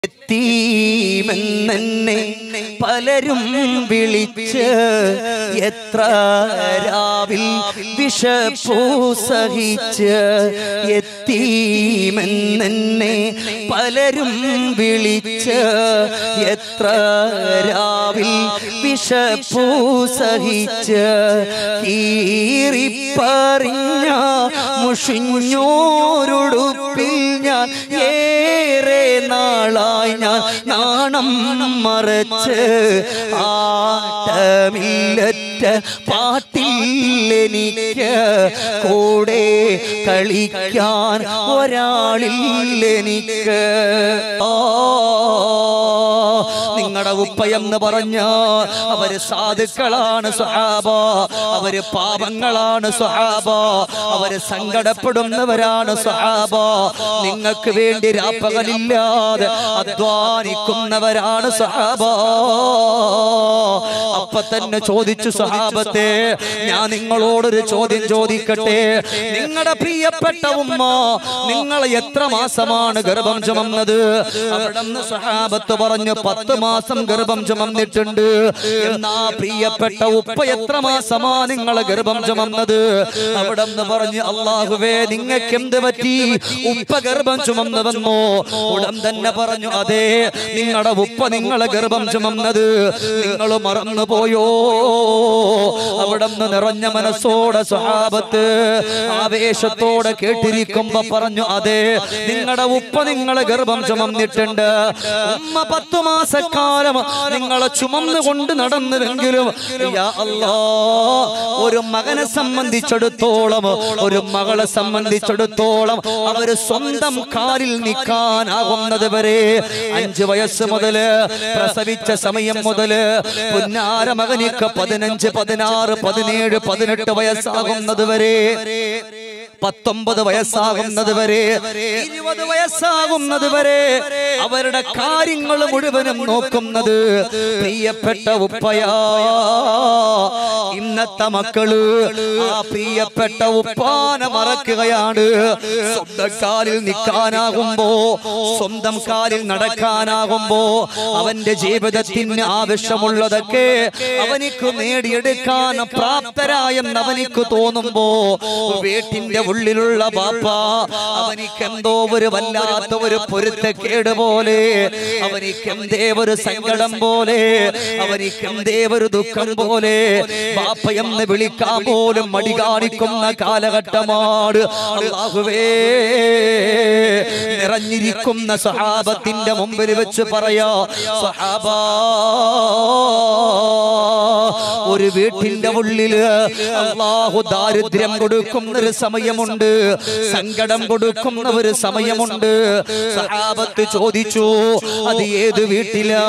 എത്തീമെന്നെ പലരും വിളിച്ച് എത്ര രാവിൽ വിഷപ്പൂ സഹിച്ച് എത്തീമെന്നെ പലരും വിളിച്ച് എത്ര രാവിൽ വിഷപ്പൂ സഹിച്ച് കീറിപ്പറിഞ്ഞ മുഷിഞ്ഞോരുടുപ്പിൽ ഞാൻ ഏറെ നാളായി ഞാൻ നാണം മറച്ച് ആട്ടമില്ലറ്റ പാട്ടില്ലെനിക്ക് കൂടെ കളിക്കാൻ ഒരാളില്ലെനിക്ക് ആ നിങ്ങളുടെ ഉപ്പയെന്ന് പറഞ്ഞ അവര് സാധുക്കളാണ് സുഹാബ അവര് പാപങ്ങളാണ് സുഹാബ അവര് സങ്കടപ്പെടുന്നവരാണ് സുഹാബ നിങ്ങൾക്ക് വേണ്ടി രാപ്പകലില്ലാതെ അധ്വാനിക്കുന്നവരാണ് സുഹാബ അപ്പൊ തന്നെ ചോദിച്ചു സുഹാബത്തെ ഞാൻ നിങ്ങളോടൊരു ചോദ്യം ചോദിക്കട്ടെ നിങ്ങളുടെ പ്രിയപ്പെട്ട ഉമ്മ നിങ്ങൾ എത്ര മാസമാണ് ഗർഭം ചുമന്നത് അവിടെ സുഹാബത്ത് പറഞ്ഞു പത്ത് മാസം ഗർഭം ചുമന്നിട്ടുണ്ട് എന്നാ പ്രിയപ്പെട്ട ഉപ്പ എത്ര മാസമാ നിങ്ങളെ ഗർഭം ചുമന്നത് അവിടെ പറഞ്ഞു അള്ളാഹുവേ നിങ്ങൾക്ക് എന്ത് പറ്റി ഉപ്പ ഗർഭം ചുമന്നുവെന്നോ ഉടൻ തന്നെ പറഞ്ഞു അതെ നിങ്ങളുടെ ഉപ്പ നിങ്ങളെ ഗർഭം ചുമന്നത് നിങ്ങൾ മറന്നു പോയോ അവിടെ നിറഞ്ഞ മനസ്സോടെ സ്വഹാബത്ത് ആവേശത്തോടെ കേട്ടിരിക്കുമ്പോ പറഞ്ഞു അതെ നിങ്ങളുടെ ഉപ്പ നിങ്ങളെ ഗർഭം ചുമന്നിട്ടുണ്ട് ഉമ്മ പത്തു മാസക്കാലം നിങ്ങളെ ചുമന്നു കൊണ്ട് നടന്നുവെങ്കിലും യാ അല്ലാ, ഒരു മകനെ സംബന്ധിച്ചിടത്തോളം ഒരു മകളെ സംബന്ധിച്ചിടത്തോളം അവര് സ്വന്തം കാലിൽ നിൽക്കാനാകുന്നത് വരെ അഞ്ചു വയസ്സ് മുതല് പ്രസവിച്ച സമയം മുതല് പുന്നാര മകനിക്ക് പതിനഞ്ച് പതിനാറ് പതിനേഴ് പതിനെട്ട് വയസ്സാകുന്നത് വരെ പത്തൊമ്പത് വയസ്സാകുന്നത് വരെ ഇരുപത് വയസ്സാകുന്നത് വരെ അവരുടെ കാര്യങ്ങൾ മുഴുവനും നോക്കുന്നത് പ്രിയപ്പെട്ട ഉപ്പയാ ഇന്നത്തെ മക്കള് ആ പ്രിയപ്പെട്ട ഉപ്പാനെ മറക്കുകയാണ് സ്വന്തം കാലിൽ നിൽക്കാനാകുമ്പോ സ്വന്തം കാലിൽ നടക്കാനാകുമ്പോ അവന്റെ ജീവിതത്തിന് ആവശ്യമുള്ളതൊക്കെ അവനിക്ക് നേടിയെടുക്കാൻ പ്രാപ്തരായെന്ന് അവനിക്ക് തോന്നുമ്പോ വീട്ടിന്റെ ഉള്ളിലുള്ള ബാപ്പ അവനിക്ക് എന്തോ ഒരു വല്ലാത്ത ഒരു പൊരുത്തക്കേട് പോലെ അവനിക്ക് എന്തേ ഒരു സങ്കടം പോലെ അവനിക്ക് എന്തേ ഒരു ദുഃഖം പോലെ ബാപ്പ എന്ന് വിളിക്കാൻ പോലും മടി കാണിക്കുന്ന കാലഘട്ടമാണ് അല്ലാഹുവേ നിറഞ്ഞിരിക്കുന്ന സഹാബത്തിന്റെ മുമ്പിൽ വെച്ച് പറയാ സഹാബ ഒരു വീട്ടിന്റെ ഉള്ളില് അള്ളാഹു ദാരിദ്ര്യം കൊടുക്കുന്ന ഒരു സമയമുണ്ട് സങ്കടം കൊടുക്കുന്ന ഒരു സമയമുണ്ട് സഹാബത്ത് ചോദിച്ചു അത് ഏത് വീട്ടിലാ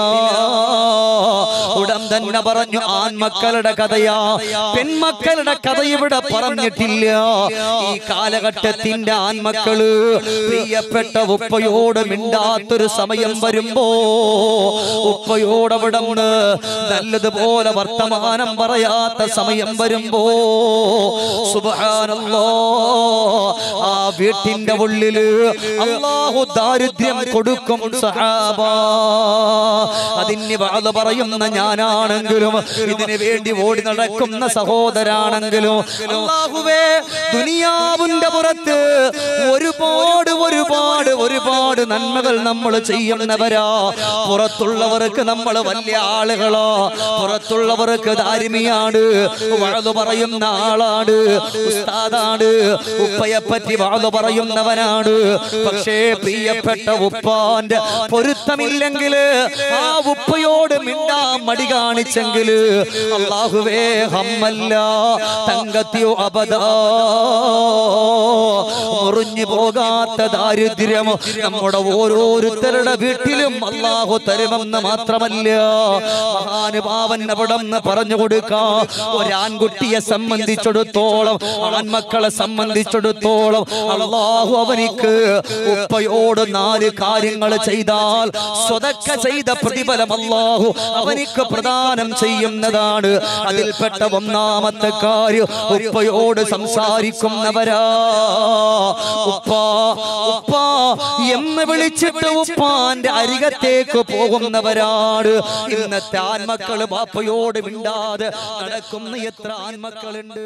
ഉടൻ തന്നെ പറഞ്ഞു ആൺമക്കളുടെ കഥയാ പെൺമക്കളുടെ കഥ ഇവിടെ പറഞ്ഞിട്ടില്ല ഈ കാലഘട്ടത്തിന്റെ ആൺമക്കള് പ്രിയപ്പെട്ട ഉപ്പയോട് മിണ്ടാത്തൊരു സമയം വരുമ്പോ ഉപ്പയോട് അവിടെ നിന്ന് നല്ലതുപോലെ വർത്തമാനം പറയാത്ത സമയം വരുമ്പോ സുബ്ഹാനല്ലാ ആ വീട്ടിന്റെ ഉള്ളില് അള്ളാഹു ദാരിദ്ര്യം കൊടുക്കും സഹാബ അതിന് വാത് പറയുന്ന ഞാനാണെങ്കിലും ഇതിനു വേണ്ടി ഓടി നടക്കുന്ന സഹോദരാണെങ്കിലും അള്ളാഹുവേ ദുനിയാവിന്റെ പുറത്ത് ഒരുപാട് ഒരുപാട് ഒരുപാട് നന്മകൾ നമ്മൾ ചെയ്യുന്നവരാ പുറത്തുള്ളവർക്ക് നമ്മൾ വലിയ ആളുകളോ പുറത്തുള്ളവർക്ക് ദാരിമിയാണ് വഴതു പറയുന്ന ആളാണ് ഉസ്താദാണ് ഉപ്പയെ പറ്റി വാതു പറയുന്നവനാണ് പക്ഷേ പ്രിയപ്പെട്ട ഉപ്പാന്റെ പൊരുത്തമില്ലെങ്കിൽ ആ ഉപ്പയോട് മിണ്ടാ മടി കാണിച്ചെങ്കിൽ അള്ളാഹുവേ ഹമ്മല്ല തങ്കത്തിയോ അബദാ മുറിഞ്ഞു പോകാത്ത ദാരിദ്ര്യം നമ്മുടെ ഓരോരുത്തരുടെ വീട്ടിലും അള്ളാഹു തരുമെന്ന് മാത്രമല്ല മഹാനുഭാവൻ അവിടെ നിന്ന് പറഞ്ഞു കൊടുക്കാം ഒരാൺകുട്ടിയെ സംബന്ധിച്ചിടത്തോളം ആൺമക്കളെ സംബന്ധിച്ച് സംബന്ധിച്ചിടത്തോളം അള്ളാഹു അവനിക്ക് ഉപ്പയോട് നാല് കാര്യങ്ങൾ ചെയ്താൽ സ്വതക്ക ചെയ്ത പ്രതിഫലം അള്ളാഹു അവനിക്ക് പ്രദാനം ചെയ്യുന്നതാണ് അതിൽപ്പെട്ട ഒന്നാമത്തെ കാര്യം ഉപ്പയോട് സംസാരിക്കുന്നവരാ ഉപ്പ ഉപ്പ എന്ന് വിളിച്ചിട്ട് ഉപ്പാന്റെ അരികത്തേക്ക് പോകുന്നവരാണ് ഇന്നത്തെ ആൺമക്കള് ബാപ്പയോട് മിണ്ടാതെ നടക്കുന്ന എത്ര ആൺമക്കളുണ്ട്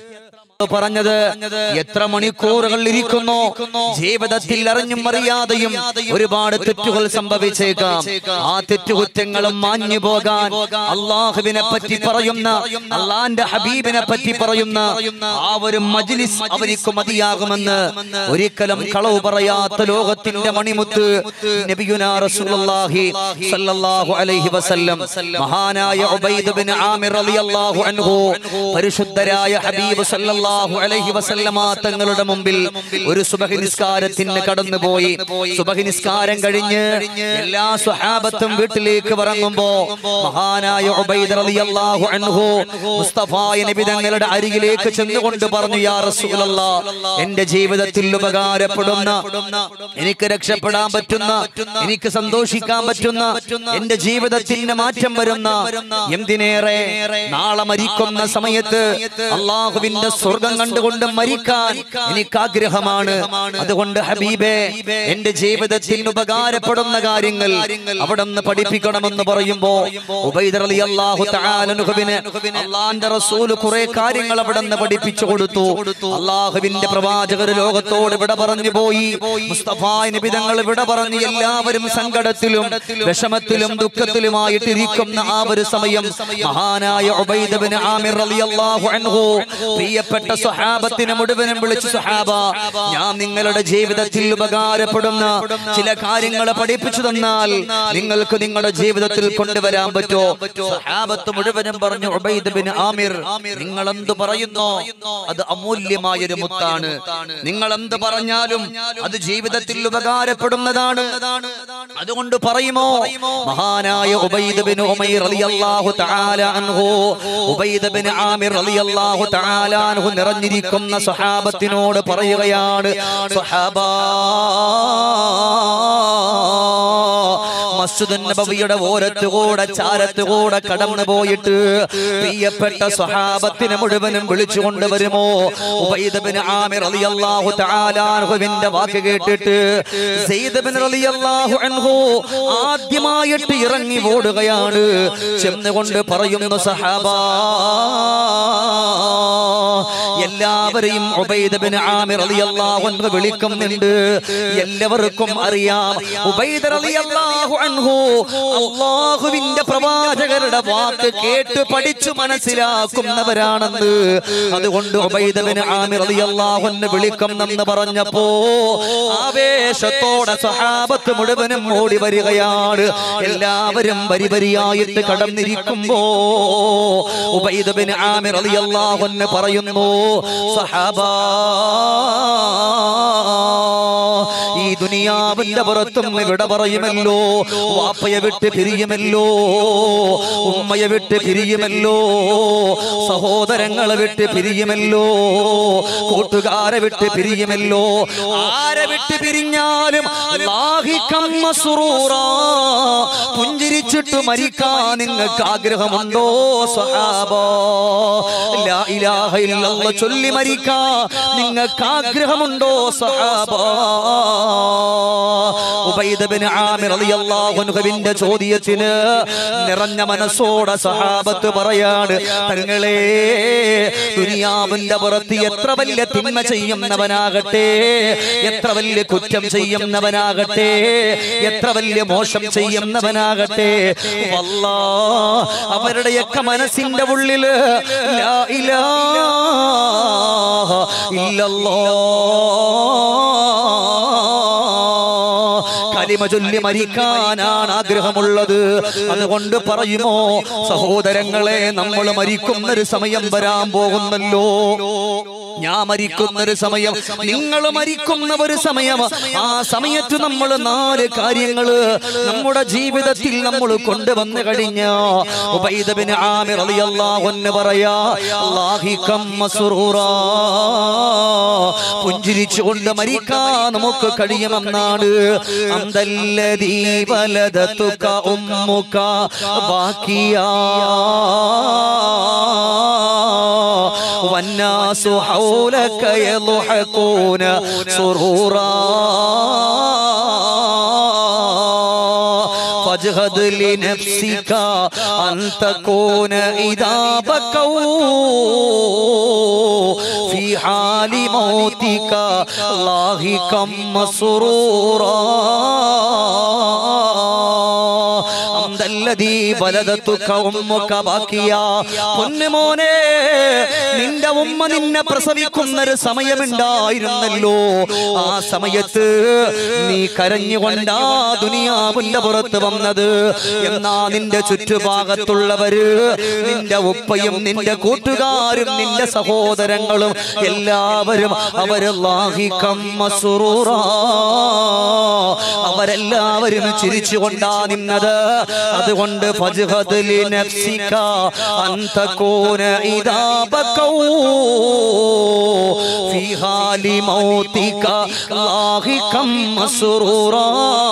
പറഞ്ഞത് എത്ര മണിക്കൂറുകൾ ഇരിക്കുന്നു ജീവിതത്തിൽ അറിഞ്ഞും അറിയാതെയും ഒരുപാട് തെറ്റുകൾ സംഭവിച്ചേക്കാം ആ തെറ്റുകുറ്റങ്ങളും മാഞ്ഞു പോകാൻ അള്ളാഹുവിനെ പറ്റി പറയുന്ന അള്ളാന്റെ ഹബീബിനെ പറ്റി പറയുന്ന ആ ഒരു മജ്ലിസ് അവർക്ക് മതിയാകുമെന്ന് ഒരിക്കലും കളവ് പറയാത്ത ലോകത്തിന്റെ മണിമുത്ത് നബിയുനാ റസൂലുള്ളാഹി സല്ലല്ലാഹു അലൈഹി വസല്ലം മഹാനായ ഉബൈദ് ബിൻ ആമിർ റളിയല്ലാഹു അൻഹു പരിശുദ്ധരായ ഹബീബ് സല്ലല്ലാഹു അലൈഹി വസല്ലമ തങ്ങളുടെ മുമ്പിൽ ഒരു സുബഹി നിസ്കാരത്തിന് കടന്നുപോയി സുബഹി നിസ്കാരം കഴിഞ്ഞ് എല്ലാ സ്വഹാബത്തും വീട്ടിലേക്ക് ഇറങ്ങുമ്പോ മഹാനായ ഉബൈദ് റളിയല്ലാഹു അൻഹു മുസ്തഫായ നബി തങ്ങളുടെ അരികിലേക്ക് ചെന്നുകൊണ്ട് പറഞ്ഞു യാ റസൂലല്ലാ എന്റെ ജീവിതത്തിൽ ഉപകാരപ്പെടുന്ന എനിക്ക് രക്ഷപ്പെടാൻ പറ്റുന്ന എനിക്ക് സന്തോഷിക്കാൻ പറ്റുന്ന എന്റെ ജീവിതത്തിന് മാറ്റം വരുന്ന എന്തിനേറെ നാളെ മരിക്കുന്ന സമയത്ത് അള്ളാഹുവിന്റെ സ്വർഗം കണ്ടുകൊണ്ട് മരിക്കാൻ എനിക്ക് ആഗ്രഹമാണ് അതുകൊണ്ട് ഹബീബേ എന്റെ ജീവിതത്തിന് ഉപകാരപ്പെടുന്ന കാര്യങ്ങൾ അവിടെ നിന്ന് പഠിപ്പിക്കണമെന്ന് പറയുമ്പോ ഉബൈദർ അലി അള്ളാഹു തആലനുഹുവിന് അള്ളാന്റെ റസൂല് കുറെ കാര്യങ്ങൾ അവിടെ നിന്ന് പഠിപ്പിച്ചു കൊടുത്തു അള്ളാഹുവിന്റെ പ്രവാചകർ ലോകത്തോട് വിട പറഞ്ഞു പോയി മുസ്തഫ നിബിതങ്ങൾ വിട പറഞ്ഞു എല്ലാവരും സങ്കടത്തിലും വിഷമത്തിലും ദുഃഖത്തിലുമായിട്ടിരിക്കുന്ന ആ ഒരു സമയം മഹാനായ ഉബൈദ് ബിൻ ആമിർ റളിയല്ലാഹു അൻഹു പ്രിയപ്പെട്ട സ്വഹാബത്തിനെ മുഴുവനും വിളിച്ചു സ്വഹാബ ഞാൻ നിങ്ങളുടെ ജീവിതത്തിൽ ഉപകാരപ്പെടുന്ന ചില കാര്യങ്ങൾ പഠിപ്പിച്ചു തന്നാൽ നിങ്ങൾക്ക് നിങ്ങളുടെ ജീവിതത്തിൽ കൊണ്ടുവരാൻ പറ്റോ സ്വഹാബത്ത് മുഴുവനും പറഞ്ഞു ഉബൈദ് ബിൻ ആമിർ നിങ്ങൾ എന്ത് പറയുന്നോ അത് അമൂല്യമായ ഒരു മുത്താണ് നിങ്ങൾ എന്ത് പറഞ്ഞാലും അത് ജീവിതത്തിൽ ഉപകാരപ്പെടുന്നതാണ് അതുകൊണ്ട് പറയുമോ മഹാനായ ഉബൈദ് ബിൻ ഉമൈർ റളിയല്ലാഹു തആല അൻഹു ഉബൈദ് ബിൻ ആമിർ റളിയല്ലാഹു തആല അൻഹു നിറഞ്ഞിരിക്കുന്ന സ്വഹാബത്തിനോട് പറയുകയാണ് സ്വഹാബാ മസ്ജിദ് നബവിയുടെ ഓരത്തുകൂടെ ചാരത്തുകൂടെ കടന്നു പോയിട്ട് പ്രിയപ്പെട്ട സ്വഹാബത്തിനെ മുഴുവനും വിളിച്ചുകൊണ്ട് വരുമോ ഉബൈദ് ബിൻ ആമിർ റളിയല്ലാഹു തആല അൻഹുവിന്റെ വാക്ക് കേട്ടിട്ട് സെയ്ദ് ബിൻ റളിയല്ലാഹു അൻഹു ആദ്യമായിട്ട് ഇറങ്ങി ഓടുകയാണ് ചെന്നുകൊണ്ട് പറയുന്നു സഹാബാ എല്ലാവരെയും ഉബൈദ് ബിൻ ആമിർ റളിയല്ലാഹു അൻഹു വിളിക്കുന്നുണ്ട് എല്ലാവർക്കും അറിയാം ഉബൈദ് റളിയല്ലാഹു അൻഹു അല്ലാഹുവിന്റെ പ്രവാചകരുടെ വാക്ക് കേട്ട് പഠിച്ചു മനസ്സിലാക്കുന്നവരാണെന്ന് അതുകൊണ്ട് ഉബൈദ് ബിൻ ആമിർ റളിയല്ലാഹു അൻഹു വിളിക്കുന്നെന്ന് പറഞ്ഞപ്പോ ആവേശത്തോടെ സഹാബത്ത് മുഴുവനും ഓടി വരികയാണ് എല്ലാവരും വരി വരിയായിട്ട് കടന്നിരിക്കുമ്പോ ഉബൈദ് ബിൻ ആമിർ റളിയല്ലാഹു അൻഹു പറയുന്നു സഹാബാ ഈ ദുനിയാവിന്റെ പുറത്തും വിട പറയുമല്ലോ വാപ്പയെ വിട്ട് പിരിയുമല്ലോ ഉമ്മയെ വിട്ട് പിരിയുമല്ലോ സഹോദരങ്ങളെ വിട്ട് പിരിയുമല്ലോ കൂട്ടുകാരെ വിട്ട് പിരിയുമല്ലോ ആരെ വിട്ട് പിരിഞ്ഞാലും ലാഹികം മസ്റൂറാ. പുഞ്ചിരിച്ചിട്ട് മരിക്കാൻ നിങ്ങൾക്ക് ആഗ്രഹമുണ്ടോ സ്വഹാബോ ലാ ഇലാഹ ഇല്ലല്ലാഹ് ചൊല്ലി മരിക്കാ നിങ്ങൾക്ക് ആഗ്രഹമുണ്ടോ സ്വഹാബോ ഉബൈദ് ബിൻ ആമിർ റളിയല്ലാഹു അൻഹുവിന്റെ ചോദ്യത്തിന് നിറഞ്ഞ മനസ്സോടെ സഹാബത്ത് പറയാണ് തങ്ങളെ ദുനിയാവിന്റെ പുറത്ത് എത്ര വലിയ തിന്മ ചെയ്യുന്നവനാകട്ടെ എത്ര വലിയ കുറ്റം ചെയ്യുന്നവനാകട്ടെ എത്ര വലിയ മോശം ചെയ്യുന്നവനാകട്ടെ വല്ലാ അവരുടെയൊക്കെ മനസ്സിന്റെ ഉള്ളില് ലാ ഇലാഹ ഇല്ലല്ലാഹ് കലിമ ചൊല്ലി മരിക്കാനാണ് ആഗ്രഹമുള്ളത് അതുകൊണ്ട് പറയുമോ സഹോദരങ്ങളെ നമ്മൾ മരിക്കുന്നൊരു സമയം വരാൻ പോകുന്നല്ലോ ഞാൻ മരിക്കുന്ന ഒരു സമയം നിങ്ങൾ മരിക്കുന്ന ഒരു സമയം ആ സമയത്ത് നമ്മൾ നാല് കാര്യങ്ങള് നമ്മുടെ ജീവിതത്തിൽ നമ്മൾ കൊണ്ടുവന്നു കഴിഞ്ഞ ഉബൈദ് ബിൻ ആമിർ റളിയല്ലാഹു അൻഹു പറയാ ലാഹികം മസ്റൂറാ പുഞ്ചിരിച്ചുകൊണ്ട് മരിക്കാൻ നമുക്ക് കഴിയുമെന്നാണ് അന്തല്ലദീ വലദതുക ഉമ്മുക ബാക്കിയാ والناس حولك يضحكون سرورا فاجهد لنفسك أن تكون إذا بكوا في حال موتك لاهقا مسرورا അന്തല്ലദീ വലദതുക ഉമ്മുക ബാക്കിയ പൊന്നുമോനെ നിന്റെ ഉമ്മ നിന്നെ പ്രസവിക്കുന്ന ഒരു സമയമുണ്ടായിരുന്നല്ലോ ആ സമയത്ത് നീ കരഞ്ഞുകൊണ്ടാ ദുനിയാവിന്റെ പുറത്ത് വന്നത് എന്നാ നിന്റെ ചുറ്റുഭാഗത്തുള്ളവര് നിന്റെ ഉപ്പയും നിന്റെ കൂട്ടുകാരും നിന്റെ സഹോദരങ്ങളും എല്ലാവരും അവര് ലാഹികം മസ്റൂറാ അവരെല്ലാവരും ചിരിച്ചുകൊണ്ടാ നിന്നത് അതുകൊണ്ട് ഫജ്ഹദ് ലിനഫ്സിക അൻ തകൂന ഇദാ ബകൗ ഫീ ഹാലി മൗതിക ലാഹികം മസ്റൂറാ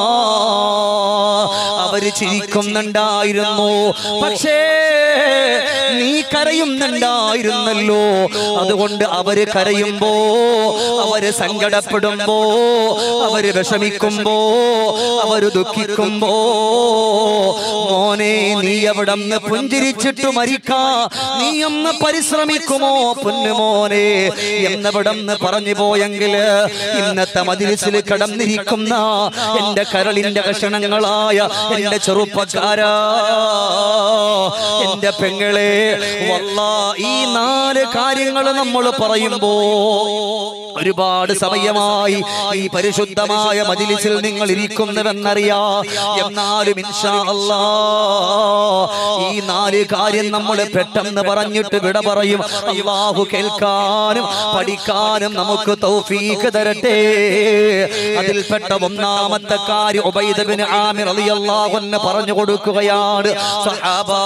അവര് ചിരിക്കുന്നുണ്ടായിരുന്നു പക്ഷേ നീ കരയുന്നുണ്ടായിരുന്നല്ലോ അതുകൊണ്ട് അവര് കരയുമ്പോ അവര് സങ്കടപ്പെടുമ്പോ അവര് വിഷമിക്കുമ്പോ അവര് ദുഃഖിക്കുമ്പോ മോനെ നീ എവിടെ നിന്ന് പുഞ്ചിരിച്ചിട്ട് മരിക്കാ നീ ഒന്ന് പരിശ്രമിക്കുമോ പൊന്നുമോനെ എന്നവിടെ നിന്ന് പറഞ്ഞു പോയെങ്കിൽ ഇന്നത്തെ മതിലിസിൽ കടന്നിരിക്കുന്ന എന്റെ കരളിന്റെ കഷണങ്ങളായ എന്റെ ചെറുപ്പക്കാരാ എന്റെ പെങ്ങളെ വല്ലാ ഈ നാല് കാര്യങ്ങൾ നമ്മൾ പറയുമ്പോ ഒരുപാട് സമയമായി ഈ പരിശുദ്ധമായ മജിലിസിൽ നിങ്ങൾ ഇരിക്കുന്നുവെന്നറിയാ എന്നാലും ഇൻഷാ അല്ലാ ഈ നാല് കാര്യം നമ്മൾ പെട്ടെന്ന് പറഞ്ഞിട്ട് വിട പറയും അള്ളാഹു കേൾക്കാനും പഠിക്കാനും നമുക്ക് തൗഫീഖ് തരട്ടെ അതിൽപ്പെട്ട ഒന്നാമത്തെ കാര്യം ഉബൈദ് ബിൻ ആമിർ റളിയല്ലാഹു അൻഹു പറഞ്ഞു കൊടുക്കുകയാണ് സഹാബാ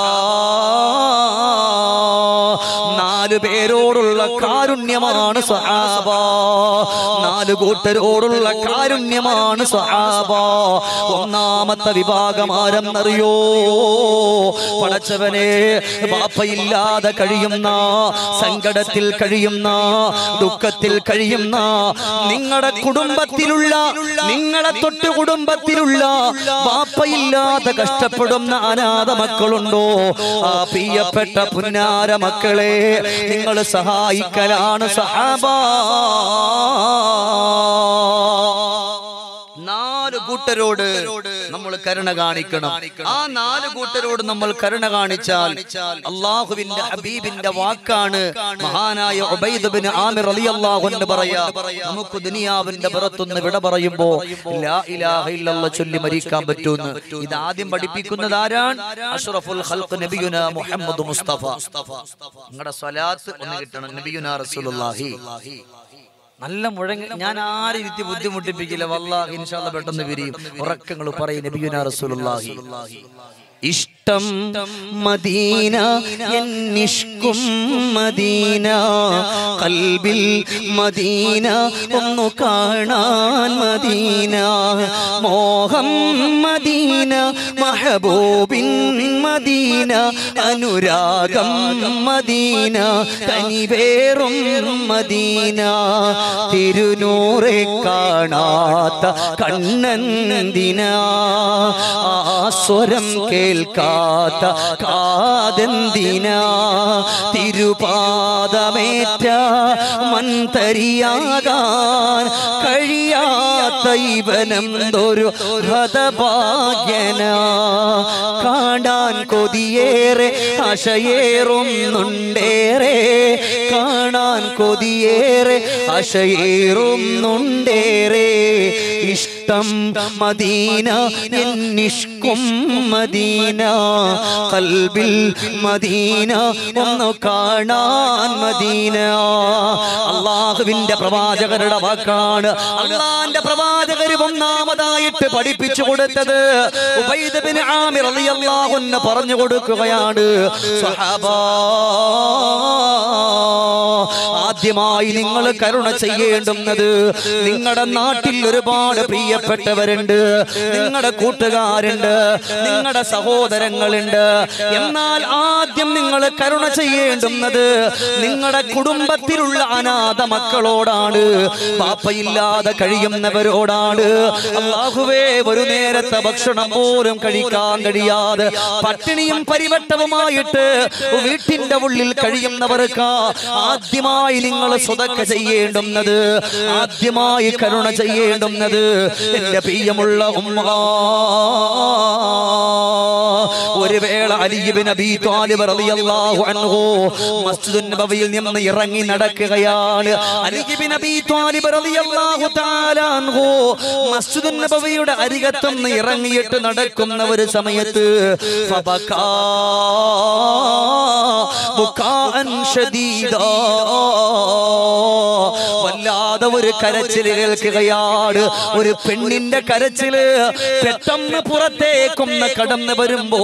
നാല് പേരോടുള്ള കാരുണ്യമാണ് സഹാബ നാല് കൂട്ടരോടുള്ള കാരുണ്യമാണ് സഹാബ ഒന്നാമത്തെ വിഭാഗം ആരെന്നറിയോ പടച്ചവനെ ബാപ്പയില്ലാതെ കഴിയുന്ന സങ്കടത്തിൽ കഴിയുന്ന ദുഃഖത്തിൽ കഴിയുന്ന നിങ്ങളുടെ കുടുംബത്തിലുള്ള നിങ്ങളെ തൊട്ട് കുടുംബത്തിലുള്ള ബാപ്പയില്ലാതെ കഷ്ടപ്പെടുന്ന അനാഥ മക്കളുണ്ടോ ആ പ്രിയപ്പെട്ട പുന്നാര മക്കളെ നിങ്ങൾ സഹായിക്കലാണ് സഹാബ നാല് കൂട്ടരോട് നമ്മൾ കരുണ കാണിക്കണം ആ നാല് കൂട്ടരോട് നമ്മൾ കരുണ കാണിച്ചാൽ അള്ളാഹുവിന്റെ ഹബീബിന്റെ വാക്കാണ് മഹാനായ ഉബൈദ് ബിൻ ആമിർ റളിയല്ലാഹു അൻഹു പറയാ നമുക്ക് ദുനിയാവിന്റെ പുറത്തുനിന്ന് വിട പറയുമ്പോ ലാ ഇലാഹ ഇല്ലല്ലാഹ് ചൊല്ലി മരിക്കാൻ പറ്റുമെന്ന് ഇത് ആദ്യം പഠിപ്പിക്കുന്നത് ആരാണ് അഷ്റഫുൽ ഖൽഖ് നബിയുന മുഹമ്മദ് മുസ്തഫ നിങ്ങളുടെ സ്വലാത്ത് ഒന്ന് കിട്ടണം നബിയുന റസൂലുള്ളാഹി നല്ല മുഴങ്ങ ഞാൻ ആരും ഇരുത്തി ബുദ്ധിമുട്ടിപ്പിക്കില്ല വല്ലാഹി ഇൻഷാല്ല പെട്ടെന്ന് വിരിയും ഉറക്കങ്ങൾ പറയും നബിയുന റസൂലുള്ളാഹി ഇഷ്ടം മദീന എന്നിഷ്കും മദീന കൽബിൽ മദീന ഒന്നു കാണാൻ മദീന മോഹം മദീന മഹബൂബിൻ മദീന അനുരാഗം മദീന കനിവേറും മദീന തിരുനൂറെ കാണാത്ത കണ്ണന്തിന ആ സ്വരം കേൾക്കാത്ത കാതെന്തിന തിരുപാദമേറ്റ മന്തരിയാകാൻ കഴിയാത്ത ഇവനെന്തൊരു ഹതഭാഗ്യന കാണാൻ കൊതിയേറെ ആശയേറുന്നുണ്ടേറെ കാണാൻ കൊതിയേറെ ആശയേറുന്നുണ്ടേറെ ഇഷ്ടം മദീന എന്നിഷ്കും മദീന കൽബിൽ മദീന ഒന്ന് കാണാൻ മദീന അള്ളാഹുവിന്റെ പ്രവാചകരുടെ വാക്കാണ് അള്ളാന്റെ പ്രവാചകര് ഒന്നാമതായിട്ട് പഠിപ്പിച്ചു കൊടുത്തത് ഉബൈദ് ബിൻ ആമിർ റളിയല്ലാഹു അൻഹു പറഞ്ഞു കൊടുക്കുകയാണ് സ്വഹാബാ ആദ്യമായി നിങ്ങൾ കരുണ ചെയ്യേണ്ടുന്നത് നിങ്ങളുടെ നാട്ടിൽ ഒരുപാട് പ്രിയപ്പെട്ടവരുണ്ട് നിങ്ങളുടെ കൂട്ടുകാരുണ്ട് നിങ്ങളുടെ സഹോദരങ്ങളുണ്ട് എന്നാൽ ആദ്യം നിങ്ങൾ കരുണ ചെയ്യേണ്ടുന്നത് നിങ്ങളുടെ കുടുംബത്തിലുള്ള അനാഥ മക്കളോടാണ് പാപ്പയില്ലാതെ കഴിയുന്നവരോടാണ് അള്ളാഹുവേ ഒരു നേരത്തെ ഭക്ഷണം പോലും കഴിക്കാൻ കഴിയാതെ പട്ടിണിയും പരിവട്ടവുമായിട്ട് വീട്ടിന്റെ ഉള്ളിൽ കഴിയുന്നവർക്ക് ആദ്യമായി നിങ്ങൾ സ്വതക്ക ചെയ്യേണ്ടുന്നത് ആദ്യമായി കരുണ ചെയ്യേണ്ടുന്നത് എന്റെ പ്രിയമുള്ള ഉമ്മ ഒരു വേള അലിബിൻ അബി താലിബ് റളിയല്ലാഹു അൻഹു മസ്ജിദുൻ നബവിയിൽ നിന്ന് ഇറങ്ങി നടക്കുകയാണ് അലിബിൻ അബി താലിബ് റളിയല്ലാഹു തആല അൻഹു മസ്ജിദുൻ നബവിയുടെ അരികത്തുനിന്ന് ഇറങ്ങിയിട്ട് നടക്കുന്ന ഒരു സമയത്ത് ഫബകാ ബുകാഅൻ ഷദീദാ വല്ലാതെ ഒരു കരച്ചിൽ കേൾക്കുകയാണ് ഒരു പെണ്ണിന്റെ കരച്ചില് പെട്ടെന്ന് പുറത്തേക്കൊന്ന് കടന്നു വരുമ്പോ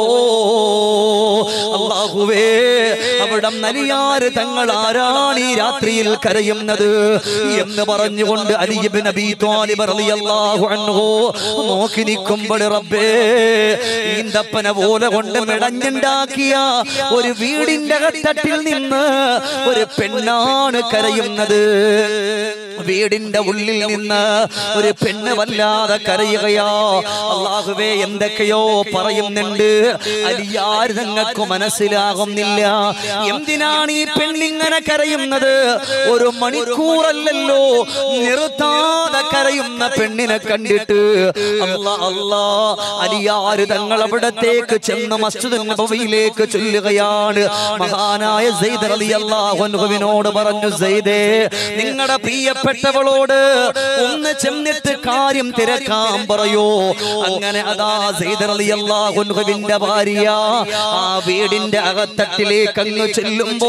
അള്ളാഹുവേ അവിടെ നലിയാര് തങ്ങൾ ആരാണ് ഈ രാത്രിയിൽ കരയുന്നത് എന്ന് പറഞ്ഞുകൊണ്ട് അലിബ് നബി ത്വാലിബ് റളിയല്ലാഹു അൻഹു നോക്കി നിൽക്കുമ്പോൾ റബ്ബേ ഈന്തപ്പന പോലെ കൊണ്ട് മെടഞ്ഞുണ്ടാക്കിയ ഒരു വീടിന്റെ തട്ടിൽ നിന്ന് ഒരു പെണ്ണാണ് കരയുന്നത് വീടിന്റെ ഉള്ളിൽ നിന്ന് ഒരു പെണ്ണ് വല്ലാതെ കരയുകയോ അള്ളാഹുവേ എന്തൊക്കെയോ പറയുന്നുണ്ട് അലിയാർ നിങ്ങൾക്ക് മനസ്സിലാകുന്നില്ല എന്തിനാണ് ഈ പെണ്ണിങ്ങനെ കരയുന്നത് ഒരു മണിക്കൂറല്ലല്ലോ നിർത്താതെ കരയുന്ന പെണ്ണിനെ കണ്ടിട്ട് അല്ലാ അല്ലാ അലിയാര് തങ്ങൾ അവിടത്തേക്ക് ചെന്ന് മസ്ജിദ് നബവിയിലേക്ക് ചൊല്ലുകയാണ് മഹാനായ സെയ്ദ് റളിയല്ലാഹു അൻഹുവിനോട് പറഞ്ഞു സെയ്ദേ നിങ്ങളുടെ പ്രിയപ്പെട്ടവളോട് ഒന്ന് ചെന്നിട്ട് കാര്യം തിരക്കാൻ പറയോ അങ്ങനെ അതാ സെയ്ദ് റളിയല്ലാഹു അൻഹുവിന്റെ ഭാര്യ ആ വീടിന്റെ അകത്തട്ടിലേക്ക് അങ്ങ് ചെല്ലുമ്പോ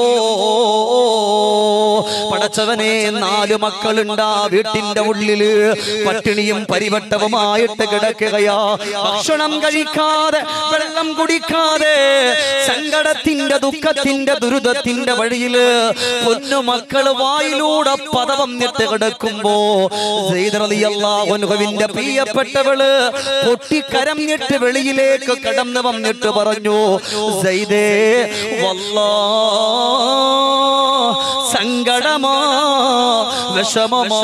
പടച്ചവനെ നാല് മക്കളുണ്ട് ആ വീട്ടിന്റെ ഉള്ളില് പട്ടിണിയും പരിവട്ടവുമായിട്ട് കിടക്കുകയാ ഭക്ഷണം കഴിക്കാതെ വെള്ളം കുടിക്കാതെ സങ്കടത്തിന്റെ ദുഃഖത്തിന്റെ ദുരിതത്തിന്റെ വഴിയില് പൊന്നു മക്കള് വായിലൂടെ പദവം ഞെട്ട് കിടക്കുമ്പോ അള്ളാഹുവിന്റെ പ്രിയപ്പെട്ടവള് പൊട്ടിക്കരഞ്ഞിട്ട് വെളിയിലേക്ക് കടന്നു വന്നിട്ട് പറഞ്ഞു സൈദേ വല്ലാ സങ്കടമാ വിഷമമാ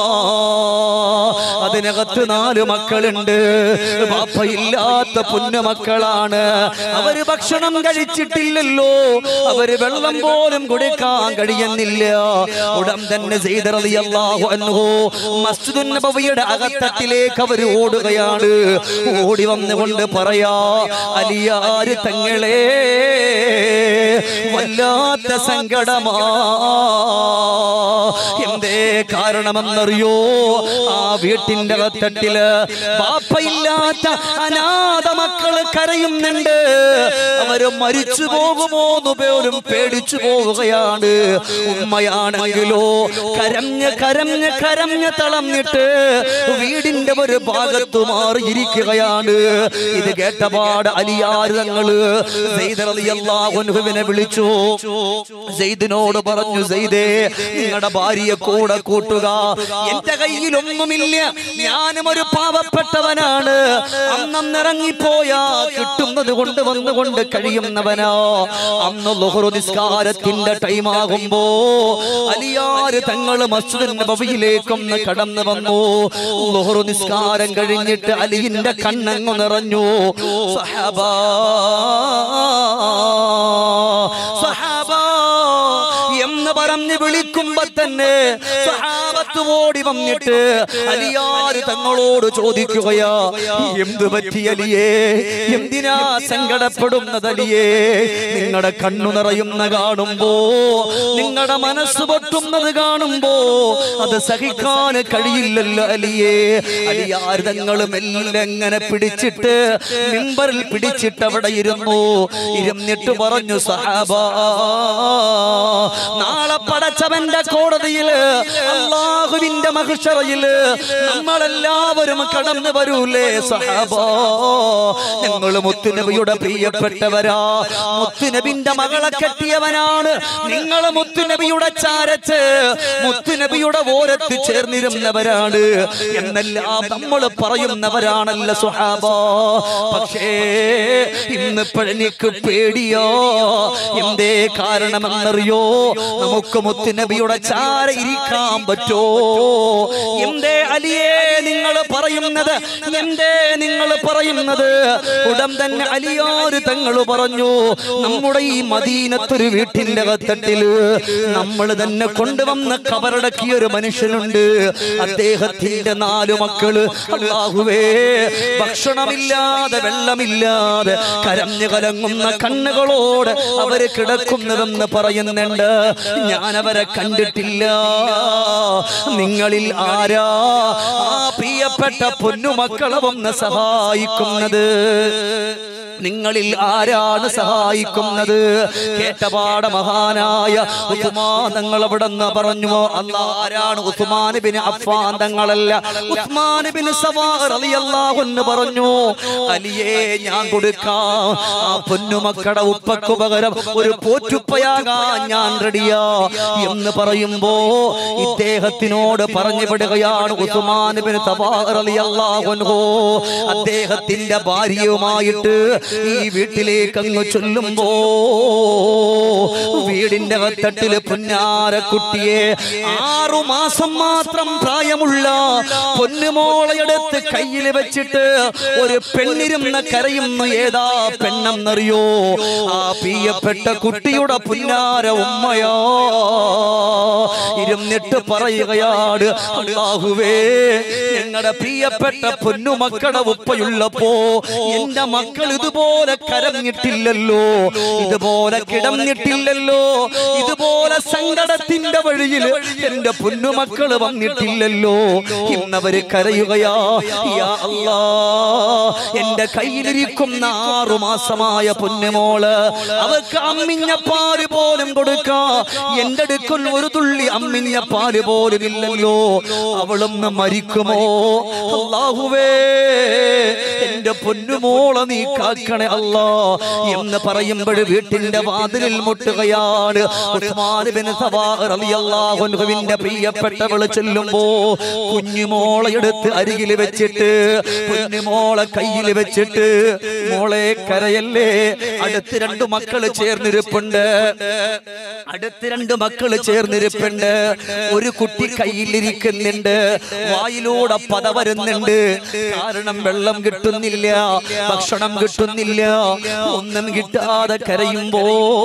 അതിനകത്ത് നാല് മക്കളുണ്ട് പാപ്പയില്ലാത്ത പൊന്നു മക്കളാണ് അവര് ഭക്ഷണം കഴിച്ചിട്ടില്ലല്ലോ അവര് വെള്ളം പോലും കുടിക്കാൻ കഴിയുന്നില്ല ഉടൻ തന്നെ ചെയ്തറിയാഹു അൻഹു മസ്ജിദുൻ നബവിയുടെ അകത്തട്ടിലേക്ക് അവർ ഓടുകയാണ് ഓടി വന്നുകൊണ്ട് പറയാ അലിയാര് തങ്ങളെ വല്ലാത്ത സങ്കടമാ എന്തേ കാരണമെന്നറിയോ ആ വീട്ടിന്റെ അകത്തട്ടില് ബാപ്പയില്ലാത്ത അനാഥ മക്കള് കരയുന്നുണ്ട് അവര് മരിച്ചു പോകുമോ എന്ന് പോലും പേടിച്ചു പോവുകയാണ് ഉമ്മയാണെങ്കിലോ കരഞ്ഞ് കരഞ്ഞ് കരഞ്ഞ് തളർന്നിട്ട് വീടിന്റെ ഒരു ഭാഗത്ത് മാറിയിരിക്കുകയാണ് ഇത് കേട്ടപാട് അലിയാർ തങ്ങള് അള്ളാഹുവിനെ വിളിച്ചു സെയ്ദിനോട് പറഞ്ഞു സെയ്ദേ നിങ്ങളുടെ ഭാര്യയെ കൂടെ കൂട്ടുക എന്റെ കയ്യിലൊന്നുമില്ല ഞാനും ഒരു പാവപ്പെട്ടവനാണ് അന്നിറങ്ങിപ്പോയാ കിട്ടുന്നത് കൊണ്ട് വന്നുകൊണ്ട് കഴിയുന്നവനോ അന്ന് ലുഹറു നിസ്കാരത്തിന്റെ ടൈം ആകുമ്പോ അലിയാര് തങ്ങള് മസ്ജിദ് നബവിയിലേക്കൊന്ന് കടന്നു വന്നു ലുഹറു നിസ്കാരം കഴിഞ്ഞിട്ട് അലിയിന്റെ കണ്ണങ്ങു നിറഞ്ഞു സഹബാ സഹബാ എന്ന് പറഞ്ഞ് വിളിക്കും വിളിക്കുമ്പോ തന്നെ സഹാബത്ത് ഓടി വന്നിട്ട് അലിയാര് തങ്ങളോട് ചോദിക്കുകയാ എന്ത് പറ്റി അലിയേ എന്തിനാ സങ്കടപ്പെടുന്നത് അലിയേ നിങ്ങളുടെ കണ്ണു നിറയുന്ന കാണുമ്പോ നിങ്ങളുടെ മനസ്സ് പൊട്ടുന്നത് കാണുമ്പോ അത് സഹിക്കാൻ കഴിയില്ലല്ലോ അലിയേ അലിയാർ തങ്ങൾ മെല്ലെ എങ്ങനെ പിടിച്ചിട്ട് മിമ്പറിൽ പിടിച്ചിട്ട് അവിടെ ഇരുന്നു ഇരുന്നിട്ട് പറഞ്ഞു സഹാബ നാളെ പടച്ചവന്റെ കോടതിയില് അള്ളാഹുവിന്റെ മഹിഷറയില് നമ്മളെല്ലാവരും കടന്നു വരൂലേ സഹാബ ഞങ്ങൾ മുത്തുനബിയുടെ പ്രിയപ്പെട്ടവരാ മുത്തുനബിന്റെ മകളെ കെട്ടിയവനാണ് നിങ്ങൾ മുത്തുനബിയുടെ ചാരത്ത് മുത്തുനബിയുടെ ഓരത്ത് ചേർന്നിരുന്നവരാണ് എന്നെല്ലാം നമ്മൾ പറയുന്നവരാണല്ലോ സുഹാബ പക്ഷേ ഇന്നിപ്പോഴെനിക്ക് പേടിയോ എന്തേ കാരണമെന്നറിയോ നമുക്ക് മുത്തുനബിയുടെ ചാര ഇരിക്കാൻ പറ്റോ എന്തേ അലിയേ നിങ്ങൾ പറയുന്നത് എന്തേ നിങ്ങൾ പറയുന്നത് ഉടൻ തന്നെ അലിയോര് തങ്ങൾ പറഞ്ഞു നമ്മുടെ ഈ മദീനത്തൊരു വീട്ടിന്റെ കത്തട്ടില് നമ്മൾ തന്നെ കൊണ്ടുവന്ന് കബറടക്കിയ ഒരു മനുഷ്യനുണ്ട് അദ്ദേഹത്തിന്റെ നാലു മക്കള് അള്ളാഹുവേ ഭക്ഷണമില്ലാതെ വെള്ളമില്ലാതെ കരഞ്ഞു കലങ്ങുന്ന കണ്ണുകളോട് അവര് കിടക്കുന്നതെന്ന് പറയുന്നുണ്ട് ഞാൻ അവരെ കണ്ടിട്ടില്ല നിങ്ങളിൽ ആരാ ആ പ്രിയപ്പെട്ട പൊന്നുമക്കളെ ഒന്ന് സഹായിക്കുന്നത് നിങ്ങളിൽ ആരാണ് സഹായിക്കുന്നത് കേട്ടപാട മഹാനായ ഉസ്മാൻ തങ്ങൾ അവിടെ നിന്ന് പറഞ്ഞു അല്ല ആരാണ് ഉസ്മാൻ ബിൻ അഫ്ഫാൻ തങ്ങളല്ല ഉസ്മാൻ ബിൻ സവാർ റളിയല്ലാഹു അൻഹു പറഞ്ഞു അലിയെ ഞാൻ കൊടുക്കാം ആ പൊന്നുമക്കളുടെ ഉപ്പക്ക് പകരം ഒരു പോറ്റുപ്പയാകാൻ ഞാൻ റെഡിയാ എന്ന് പറയുമ്പോ ഇദ്ദേഹത്തിനോട് പറഞ്ഞു വിടുകയാണ് ഉസ്മാൻ ബിൻ സവാർ റളിയല്ലാഹു അൻഹു അദ്ദേഹത്തിന്റെ ഭാര്യയുമായിട്ട് ഈ വീട്ടിലേക്ക് അങ്ങ് ചൊല്ലുമ്പോ വീടിന്റെ തട്ടില് പുന്നാര കുട്ടിയെ ആറു മാസം മാത്രം പ്രായമുള്ള പൊന്നുമോളയെടുത്ത് കയ്യിൽ വെച്ചിട്ട് ഒരു പെണ്ണിരുന്ന കരയുന്ന ഏതാ പെണ്ണെന്നറിയോ ആ പ്രിയപ്പെട്ട കുട്ടിയുടെ പുന്നാര ഉമ്മയോ ഇരുന്നിട്ട് പറയുകയാണ് അള്ളാഹുവേ ഞങ്ങളുടെ പ്രിയപ്പെട്ട പൊന്നുമക്കളുടെ ഉപ്പയുള്ളപ്പോ എന്റെ മക്കൾ ഇതുപോലെ കരഞ്ഞിട്ടില്ലല്ലോ ഇതുപോലെ കിടന്നിട്ടില്ലല്ലോ ഇതുപോലെ സങ്കടത്തിന്റെ വഴിയിൽ എന്റെ പൊന്നുമക്കള് വന്നിട്ടില്ലല്ലോ ഇന്നവര് കരയുകയാ യാ അല്ലാ എന്റെ കയ്യിലിരിക്കുന്ന ആറു മാസമായ പൊന്നുമോള് അവർക്ക് അമ്മിഞ്ഞ പാല് പോലും കൊടുക്കാ എന്റെ അടുക്കൽ ഒരു തുള്ളി അമ്മിഞ്ഞ പാല് പോലും ഇല്ലല്ലോ അവളൊന്ന് മരിക്കുമോ അള്ളാഹുവേ എന്റെ പൊന്നുമോളെ നീ കാക്കണേ അല്ലാ എന്ന് പറയുമ്പോൾ വീട്ടിന്റെ വാതിലിൽ മുട്ടുകയാണ് ഉസ്മാൻ ബിൻ സവാർ റളിയല്ലാഹു അൻഹുവിന്റെ പ്രിയപ്പെട്ടവള് ചെല്ലുമ്പോ കുഞ്ഞുമോളെ എടുത്ത് അരികിൽ വെച്ചിട്ട് കുഞ്ഞുമോളെ കയ്യിൽ വെച്ചിട്ട് മോളെ കരയല്ലേ അടുത്ത് രണ്ട് മക്കള് ചേർന്നിരിപ്പുണ്ട് അടുത്ത് രണ്ട് മക്കള് ചേർന്നിരിപ്പുണ്ട് ഒരു കുട്ടി കയ്യിലിരിക്കുന്നുണ്ട് വായിലൂടെ പത വരുന്നുണ്ട് കാരണം വെള്ളം കിട്ടുന്നില്ല ഭക്ഷണം കിട്ടുന്നില്ല ഒന്നും കിട്ടാതെ കരയുമ്പോ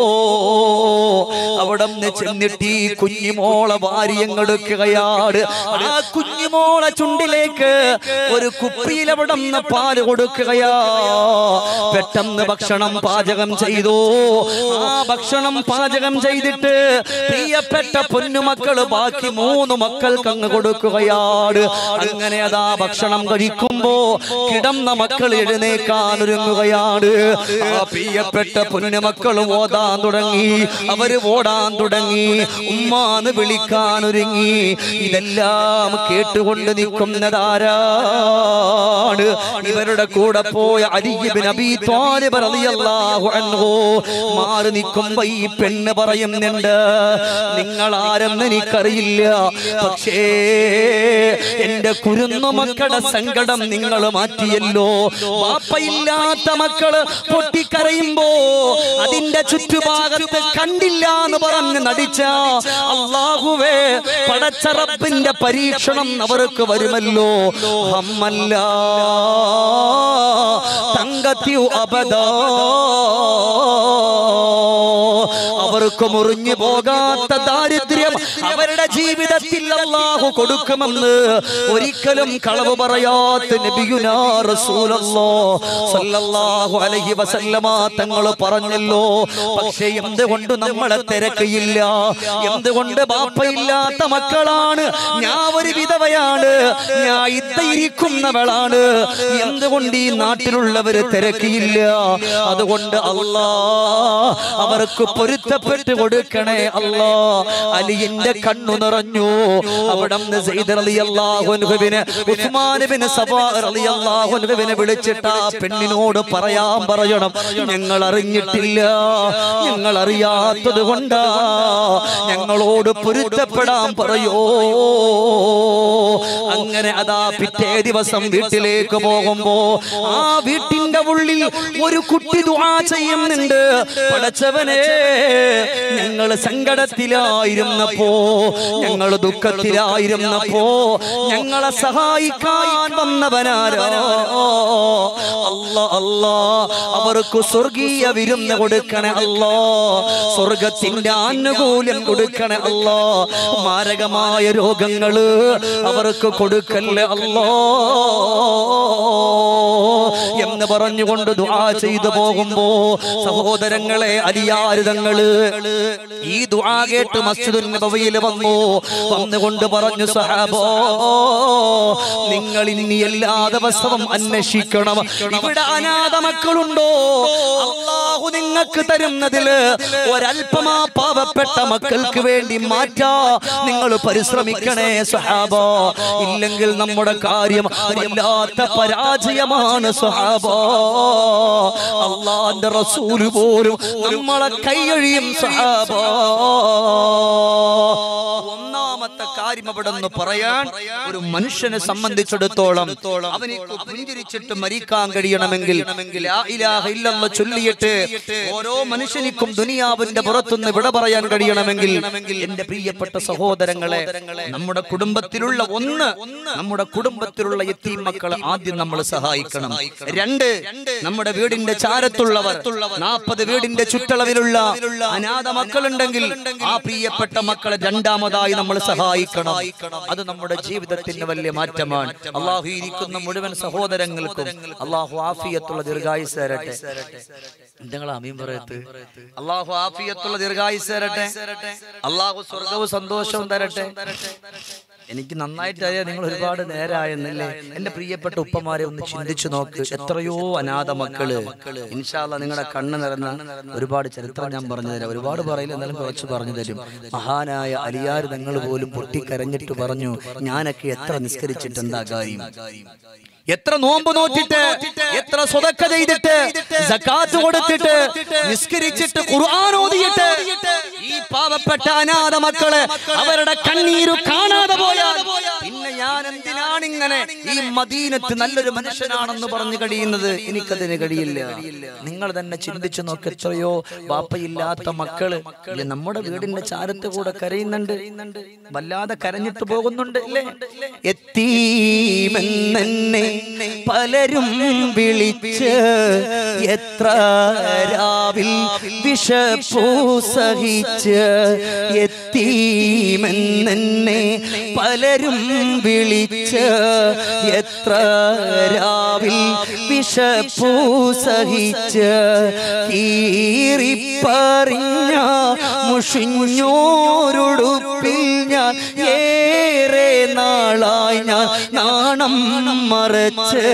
അവിടെ നിന്ന് ചെന്നിട്ട് ഈ കുഞ്ഞുമോളെ വാര്യങ്ങെടുക്കുകയാണ് ആ കുഞ്ഞുമോളെ ചുണ്ടിലേക്ക് ഒരു കുപ്പിയിൽ അവിടെ നിന്ന് പാല് കൊടുക്കുകയാ പെട്ടെന്ന് ഭക്ഷണം പാചകം ചെയ്തു ആ ഭക്ഷണം പാചകം ചെയ്തിട്ട് പ്രിയപ്പെട്ട പൊന്നുമക്കള് ബാക്കി മൂന്ന് മക്കൾക്ക് അങ്ങ് കൊടുക്കുകയാണ് അങ്ങനെ അതാ ഭക്ഷണം കഴിക്കുമ്പോ കിടന്ന മക്കൾ എഴുന്നേക്കാൻ ഒരുങ്ങുകയാണ് ആ പ്രിയപ്പെട്ട പൊന്നുമക്കൾ ഓതാൻ തുടങ്ങി അവര് ഓടാൻ തുടങ്ങി ഉമ്മാന്ന് വിളിക്കാൻ ഒരുങ്ങി ഇതെല്ലാം കേട്ടുകൊണ്ട് നിൽക്കുന്നതാരാണ് ഇവരുടെ കൂടെ പോയ അലിബിൻ അബി ത്വാലിബ് റളിയല്ലാഹു അൻഹു മാറി നിൽക്കുമ്പോ ഈ പെണ്ണ് പറയുന്നുണ്ട് നിങ്ങൾ ആരെന്ന് എനിക്കറിയില്ല പക്ഷേ എന്റെ കുരുന്നു മക്കളുടെ സങ്കടം നിങ്ങൾ മാറ്റിയല്ലോ വാപ്പയില്ലാത്ത മക്കള് പൊട്ടിക്കരയുമ്പോ അതിന്റെ ചുറ്റുഭാഗത്ത് കണ്ടില്ല എന്ന് പറഞ്ഞ് നടിച്ച അള്ളാഹുവേ പടച്ച റബ്ബിന്റെ പരീക്ഷണം അവർക്ക് വരുമല്ലോ ഹമ്മല്ല തങ്ക തങ്കത്തിയു അബദാ അവർക്ക് മുറിഞ്ഞു പോകാത്ത ദാരിദ്ര്യം അവരുടെ ജീവിതത്തിൽ അള്ളാഹു കൊടുക്കുമെന്ന് ഒരിക്കലും കളവ് പറയാത്ത നബിയുനാ റസൂലല്ലാ സല്ലല്ലാഹു അലൈഹി വസല്ലമ തങ്ങൾ പറഞ്ഞല്ലോ പക്ഷേ എന്തുകൊണ്ട് നമ്മളെ തിരക്കയില്ല എന്തുകൊണ്ട് ബാപ്പയില്ലാത്ത മക്കളാണ് ഞാൻ ഒരു വിധവയാണ് ഞാൻ ഇരിക്കുന്നവളാണ് എന്തുകൊണ്ട് ഈ നാട്ടിലുള്ളവര് തിരക്കിയില്ല അതുകൊണ്ട് അല്ലാ അവർക്ക് പൊരുത്തപ്പെട്ട് കൊടുക്കണേ അല്ലാ അലിയന്റെ കണ്ണു നിറഞ്ഞു അവിടെ വിളിച്ചിട്ട് ആ പെണ്ണിനോട് പറയാൻ പറയണം ഞങ്ങൾ അറിഞ്ഞിട്ടില്ല ഞങ്ങൾ അറിയാത്തത് കൊണ്ടാ ഞങ്ങളോട് പൊരുത്തപ്പെടാൻ പറയോ അങ്ങനെ അതാ പിറ്റേ ദിവസം വീട്ടിലേക്ക് പോകുമ്പോ ആ വീട്ടിന്റെ ഉള്ളിൽ ഒരു കുട്ടി ദുആ ചെയ്യുന്നുണ്ട് പടച്ചവനെ ഞങ്ങൾ സങ്കടത്തിലായിരുന്നപ്പോ ഞങ്ങൾ ദുഃഖത്തിലായിരുന്നപ്പോ ഞങ്ങളെ സഹായിക്കാൻ വന്നവനാരോ അല്ല അല്ല അവർക്ക് സ്വർഗീയ വിരുന്ന് കൊടുക്കണേ അല്ലോ സ്വർഗത്തിന്റെ ആനുകൂല്യം കൊടുക്കണേ അല്ലോ മാരകമായ രോഗങ്ങള് അവർക്ക് കൊടുക്കല്ലേ അല്ലോ എന്ന് പറഞ്ഞുകൊണ്ട് ദുആ ചെയ്തു പോകുമ്പോ സഹോദരങ്ങളെ അലിയാരുതങ്ങള് ഈ ദുആ കേട്ട് മസ്ജിദുൽ നബവിയിൽ വന്നു വന്നുകൊണ്ട് പറഞ്ഞു സഹാബോ നിങ്ങൾ ഇനി എല്ലാ ദിവസവും അന്വേഷിക്കണം ഇവിടെ അനാഥ മക്കളുണ്ടോ അള്ളാഹു നിങ്ങൾക്ക് തരുന്നതില് ഒരല്പമാ പാവപ്പെട്ട മക്കൾക്ക് വേണ്ടി മാറ്റാ നിങ്ങൾ പരിശ്രമിക്കണേ സഹാബ ഇല്ലെങ്കിൽ നമ്മുടെ കാര്യം വല്ലാത്ത പരാജയമാണ് സഹാബ അള്ളാന്റെ റസൂല് പോലും നമ്മളെ കൈയഴിയും സഹാബ ഒന്നാമത്തെ കാര്യം അവിടെ നിന്ന് പറയാൻ ഒരു മനുഷ്യനെ സംബന്ധിച്ചിടത്തോളം അവനെ പുഞ്ചിരിച്ചിട്ട് മരിക്കാൻ കഴിയണമെങ്കിൽ ലാ ഇലാഹ ഇല്ലല്ലാഹ് ചൊല്ലിയിട്ട് ഓരോ മനുഷ്യനിക്കും ദുനിയാവിന്റെ പുറത്തുനിന്ന് വിട പറയാൻ കഴിയണമെങ്കിൽ എന്റെ പ്രിയപ്പെട്ട സഹോദരങ്ങളെ നമ്മുടെ കുടുംബത്തിലുള്ള ഒന്ന് നമ്മുടെ കുടുംബത്തിലുള്ള എത്തി മക്കളെ ആദ്യം നമ്മൾ സഹായിക്കണം രണ്ട് നമ്മുടെ വീടിന്റെ ചാരത്തുള്ളവർ നാൽപ്പത് വീടിന്റെ ചുറ്റളവിലുള്ള അനാഥ മക്കളുണ്ടെങ്കിൽ ആ പ്രിയപ്പെട്ട മക്കളെ രണ്ടാമതായി നമ്മൾ സഹായിക്കണം അത് നമ്മുടെ ജീവിതത്തിന് വലിയ മാറ്റമാണ് അള്ളാഹു ഇരിക്കുന്ന മുഴുവൻ സഹോദരങ്ങൾക്കും അള്ളാഹു ആഫിയത്തുള്ള ദീർഘായുസ് തരട്ടെ നിങ്ങൾ അമീൻ പറയത്ത് അള്ളാഹു ആഫിയത്തുള്ള ദീർഘായുസ് തരട്ടെ അള്ളാഹു സ്വർഗവും സന്തോഷവും തരട്ടെ എനിക്ക് നന്നായിട്ട് അറിയാം നിങ്ങൾ ഒരുപാട് നേരായെന്നല്ലേ എന്റെ പ്രിയപ്പെട്ട ഉപ്പമാരെ ഒന്ന് ചിന്തിച്ചു നോക്ക് എത്രയോ അനാഥ മക്കള് ഇൻഷാല്ല നിങ്ങളുടെ കണ്ണ് നിറഞ്ഞ ഒരുപാട് ചരിത്രം ഞാൻ പറഞ്ഞു തരാം ഒരുപാട് പറയില്ല എന്നാലും കുറച്ച് പറഞ്ഞു തരും മഹാനായ അലിയാർ നിങ്ങൾ പോലും പൊട്ടിക്കരഞ്ഞിട്ട് പറഞ്ഞു ഞാനൊക്കെ എത്ര നിസ്കരിച്ചിട്ട് എന്താ കാര്യം എത്ര നോമ്പ് നോറ്റിട്ട് എത്ര സ്വതക്ക ചെയ്തിട്ട് സക്കാത്ത് കൊടുത്തിട്ട് നിസ്കരിച്ചിട്ട് ഖുർആൻ ഓതിയിട്ട് ഈ പാവപ്പെട്ട അനാഥ മക്കളെ അവരുടെ കണ്ണീര് കാണാതെ പോയാൽ പിന്നെ ഞാൻ എന്തിനാണ് ഇങ്ങനെ ഈ മദീനത്ത് നല്ലൊരു മനുഷ്യനാണെന്ന് പറഞ്ഞു കഴിയുന്നത് എനിക്കതിന് കഴിയില്ല നിങ്ങൾ തന്നെ ചിന്തിച്ചു നോക്ക് എത്രയോ ബാപ്പയില്ലാത്ത മക്കള് ഇല്ലേ, നമ്മുടെ വീടിന്റെ ചാരത്ത് കൂടെ കരയുന്നുണ്ട് വല്ലാതെ കരഞ്ഞിട്ട് പോകുന്നുണ്ട് അല്ലേ എത്തീമെന്നെ പലരും വിളിച്ച് എത്ര രാവിൽ വിഷപ്പൂ സഹിച്ച് എത്തീമെന്നെ പലരും വിളിച്ച് എത്ര രാവിൽ വിഷപ്പൂ സഹിച്ച് കീറിപ്പറിഞ്ഞ മുഷിഞ്ഞോരുടുപ്പിൽ ഞാൻ ഏറെ നാളായി ഞാൻ നാണം മറച്ച്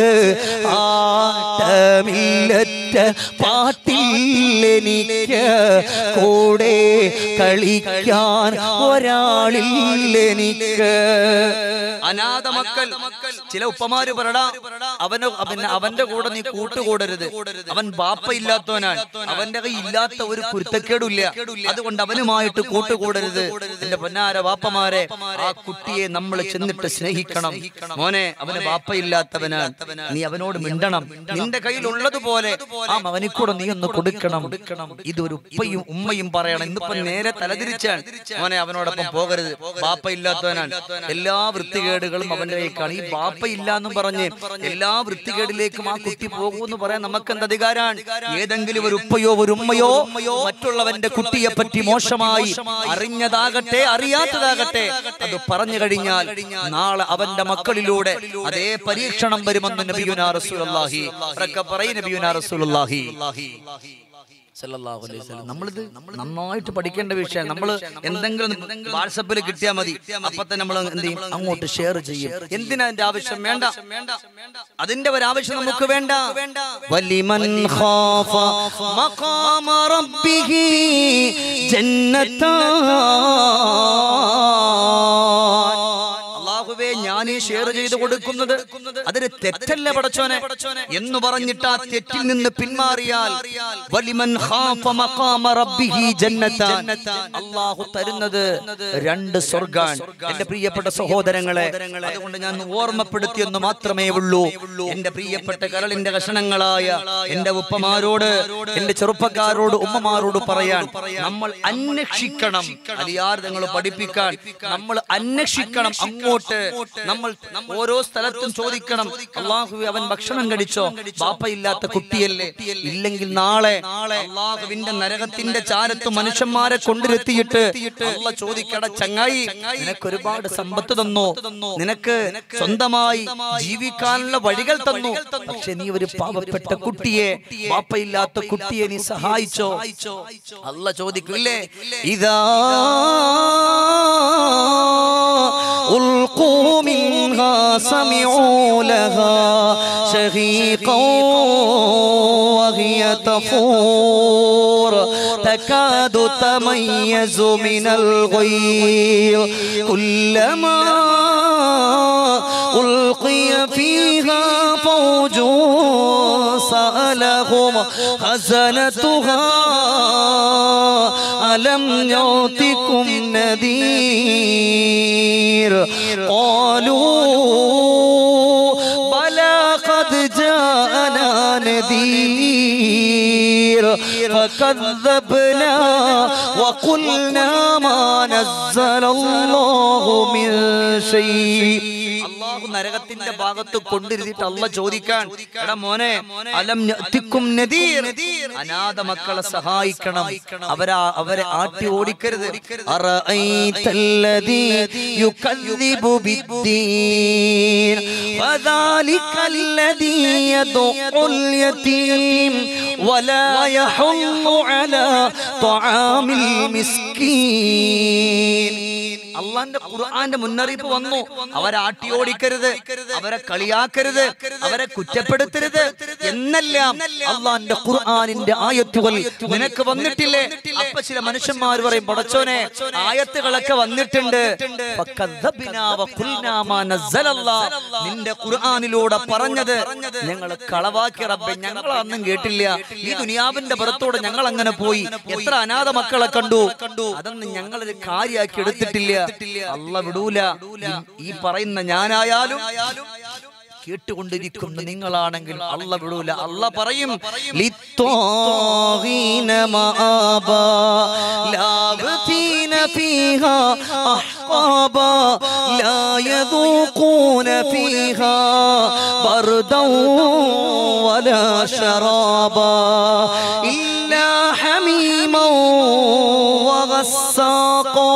ആട്ടമില്ലറ്റ പാട്ടില്ലെനിക്ക് കൂടെ കളിക്കാൻ ഒരാളില്ലെനിക്ക് അനാഥ മക്കൾ ചില ഉപ്പമാര് പറടാ അവന് പിന്നെ അവന്റെ കൂടെ നീ കൂട്ടുകൂടരുത് അവൻ ബാപ്പ ഇല്ലാത്തവനാണ് അവന്റെ കൈ ഇല്ലാത്ത ഒരു കുരുത്തക്കേടില്ല അതുകൊണ്ട് അവനുമായിട്ട് കൂട്ടുകൂടരുത് എന്റെ പൊന്നാര ബാപ്പമാർ വാപ്പമാരെ ആ കുട്ടിയെ നമ്മൾ ചെന്നിട്ട് സ്നേഹിക്കണം മോനെ അവന് വാപ്പയില്ലാത്തവനാണ് നീ അവനോട് മിണ്ടണം നിന്റെ കയ്യിലുള്ളതുപോലെ ആ മകനിക്കൂടെ നീ ഒന്ന് കൊടുക്കണം ഇതൊരു ഉപ്പയും ഉമ്മയും പറയണം ഇന്നിപ്പോ നേരെ തലതിരിച്ചാണ് മോനെ അവനോടൊപ്പം പോകരുത് ബാപ്പ ഇല്ലാത്തവനാണ് എല്ലാ വൃത്തികേടുകളും അവന്റെ കൈക്കാണ് ഈ ബാപ്പ ഇല്ല എന്നും പറഞ്ഞ് എല്ലാ വൃത്തികേടിലേക്കും ആ കുട്ടി പോകുമെന്ന് പറയാൻ നമുക്ക് എന്ത് അധികാരമാണ് ഏതെങ്കിലും ഒരു ഉപ്പയോ ഒരു ഉമ്മയോ മറ്റുള്ളവന്റെ കുട്ടിയെ പറ്റി മോശമായി അറിഞ്ഞതാകട്ടെ അറിയാത്തതാകട്ടെ അത് പറഞ്ഞു കഴിഞ്ഞാൽ നാളെ അവന്റെ മക്കളിലൂടെ അതേ പരീക്ഷണം വരുമെന്ന് നബിയുനാ റസൂലുള്ളാഹി ഉറക്കെ പറയ് നബിയുനാ റസൂലുള്ളാഹി സല്ലല്ലാഹു അലൈഹി വസല്ലം. നമ്മളിത് നന്നായിട്ട് പഠിക്കേണ്ട വിഷയം നമ്മൾ എന്തെങ്കിലും വാട്സപ്പിൽ കിട്ടിയാൽ മതി അപ്പൊ തന്നെ നമ്മൾ എന്ത് ചെയ്യും അങ്ങോട്ട് ഷെയർ ചെയ്യും എന്തിനാ അതിന്റെ ആവശ്യം വേണ്ട അതിന്റെ ഒരു ആവശ്യം നമുക്ക് വേണ്ട വലിമൻ ഖാഫ മഖാമ റബ്ബിഹി ജന്നത്താൻ അള്ളാഹുവേ ഞാൻ ഈ ഷെയർ ചെയ്ത് കൊടുക്കുന്നത് അതൊരു തെറ്റല്ല പടച്ചോനെ എന്ന് പറഞ്ഞിട്ട് ആ തെറ്റിൽ നിന്ന് പിന്മാറിയാൽ വലിമൻ ഖാഫ മഖാമ റബ്ബിഹി ജന്നത്താൻ അള്ളാഹു തരുന്നത് രണ്ട് സ്വർഗാൻ എന്റെ പ്രിയപ്പെട്ട സഹോദരങ്ങളെ അതുകൊണ്ട് ഞാൻ ഓർമ്മപ്പെടുത്തിയെന്ന് മാത്രമേ ഉള്ളൂ എന്റെ പ്രിയപ്പെട്ട കരളിന്റെ കഷണങ്ങളായ എന്റെ ഉപ്പമാരോട് എന്റെ ചെറുപ്പക്കാരോട് ഉമ്മമാരോട് പറയാൻ നമ്മൾ അന്വേഷിക്കണം അലിയാർ നിങ്ങൾ പഠിപ്പിക്കാൻ നമ്മൾ അന്വേഷിക്കണം അങ്ങോട്ട് നമ്മൾ ഓരോ സ്ഥലത്തും ചോദിക്കണം അള്ളാഹു അവൻ ഭക്ഷണം കഴിച്ചോ ബാപ്പയില്ലാത്ത കുട്ടിയല്ലേ ഇല്ലെങ്കിൽ നാളെ അള്ളാഹുവിന്റെ നരകത്തിന്റെ ചാരത്ത് മനുഷ്യന്മാരെ കൊണ്ടിരുത്തിയിട്ട് അള്ള ചോദിക്കട ചങ്ങായി നിനക്ക് ഒരുപാട് സമ്പത്ത് തന്നു നിനക്ക് സ്വന്തമായി ജീവിക്കാനുള്ള വഴികൾ തന്നു പക്ഷെ നീ ഒരു പാവപ്പെട്ട കുട്ടിയെ ബാപ്പയില്ലാത്ത കുട്ടിയെ നീ സഹായിച്ചോ അല്ല ചോദിക്കില്ലേ ഇതാ ألقوا منها سمعوا لها شهيقا وهي تفور تكاد تميز من الغيظ كلما ألقي فيها فوج سألهم خزنتها ألم يعطكم نذير قالوا بلى قد جاءنا نذير فكذبنا وقلنا ما نزل الله من شيء അള്ളാഹു നരകത്തിന്റെ ഭാഗത്ത് കൊണ്ടിരുന്നിട്ട് അല്ല ചോദിക്കാൻ എടാ മോനെ അലം ഞത്തിക്കും നദീർ അനാഥ മക്കളെ സഹായിക്കണം അവരാ അവരെ ആട്ടി ഓടിക്കരുത് അറഅയ്തല്ലദീ യുകദ്ദിബു ബിദ്ദീൻ ഫദാലിക അല്ലദീ യദഉൽ യതീം വലാ യഹുല്ലു അലാ തആമിൽ മിസ്കീൻ അള്ളാന്റെ ഖുർആന്റെ മുന്നറിയിപ്പ് വന്നു അവരെ ആട്ടിയോടിക്കരുത് അവരെ കളിയാക്കരുത് അവരെ കുറ്റപ്പെടുത്തരുത് എന്നെല്ലാം അള്ളാന്റെ ഖുർആനിന്റെ ആയത്തുകൾ നിനക്ക് വന്നിട്ടില്ലേ അപ്പൊ ചില മനുഷ്യന്മാർ പറയും പടച്ചോനെ ആയത്തുകളൊക്കെ വന്നിട്ടുണ്ട് ഫക്കദ്ദബ്നാ വഖുൽനാ മാ നസ്സലല്ലാ. നിന്റെ ഖുർആനിലൂടെ പറഞ്ഞത് ഞങ്ങൾ കളവാക്കി റബ്ബെ ഞങ്ങൾ അന്നും കേട്ടില്ല ഈ ദുനിയാവിന്റെ പുറത്തോടെ ഞങ്ങൾ അങ്ങനെ പോയി എത്ര അനാഥ മക്കളെ കണ്ടു അതൊന്നും ഞങ്ങളൊരു കാര്യാക്കി എടുത്തിട്ടില്ല അല്ല വിടൂല ഈ- ഈ പറയുന്ന ഞാനായാലും കേട്ടുകൊണ്ടിരിക്കുന്ന നിങ്ങളാണെങ്കിൽ അല്ല വിടൂല അല്ല പറയും ലിത്വാഗീന മആബാ, ലാബതീന ഫീഹാ അഹ്ഖാബാ, ലാ യദൂഖൂന ഫീഹാ ബർദൻ വലാ ശറാബാ, ഇല്ലാ ഹമീമാ وغساقا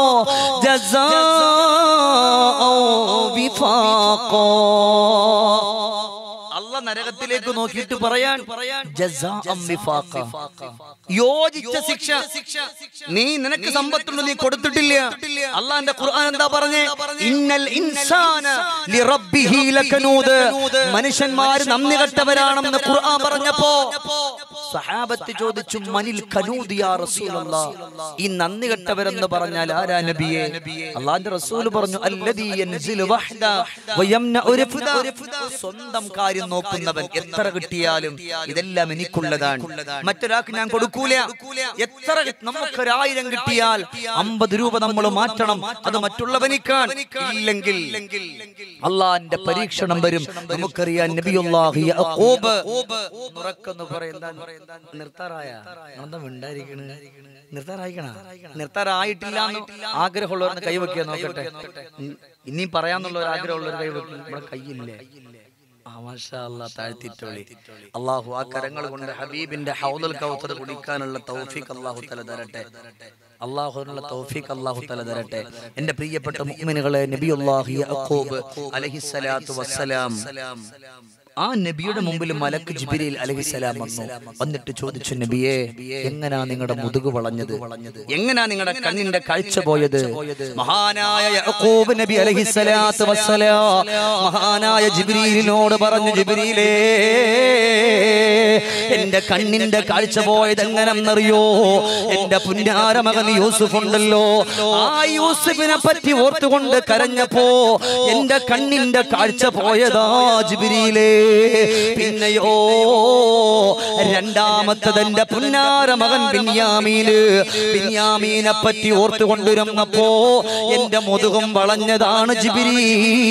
جزاء وفاقا അല്ല നരകത്തിലേക്ക് നോക്കിയിട്ട് പറയാൻ ജസാഅം വിഫാഖ. യോജിച്ച ശിക്ഷ നീ നിനക്ക് സമ്പത്തുണ്ട് നീ കൊടുത്തിട്ടില്ല അള്ളാന്റെ ഖുർആൻ എന്താ പറഞ്ഞേ ഇന്നൽ ഇൻസാന ലിറബ്ബിഹി ലകനൂദ് മനുഷ്യന്മാര് നന്ദി കെട്ടവരാണെന്ന് ഖുർആൻ പറഞ്ഞപ്പോ സഹാബത്ത് ചോദിച്ചു മനിൽ കനൂദ് യാ റസൂലല്ലാ ഈ നന്ദി കെട്ടവരെന്ന് പറഞ്ഞാൽ ആരാ നബിയെ അള്ളാന്റെ റസൂൽ പറഞ്ഞു അല്ലദീ യൻസിലു വഹ്ദ വയംനഉ രഫ്ദ. സ്വന്തം കാര്യം നോക്കുന്നവൻ എത്ര കിട്ടിയാലും ഇതെല്ലാം എനിക്കുള്ളതാണ് മറ്റൊരാൾക്ക് ഞാൻ കൊടുക്കൂല എത്ര നമുക്കൊരായിരം കിട്ടിയാൽ അമ്പത് രൂപ നമ്മൾ മാറ്റണം അത് മറ്റുള്ളവനിക്കാൻ ഇല്ലെങ്കിൽ അള്ളാന്റെ പരീക്ഷണം വരും നമുക്കറിയാം നബിയുല്ലാഹി യഅഖൂബ് ഉറക്കെന്ന് പറയുന്ന നിർത്താറായ എന്താ മിണ്ടായിരിക്കണ് നിർത്താറായിക്കണ നിർത്താറായിട്ടില്ല ആഗ്രഹമുള്ളവർ കൈവയ്ക്കുക നോക്കട്ടെ ഉം, ഇനിയും പറയാന്നുള്ള ഒരു ആഗ്രഹമുള്ളവർ കൈവയ്ക്കും നമ്മുടെ കയ്യില്ലേ ആ, മാഷാ അല്ലാ, താഴ്ത്തിയിട്ടോളി. അള്ളാഹു ആ കരങ്ങൾ കൊണ്ട് ഹബീബിന്റെ ഹൗദുൽ കൗത്തർ കുടിക്കാനുള്ള തൗഫീഖ് അള്ളാഹു തല തരട്ടെ അള്ളാഹുവിനുള്ള തൗഫീഖ് അള്ളാഹു തല തരട്ടെ എന്റെ പ്രിയപ്പെട്ട മുഅ്മിനുകളെ നബിയുല്ലാഹി യഅഖൂബ് അലൈഹിസ്സലാത്തു വസ്സലാം ആ നബിയുടെ മുമ്പിൽ മലക്ക് ജിബിരിൽ അലഹിസലാം വന്നു വന്നിട്ട് ചോദിച്ചു നബിയെ എങ്ങനാ നിങ്ങളുടെ മുതുക് വളഞ്ഞത് എങ്ങനാ നിങ്ങളുടെ കണ്ണിന്റെ കാഴ്ച പോയത് മഹാനായ യഅഖൂബ് നബി അലഹിസലാത്തു വസ്സലാം മഹാനായ ജിബ്രീലിനോട് പറഞ്ഞു ജിബ്രീലേ എന്റെ കണ്ണിന്റെ കാഴ്ച പോയത് എങ്ങനെന്നറിയോ എന്റെ പുന്നാര മകൻ യൂസുഫ് ഉണ്ടല്ലോ ആ യൂസുഫിനെ പറ്റി ഓർത്തുകൊണ്ട് കരഞ്ഞപ്പോ എന്റെ കണ്ണിന്റെ കാഴ്ച പോയതാ ജിബിരിയിലേ പിന്നെയോ രണ്ടാമത്തത് എന്റെ പുന്നാര മകൻ ബിന്യാമീന് ബിന്യാമീനെ പറ്റി ഓർത്തുകൊണ്ടിരുന്നപ്പോ എന്റെ മുതുകും വളഞ്ഞതാണ് ജിബിരി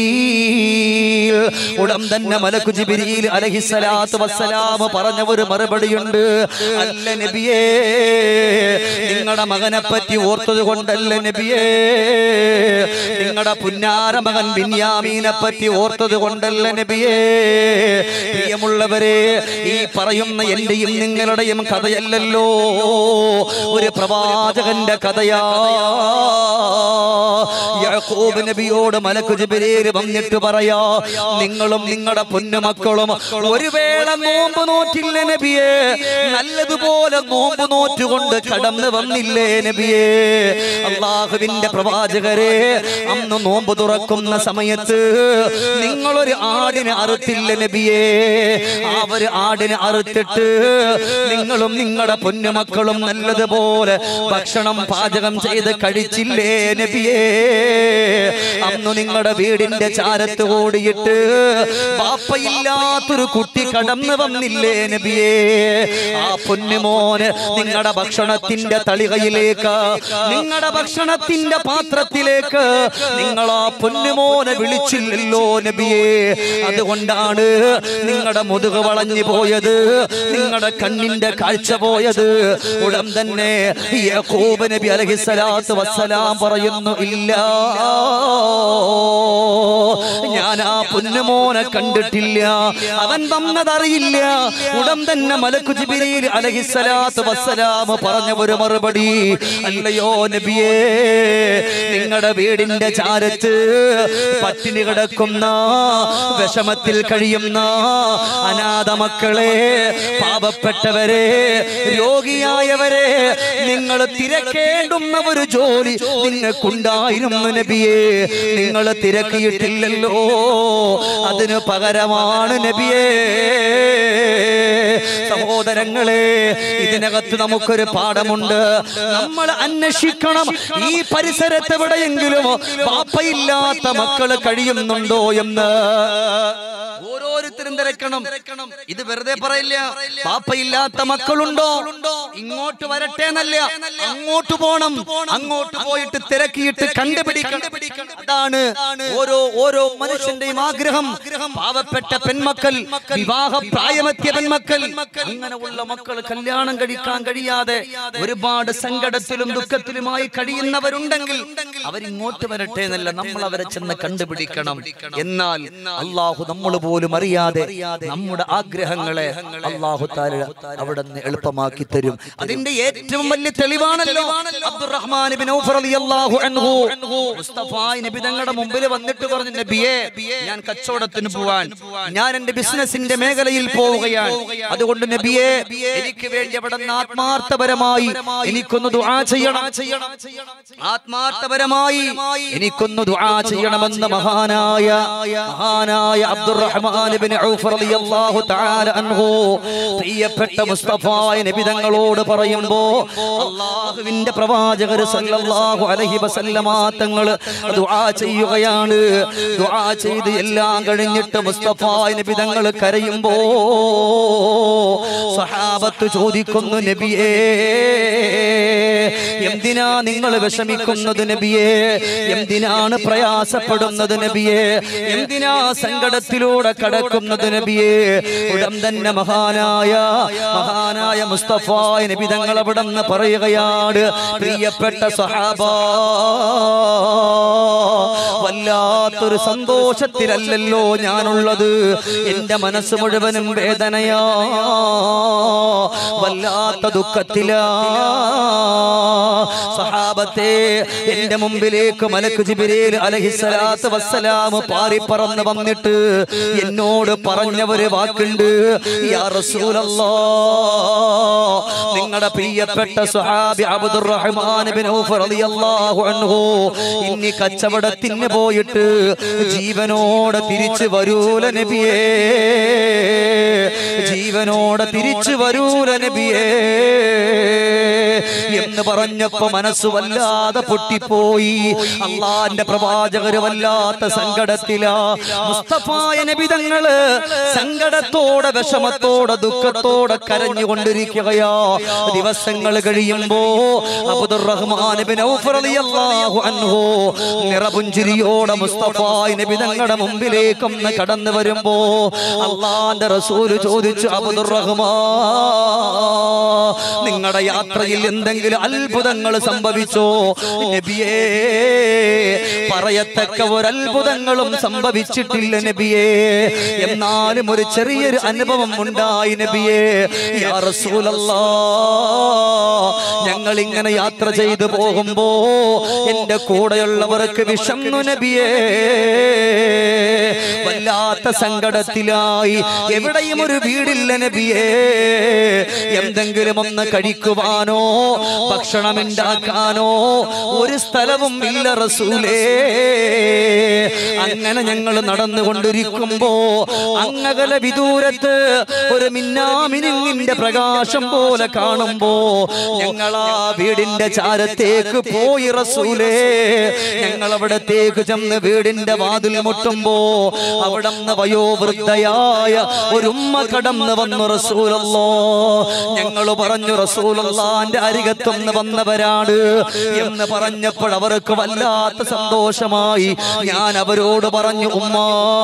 ഉടൻ തന്നെ മലക്കു ജിബിരിയിൽ അലഹിസലാത്ത് വസ്സലാം പറഞ്ഞ ഒരു മറുപടിയുണ്ട് അല്ല നബിയേ നിങ്ങളുടെ മകനെ പറ്റി ഓർത്തത് കൊണ്ടല്ല നബിയേ നിങ്ങളുടെ പുന്നാര മകൻ ബിന്യാമീനെ പറ്റി ഓർത്തത് കൊണ്ടല്ല നബിയേ പ്രിയമുള്ളവരെ ഈ പറയുന്ന എന്റെയും നിങ്ങളുടെയും കഥയല്ലല്ലോ ഒരു പ്രവാചകന്റെ കഥയാ യാക്കൂബ് നബിയോട് മലക്കു ജിബ്രീൽ വന്നിട്ട് പറയാ നിങ്ങളും നിങ്ങളുടെ പൊന്നുമക്കളും ഒരു വേള നോമ്പ് നോറ്റില്ല നബിയെ നല്ലതുപോലെ നോമ്പ് നോറ്റുകൊണ്ട് കടന്നു വന്നില്ലേ നബിയെ അള്ളാഹുവിന്റെ പ്രവാചകരെ അന്ന് നോമ്പ് തുറക്കുന്ന സമയത്ത് നിങ്ങളൊരു ആടിനെ അറുത്തില്ല നബിയെ ആ ഒരു ആടിനെ അറുത്തിട്ട് നിങ്ങളും നിങ്ങളുടെ പൊന്നുമക്കളും നല്ലതുപോലെ ഭക്ഷണം പാചകം ചെയ്ത് കഴിച്ചില്ലേ നബിയേ അന്ന് നിങ്ങളുടെ വീടിന്റെ ചാരത്ത് ഓടിയിട്ട് പാപ്പയില്ലാത്തൊരു കുട്ടി കടന്നു വന്നില്ലേ നബിയേ ആ പൊന്നുമോന് നിങ്ങളുടെ ഭക്ഷണത്തിന്റെ തളികയിലേക്ക് നിങ്ങളുടെ ഭക്ഷണത്തിന്റെ പാത്രത്തിലേക്ക് നിങ്ങൾ ആ പൊന്നുമോനെ വിളിച്ചില്ലല്ലോ നബിയേ അതുകൊണ്ടാണ് നിങ്ങളുടെ മുതുക വളഞ്ഞു പോയത് നിങ്ങളുടെ കണ്ണിന്റെ കാഴ്ച പോയത് ഉടൻ തന്നെ യാക്കൂബ് നബി അലഹിസലാത്ത് വസ്സലാം പറയുന്നു ഇല്ല ഞാൻ ആ പൊന്നുമോനെ കണ്ടിട്ടില്ല അവൻ വന്നതറിയില്ല ഉടൻ തന്നെ മലക്കു ജിബിരിയിൽ അലഹിസലാത്ത് വസ്സലാം പറഞ്ഞ ഒരു മറുപടി അല്ലയോ നബിയേ നിങ്ങളുടെ വീടിന്റെ ചാരത്ത് പട്ടിണി കിടക്കുന്ന വിഷമത്തിൽ കഴിയുന്ന അനാഥ മക്കളെ പാവപ്പെട്ടവരെ രോഗിയായവരെ നിങ്ങൾ തിരക്കേണ്ടുന്ന ഒരു ജോലി നിങ്ങൾക്കുണ്ടായിരുന്നു നബിയെ നിങ്ങൾ തിരക്കിയിട്ടില്ലല്ലോ അതിന് പകരമാണ് നബിയേ സഹോദരങ്ങളെ ഇതിനകത്ത് നമുക്കൊരു പാഠമുണ്ട് നമ്മൾ അന്വേഷിക്കണം ഈ പരിസരത്ത് എവിടെയെങ്കിലും പാപ്പയില്ലാത്ത മക്കള് കഴിയുന്നുണ്ടോ എന്ന് ഓരോരുത്തരും തിരക്കണം ഇത് വെറുതെ പറയില്ല പാപ്പയില്ലാത്ത മക്കളുണ്ടോ ഇങ്ങോട്ട് വരട്ടെ എന്നല്ല അങ്ങോട്ട് പോണം അങ്ങോട്ട് പോയിട്ട് തിരക്കിയിട്ട് കണ്ടുപിടിക്കണം അതാണ് ഓരോ ഓരോ മനുഷ്യന്റെയും ആഗ്രഹം പാവപ്പെട്ട പെൺമക്കൾ വിവാഹ പ്രായമെത്തിയ പെൺമക്കൾ അങ്ങനെയുള്ള മക്കൾ കല്യാണം കഴിക്കാൻ കഴിയാതെ ഒരുപാട് സങ്കടത്തിലും ദുഃഖത്തിലുമായി കഴിയുന്നവരുണ്ടെങ്കിൽ അവരിങ്ങോട്ട് വരട്ടെ എന്നല്ല നമ്മൾ അവരെ ചെന്ന് കണ്ടുപിടിക്കണം എന്നാൽ അള്ളാഹു നമ്മൾ പോലും അറിയാതെ നമ്മുടെ ആഗ്രഹങ്ങളെ അള്ളാഹു താല അവിടെ നിന്ന് എളുപ്പമാക്കി തരും അതിന്റെ ഏറ്റവും വലിയ തെളിവാണല്ലോ അബ്ദുറഹ്മാൻ ഇബ്നു ഔഫ് റളിയല്ലാഹു അൻഹു മുസ്തഫ നബി തങ്ങളുടെ മുമ്പിൽ വന്നിട്ട് പറഞ്ഞു നബിയെ ഞാൻ കച്ചവടത്തിന് പോവാൻ ഞാൻ എന്റെ ബിസിനസിന്റെ മേഖലയിൽ പോവുകയാണ് അതുകൊണ്ട് നബിയെ എനിക്ക് വേണ്ടി അവിടെ നിന്ന് ആത്മാർത്ഥപരമായി എനിക്കൊന്ന് ദുആ ചെയ്യണം ആത്മാർത്ഥപരമായി എനിക്കൊന്ന് ദുആ ചെയ്യണമെന്ന് മഹാനായ മഹാനായ അബ്ദുറഹ്മാൻ ഇബ്നു ഔഫ് ഔഫ് റളിയല്ലാഹു തആല അൻഹു പ്രിയപ്പെട്ട മുസ്തഫായ നബി തങ്ങളോട് പറയുമ്പോ അള്ളാഹുവിന്റെ പ്രവാചകർ സല്ലല്ലാഹു അലൈഹി വസല്ലമ തങ്ങൾ ദുആ ചെയ്യുകയാണ് ദുആ ചെയ്ത് എല്ലാം കഴിഞ്ഞിട്ട് മുസ്തഫായ നബി തങ്ങൾ കരയുമ്പോ സഹാബത്ത് ചോദിക്കുന്നു നബിയേ എന്തിനാ നിങ്ങൾ വിഷമിക്കുന്നത് നബിയേ എന്തിനാണ് പ്രയാസപ്പെടുന്നത് നബിയേ എന്തിനാ സങ്കടത്തിലൂടെ കടക്കുന്നത് നബിയേ ഉടൻ തന്നെ മഹാനായ മഹാനായ മുസ്തഫ നബി തങ്ങൾ അവിടെ നിന്ന് പറയുകയാണ് പ്രിയപ്പെട്ട സഹാബ വല്ലാത്തൊരു സന്തോഷത്തിലല്ലല്ലോ ഞാനുള്ളത് എന്റെ മനസ്സ് മുഴുവനും വേദനയാ വല്ലാത്ത ദുഃഖത്തിലാ സഹാബത്തെ എന്റെ മുമ്പിലേക്ക് മലക്ക് ജിബിരേൽ അലഹിസലാത്ത് വസ്സലാം പാറിപ്പറന്ന് വന്നിട്ട് എന്നോട് പറഞ്ഞ ഒരു വാക്കുണ്ട് യാ റസൂലല്ലാ നിങ്ങളുടെ പ്രിയപ്പെട്ട സുഹാബി അബ്ദുറഹ്മാൻ ബിൻ ഔഫ് റളിയല്ലാഹു അൻഹു ഇനി കച്ചവടത്തിന് പോയിട്ട് ജീവനോടെ തിരിച്ചു വരൂല നബിയേ ജീവനോടെ തിരിച്ചു വരൂല നബിയേ എന്ന് പറഞ്ഞപ്പോ മനസ്സ് വല്ലാതെ പൊട്ടിപ്പോയി അള്ളാന്റെ പ്രവാചകര് വല്ലാത്ത സങ്കടത്തിലാ മുസ്തഫായ നബിതങ്ങള് സങ്കടത്തോടെ വിഷമത്തോടെ ദുഃഖത്തോടെ കരഞ്ഞുകൊണ്ടിരിക്കുകയാ ദിവസങ്ങൾ കഴിയുമ്പോ അബ്ദുറഹ്മാൻ ബിൻ ഔഫ് റളിയല്ലാഹു അൻഹു നിറപുഞ്ചിരിയോടെ മുസ്തഫായ നബിതങ്ങളുടെ മുമ്പിലേക്കൊന്ന് കടന്നു വരുമ്പോ അള്ളാന്റെ റസൂല് ചോദിച്ചു അബ്ദുറഹ്മാൻ നിങ്ങളുടെ യാത്രയിൽ എന്തെങ്കിലും അത്ഭുതങ്ങൾ സംഭവിച്ചോ നബിയേ പറയത്തക്ക ഒരു അത്ഭുതങ്ങളും സംഭവിച്ചിട്ടില്ല നബിയേ എന്നാലും ഒരു ചെറിയൊരു അനുഭവം ഉണ്ടായി നബിയേ യാ റസൂലല്ലാ ഞങ്ങൾ ഇങ്ങനെ യാത്ര ചെയ്തു പോകുമ്പോ എന്റെ കൂടെയുള്ളവർക്ക് വിഷന്നു നബിയേ വല്ലാത്ത സങ്കടത്തിലായി എവിടെയും ഒരു വീടില്ല നബിയേ എന്തെങ്കിലും ഒന്ന് കഴിക്കുവാനോ ഭക്ഷണം ഉണ്ടാക്കാനോ ഒരു സ്ഥലവും ഇല്ല റസൂലേ അങ്ങനെ ഞങ്ങൾ നടന്നുകൊണ്ടിരിക്കുമ്പോ അങ്ങകല വിദൂരത്ത് ഒരു മിന്നാമിനിങ്ങിന്റെ പ്രകാശം പോലെ കാണുമ്പോ ഞങ്ങൾ ആ വീടിന്റെ ചാരത്തേക്ക് പോയി റസൂലേ ഞങ്ങൾ അവിടത്തേക്ക് ചെന്ന് വീടിന്റെ വാതിൽ മുട്ടുമ്പോ അവിടെ നിന്ന് വയോവൃദ്ധയായ ഒരു ഉമ്മ കടന്ന് വന്നു റസൂലല്ലോ ഞങ്ങൾ പറഞ്ഞു റസൂലല്ലാന്റെ അരികത്തുനിന്ന് വന്നവരാണ് എന്ന് പറഞ്ഞപ്പോൾ അവർക്ക് വല്ലാത്ത സന്തോഷമായി ഞാൻ അവരോട് പറഞ്ഞു ഉമ്മ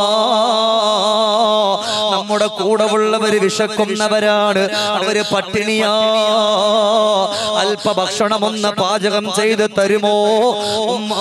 നമ്മുടെ കൂടെ ഉള്ളവര് വിശക്കുന്നവരാണ് അവര് പട്ടിണിയാ അല്പ ഭക്ഷണമൊന്ന് പാചകം ചെയ്ത് തരുമോ ഉമ്മ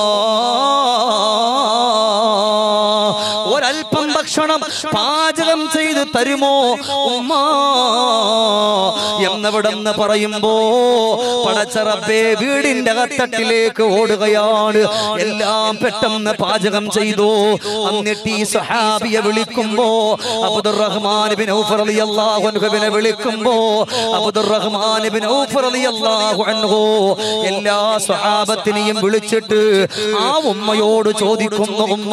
ഒരൽപ്പം ഭക്ഷണം പാചകം ചെയ്ത് തരുമോ ഉമ്മ എന്നവിടെന്ന് പറയുമ്പോ പടച്ചറബേ വീടിന്റെ അകത്തട്ടിലേക്ക് ഓടുകയാണ് എല്ലാം പെട്ടെന്ന് പാചകം ചെയ്തു എന്നിട്ട് ഈ സഹാബിയെ വിളിക്കുമ്പോ അബ്ദുറഹ്മാൻ ബിൻ ഔഫ് റളിയല്ലാഹു അൻഹുവിനെ വിളിക്കുമ്പോ അബ്ദുറഹ്മാൻ ബിൻ ഔഫ് റളിയല്ലാഹു അൻഹു എല്ലാ സ്വഹാബത്തിനെയും വിളിച്ചിട്ട് ആ ഉമ്മയോട് ചോദിക്കുന്നു ഉമ്മ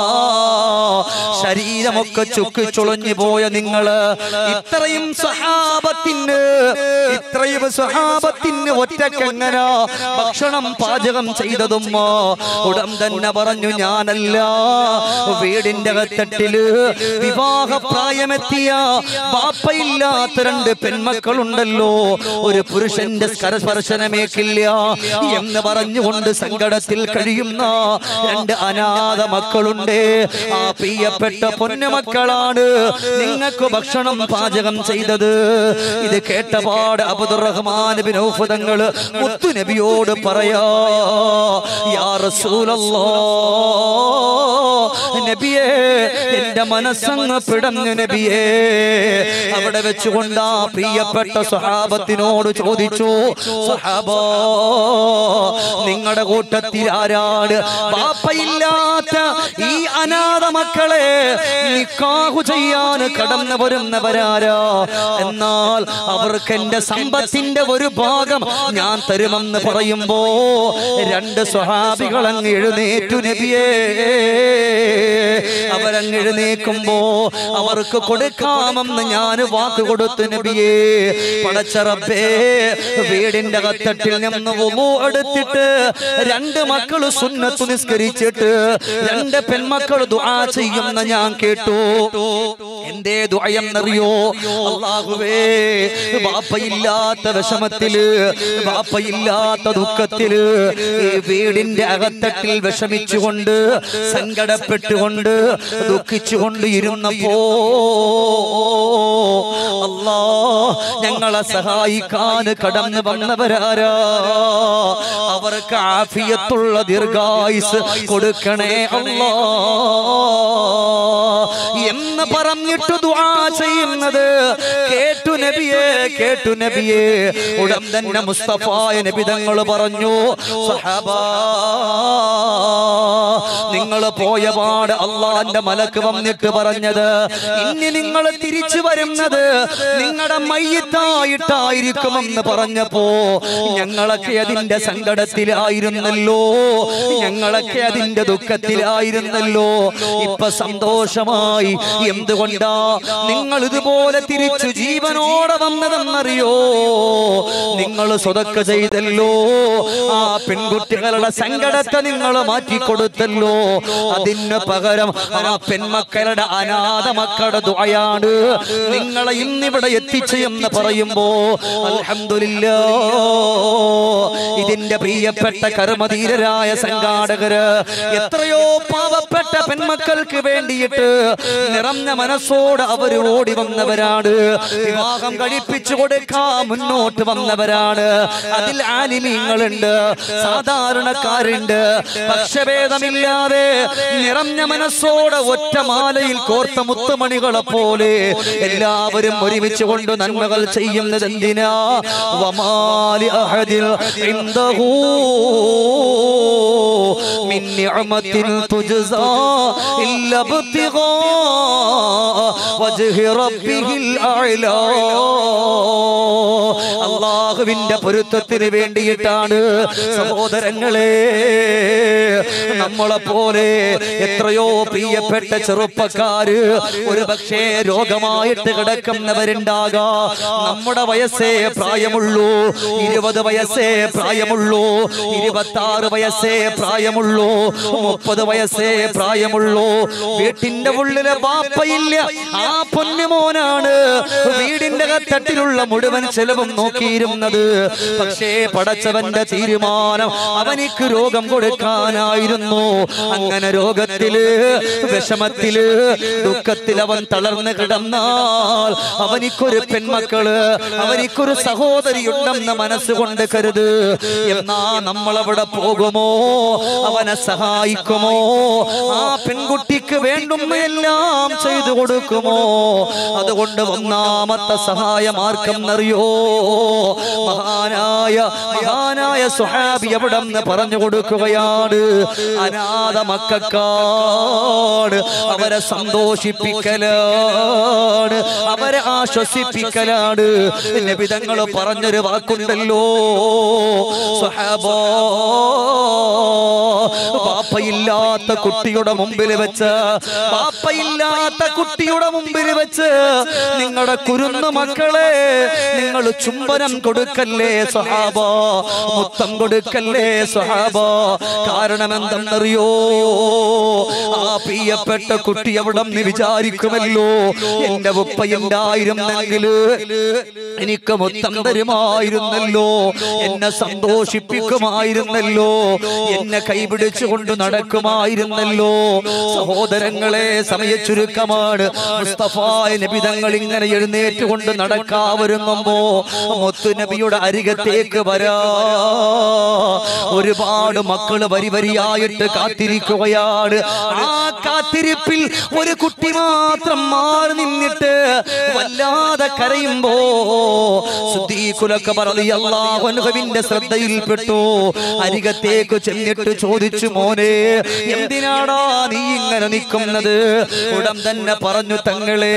ശരീരമൊക്കെ ചുക്ക് ചുളഞ്ഞു പോയ നിങ്ങള് ഇത്രയും സഹാബത്തിന് ഇത്രയും സഹാബത്തിന് ഒറ്റക്കെങ്ങനാ ഭക്ഷണം പാചകം ചെയ്തതും ഉടൻ തന്നെ പറഞ്ഞു ഞാനല്ല വീടിന്റെ അകത്തട്ടില് വിവാഹ പ്രായമെത്തിയ ബാപ്പയില്ലാത്ത രണ്ട് പെൺമക്കളുണ്ടല്ലോ ഒരു പുരുഷന്റെ സ്പർശനമേക്കില്ല എന്ന് പറഞ്ഞുകൊണ്ട് സങ്കടത്തിൽ കഴിയുന്ന രണ്ട് അനാഥ മക്കളുണ്ട് ആ പ്രിയപ്പെട്ട പൊന്നുമക്കളാണ് നിങ്ങൾക്ക് ഭക്ഷണം പാചകം ചെയ്തത് ഇത് കേട്ടപാട് അബ്ദുറഹ്മാൻ ബിൻ ഔഫ് തങ്ങൾ മുത്തുനബിയോട് പറയാ യാ റസൂലല്ലാ നബിയേ എന്റെ മനസ്സങ്ങ് പിടഞ്ഞു നബിയേ അവിടെ വെച്ചുകൊണ്ട് ആ പ്രിയപ്പെട്ട സ്വഹാബത്തിനോട് ചോദിച്ചു സ്വഹാബ നിങ്ങളുടെ കൂട്ടത്തിൽ ആരാണ് ബാപ്പയില്ലാത്ത ഈ അനാഥ മക്കളെ നിക്കാഹു ചെയ്ത് ചെയ്യാൻ കടന്നു വരുന്നവരാരാ എന്നാൽ അവർക്ക് എന്റെ സമ്പത്തിന്റെ ഒരു ഭാഗം ഞാൻ തരുമെന്ന് പറയുമ്പോ രണ്ട് സ്വഹാബികൾ അങ്ങ് എഴുന്നേറ്റു നബിയേ അവരങ്ങ് എഴുന്നേക്കുമ്പോ അവർക്ക് കൊടുക്കാമെന്ന് ഞാൻ വാക്ക് കൊടുത്തു നബിയേ പടച്ചറബേ വീടിന്റെ അകത്തട്ടിൽ നിന്ന് വുളു എടുത്തിട്ട് രണ്ട് മക്കൾ സുന്നത്തു നിസ്കരിച്ചിട്ട് രണ്ട് പെൺമക്കൾ ദുആ ചെയ്യുന്ന ഞാൻ കേട്ടു എന്തേ ദുആയെന്നറിയോ അല്ലാഹുവേ ബാപ്പയില്ലാത്ത വിഷമത്തില് ബാപ്പയില്ലാത്ത ദുഃഖത്തില് ഈ വീടിന്റെ അകത്തട്ടിൽ വിഷമിച്ചുകൊണ്ട് സങ്കടപ്പെട്ടുകൊണ്ട് ദുഃഖിച്ചുകൊണ്ട് ഇരുന്നപ്പോ അല്ലാ ഞങ്ങളെ സഹായിക്കാൻ കടന്നു വന്നവരാരാ അവർക്ക് ആഫിയത്തുള്ള ദീർഘായുസ് കൊടുക്കണേ അല്ലാ എന്ന് പറഞ്ഞിട്ട് ദുആ ചെയ്യുന്നത് കേട്ടു നബിയെ കേട്ടു നബിയെ ഉടൻ തന്നെ മുസ്തഫായ നബി തങ്ങൾ പറഞ്ഞു സഹബാ നിങ്ങൾ പോയ പാട് അള്ളാന്റെ മലക്ക് വന്നിട്ട് പറഞ്ഞത് ഇനി നിങ്ങൾ തിരിച്ചു വരുന്നത് നിങ്ങളുടെ മയ്യത്തായിട്ടായിരിക്കുമെന്ന് പറഞ്ഞപ്പോ ഞങ്ങളൊക്കെ അതിന്റെ സങ്കടത്തിലായിരുന്നല്ലോ ഞങ്ങളൊക്കെ അതിന്റെ ദുഃഖത്തിലായിരുന്നല്ലോ ഇപ്പൊ സന്തോഷമായി എന്തുകൊണ്ടാ നിങ്ങൾ ഇതുപോലെ തിരിച്ചു ജീവനോടെ വന്നതെന്നറിയോ നിങ്ങൾ സ്വതക്ക ചെയ്തല്ലോ ആ പെൺകുട്ടികളുടെ സങ്കടത്തെ നിങ്ങൾ മാറ്റിക്കൊടുത്തല്ലോ അതിന് പകരം ആ പെൺമക്കളുടെ അനാഥ മക്കളുടെ ദുആയാണ് നിങ്ങളെ ഇന്നിവിടെ എത്തിച്ചു എന്ന് പറയുമ്പോ അൽഹംദുലില്ലാ ഇതിന്റെ പ്രിയപ്പെട്ട കർമ്മധീരരായ സംഘാടകര് എത്രയോ പാവപ്പെട്ട പെൺമക്കൾക്ക് വേണ്ടിയിട്ട് നിറഞ്ഞ മനസ്സോട് അവർ ഓടി വന്നവരാണ് വിവാഹം കഴിപ്പിച്ചു കൊടുക്കാൻ മുന്നോട്ട് വന്നവരാണ് അതിൽ ആലിമീങ്ങളുണ്ട് സാധാരണക്കാരുണ്ട് പക്ഷഭേദമില്ലാതെ നിറഞ്ഞ മനസ്സോടെ ഒറ്റ മാലയിൽ കോർത്ത മുത്തുമണികളെ പോലെ എല്ലാവരും ഒരുമിച്ച് കൊണ്ട് നന്മകൾ ചെയ്യുന്നത് എന്തിനാ വമാലി അഹദിൽ ഇൻദഹു من نعمة تجزى إلا ابتغاء وجه ربه الأعلى അള്ളാഹുവിന്റെ പൊരുത്തത്തിന് വേണ്ടിയിട്ടാണ് സഹോദരങ്ങളെ നമ്മളെ പോലെ എത്രയോ പ്രിയപ്പെട്ട ചെറുപ്പക്കാര് ഒരു പക്ഷേ രോഗമായിട്ട് കിടക്കുന്നവരുണ്ടാകാ നമ്മുടെ വയസ്സേ പ്രായമുള്ളൂ ഇരുപത് വയസ്സേ പ്രായമുള്ളൂ ഇരുപത്തി ആറ് വയസ്സേ പ്രായമുള്ളൂ മുപ്പത് വയസ്സേ പ്രായമുള്ളൂ വീട്ടിന്റെ ഉള്ളിലെ ബാപ്പയില്ല ആ പൊന്നുമോനാണ് വീടിന്റെ തട്ടിലുള്ള മുഴുവൻ ചെലവും നോക്കിയിരുന്നത് പക്ഷേ പടച്ചവന്റെ തീരുമാനം അവനിക്ക് രോഗം കൊടുക്കാനായിരുന്നു അങ്ങനെ രോഗത്തില് വിഷമത്തില് ദുഃഖത്തിൽ അവൻ തളർന്നു കിടന്നാൽ അവനിക്കൊരു പെൺമക്കള് അവനിക്കൊരു സഹോദരി ഉണ്ടെന്ന് മനസ്സുകൊണ്ട് കരുത് എന്നാ നമ്മൾ അവിടെ പോകുമോ അവനെ സഹായിക്കുമോ ആ പെൺകുട്ടിക്ക് വേണ്ടുന്ന എല്ലാം ചെയ്തു കൊടുക്കുമോ അതുകൊണ്ട് ഒന്നാമത്തെ സഹായം ആർക്കെന്നറിയോ മഹാനായ മഹാനായ സുഹാബി എവിടെ നിന്ന് പറഞ്ഞു കൊടുക്കുകയാണ് അനാഥ മക്കാണ് അവരെ സന്തോഷിപ്പിക്കലാണ് അവരെ ആശ്വസിപ്പിക്കലാണ് നബിതങ്ങൾ പറഞ്ഞൊരു വാക്കുണ്ടല്ലോ സുഹാബോ പാപ്പയില്ലാത്ത കുട്ടിയുടെ മുമ്പിൽ വെച്ച് പാപ്പയില്ലാത്ത കുട്ടിയുടെ മുമ്പിൽ വെച്ച് നിങ്ങളുടെ കുരുന്നു മക്കളെ നിങ്ങൾ ചുംബനം കൊടുക്കല്ലേ സ്വഹാബ മുത്തം കൊടുക്കല്ലേ സ്വഹാബ കാരണം എന്തെന്നറിയോ ആ പ്രിയപ്പെട്ട കുട്ടി അവിടെ നിന്ന് വിചാരിക്കുമല്ലോ എന്റെ ഉപ്പയുണ്ടായിരുന്നെങ്കിൽ എനിക്ക് മുത്തം തരുമായിരുന്നല്ലോ എന്നെ സന്തോഷിപ്പിക്കുമായിരുന്നല്ലോ എന്നെ കൈപിടിച്ചുകൊണ്ട് നടക്കുമായിരുന്നല്ലോ സഹോദരങ്ങളെ സമയ ചുരുക്കമാണ് മുസ്തഫായ നബിതങ്ങൾ ഇങ്ങനെ എഴുന്നേറ്റുകൊണ്ട് നടക്കാവൊരുങ്ങുമ്പോ മുത്തു നബിയുടെ അരികത്തേക്ക് വരാ ഒരുപാട് മക്കള് വരി വരിയായിട്ട് കാത്തിരിക്കുകയാണ് ആ കാത്തിരിപ്പിൽ ഒരു കുട്ടി മാത്രം മാറി നിന്നിട്ട് വല്ലാതെ കരയുമ്പോ സുദ്ദീഖുലൊക്കെ പറഞ്ഞ അള്ളാഹുവിന്റെ ശ്രദ്ധയിൽപ്പെട്ടു അരികത്തേക്ക് ചെന്നിട്ട് ചോദിച്ചു ചോദിച്ചു മോനെ എന്തിനാടാ നീ ഇങ്ങനെ നിൽക്കുന്നത് ഉടൻ തന്നെ പറഞ്ഞു തങ്ങളെ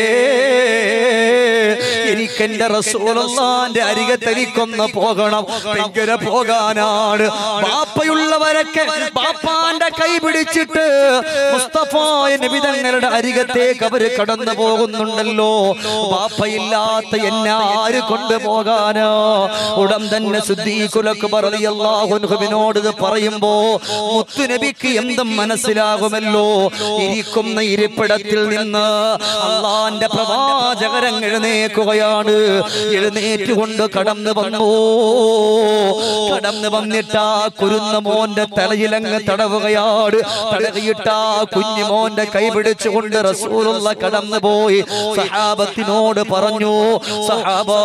എനിക്കെന്റെ റസൂലുള്ളാന്റെ അരികത്ത് എനിക്കൊന്ന് പോകണം ഭയങ്കര പോകാനാണ് ബാപ്പയുള്ളവരൊക്കെ ബാപ്പാന്റെ കൈ പിടിച്ചിട്ട് മുസ്തഫായ നബി തങ്ങളുടെ അരികത്തേക്ക് അവര് കടന്നു പോകുന്നുണ്ടല്ലോ ബാപ്പയില്ലാത്ത എന്നെ ആര് കൊണ്ടുപോകാനോ ഉടൻ തന്നെ സിദ്ദീഖുലക്ക് പറഞ്ഞോട് ഇത് പറയുമ്പോ മുത്തുനബിക്ക് എന്തും മനസ്സിലാകുമല്ലോ ഇരിക്കുന്ന ഇരിപ്പിടത്തിൽ നിന്ന് അള്ളാന്റെ പ്രവാചകരൻ എഴുന്നേക്കുകയാണ് എഴുന്നേറ്റുകൊണ്ട് കടന്നു വന്നു കടന്നു വന്നിട്ട് ആ കുരുന്ന മോന്റെ തലയിലങ്ങ് തടവുകയാണ് തടവിയിട്ട് ആ കുഞ്ഞു മോന്റെ കൈ പിടിച്ചുകൊണ്ട് റസൂലുള്ള കടന്നു പോയി സഹാബത്തിനോട് പറഞ്ഞു സഹാബാ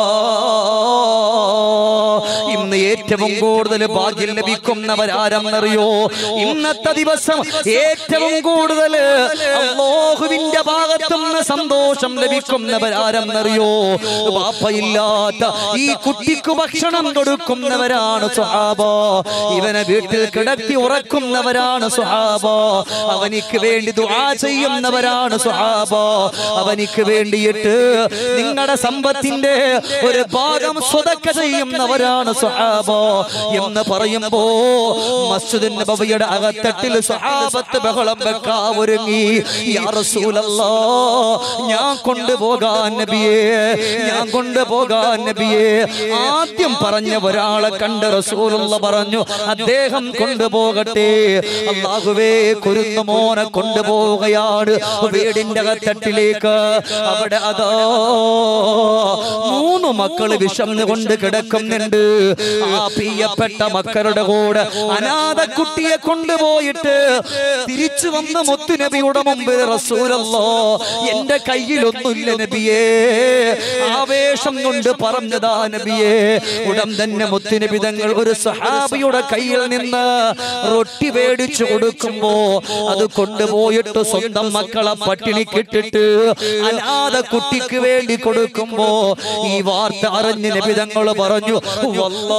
ഇന്ന് ഏറ്റവും കൂടുതൽ ഭാഗ്യം ലഭിക്കുന്നവരാരെന്നറിയോ ഇന്നത്തെ ദിവസം ഏറ്റവും കൂടുതൽ അള്ളാഹുവിന്റെ ഭാഗത്തുനിന്ന് സന്തോഷം ലഭിക്കുന്നവരാരെന്നറിയോ ബാപ്പയില്ലാത്ത ഈ കുട്ടിക്ക് ഭക്ഷണം കൊടുക്കുന്നവരാണ് സുഹാബ ഇവനെ വീട്ടിൽ കിടത്തി ഉറക്കുന്നവരാണ് സുഹാബ അവനിക്ക് വേണ്ടി ദുആ ചെയ്യുന്നവരാണ് സുഹാബ അവനിക്ക് വേണ്ടിയിട്ട് നിങ്ങളുടെ സമ്പത്തിന്റെ ഒരു ഭാഗം സ്വതക്ക ചെയ്യുന്നവരാണ് സുഹാബ എന്ന് പറയുമ്പോ മസ്ജിദ് നബവിയുടെ അകത്തട്ടിൽ സുഹാബത്ത് ബഹളം വെക്കാ ഒരുങ്ങി യാ റസൂലല്ലാ ഞാൻ കൊണ്ടുപോകാൻ നബിയേ ഞാൻ കൊണ്ടുപോകാൻ നബിയേ ആദ്യം പറഞ്ഞ ഒരാളെ കണ്ട് റസൂലുള്ള പറഞ്ഞു അദ്ദേഹം കൊണ്ടുപോകട്ടെ അള്ളാഹുവേ കുരുന്നു മോനെ കൊണ്ടുപോവുകയാണ് വീടിന്റെ അകത്തട്ടിലേക്ക് അവിടെ അതാ മൂന്ന് മക്കള് വിഷന്ന് കൊണ്ട് കിടക്കുന്നുണ്ട് ആ പ്രിയപ്പെട്ട മക്കളുടെ കൂടെ അനാഥ കുട്ടിയെ കൊണ്ടുപോയിട്ട് തിരിച്ചു വന്ന മുത്തുനബിയുടെ മുമ്പിൽ റസൂലല്ലോ എന്റെ കയ്യിലൊന്നുമില്ല നബിയേ ആവേശം കൊണ്ട് പറഞ്ഞതാ നബിയേ ഉടൻ തന്നെ മുത്തുനബി തങ്ങൾ ഒരു സഹാബിയുടെ കയ്യിൽ നിന്ന് റൊട്ടി മേടിച്ചു കൊടുക്കുമ്പോ അത് കൊണ്ടുപോയിട്ട് സ്വന്തം മക്കളെ പട്ടിണിക്കിട്ടിട്ട് അനാഥ കുട്ടിക്ക് വേണ്ടി കൊടുക്കുമ്പോ ഈ വാർത്ത അറിഞ്ഞ് നബിതങ്ങൾ പറഞ്ഞു വല്ലാ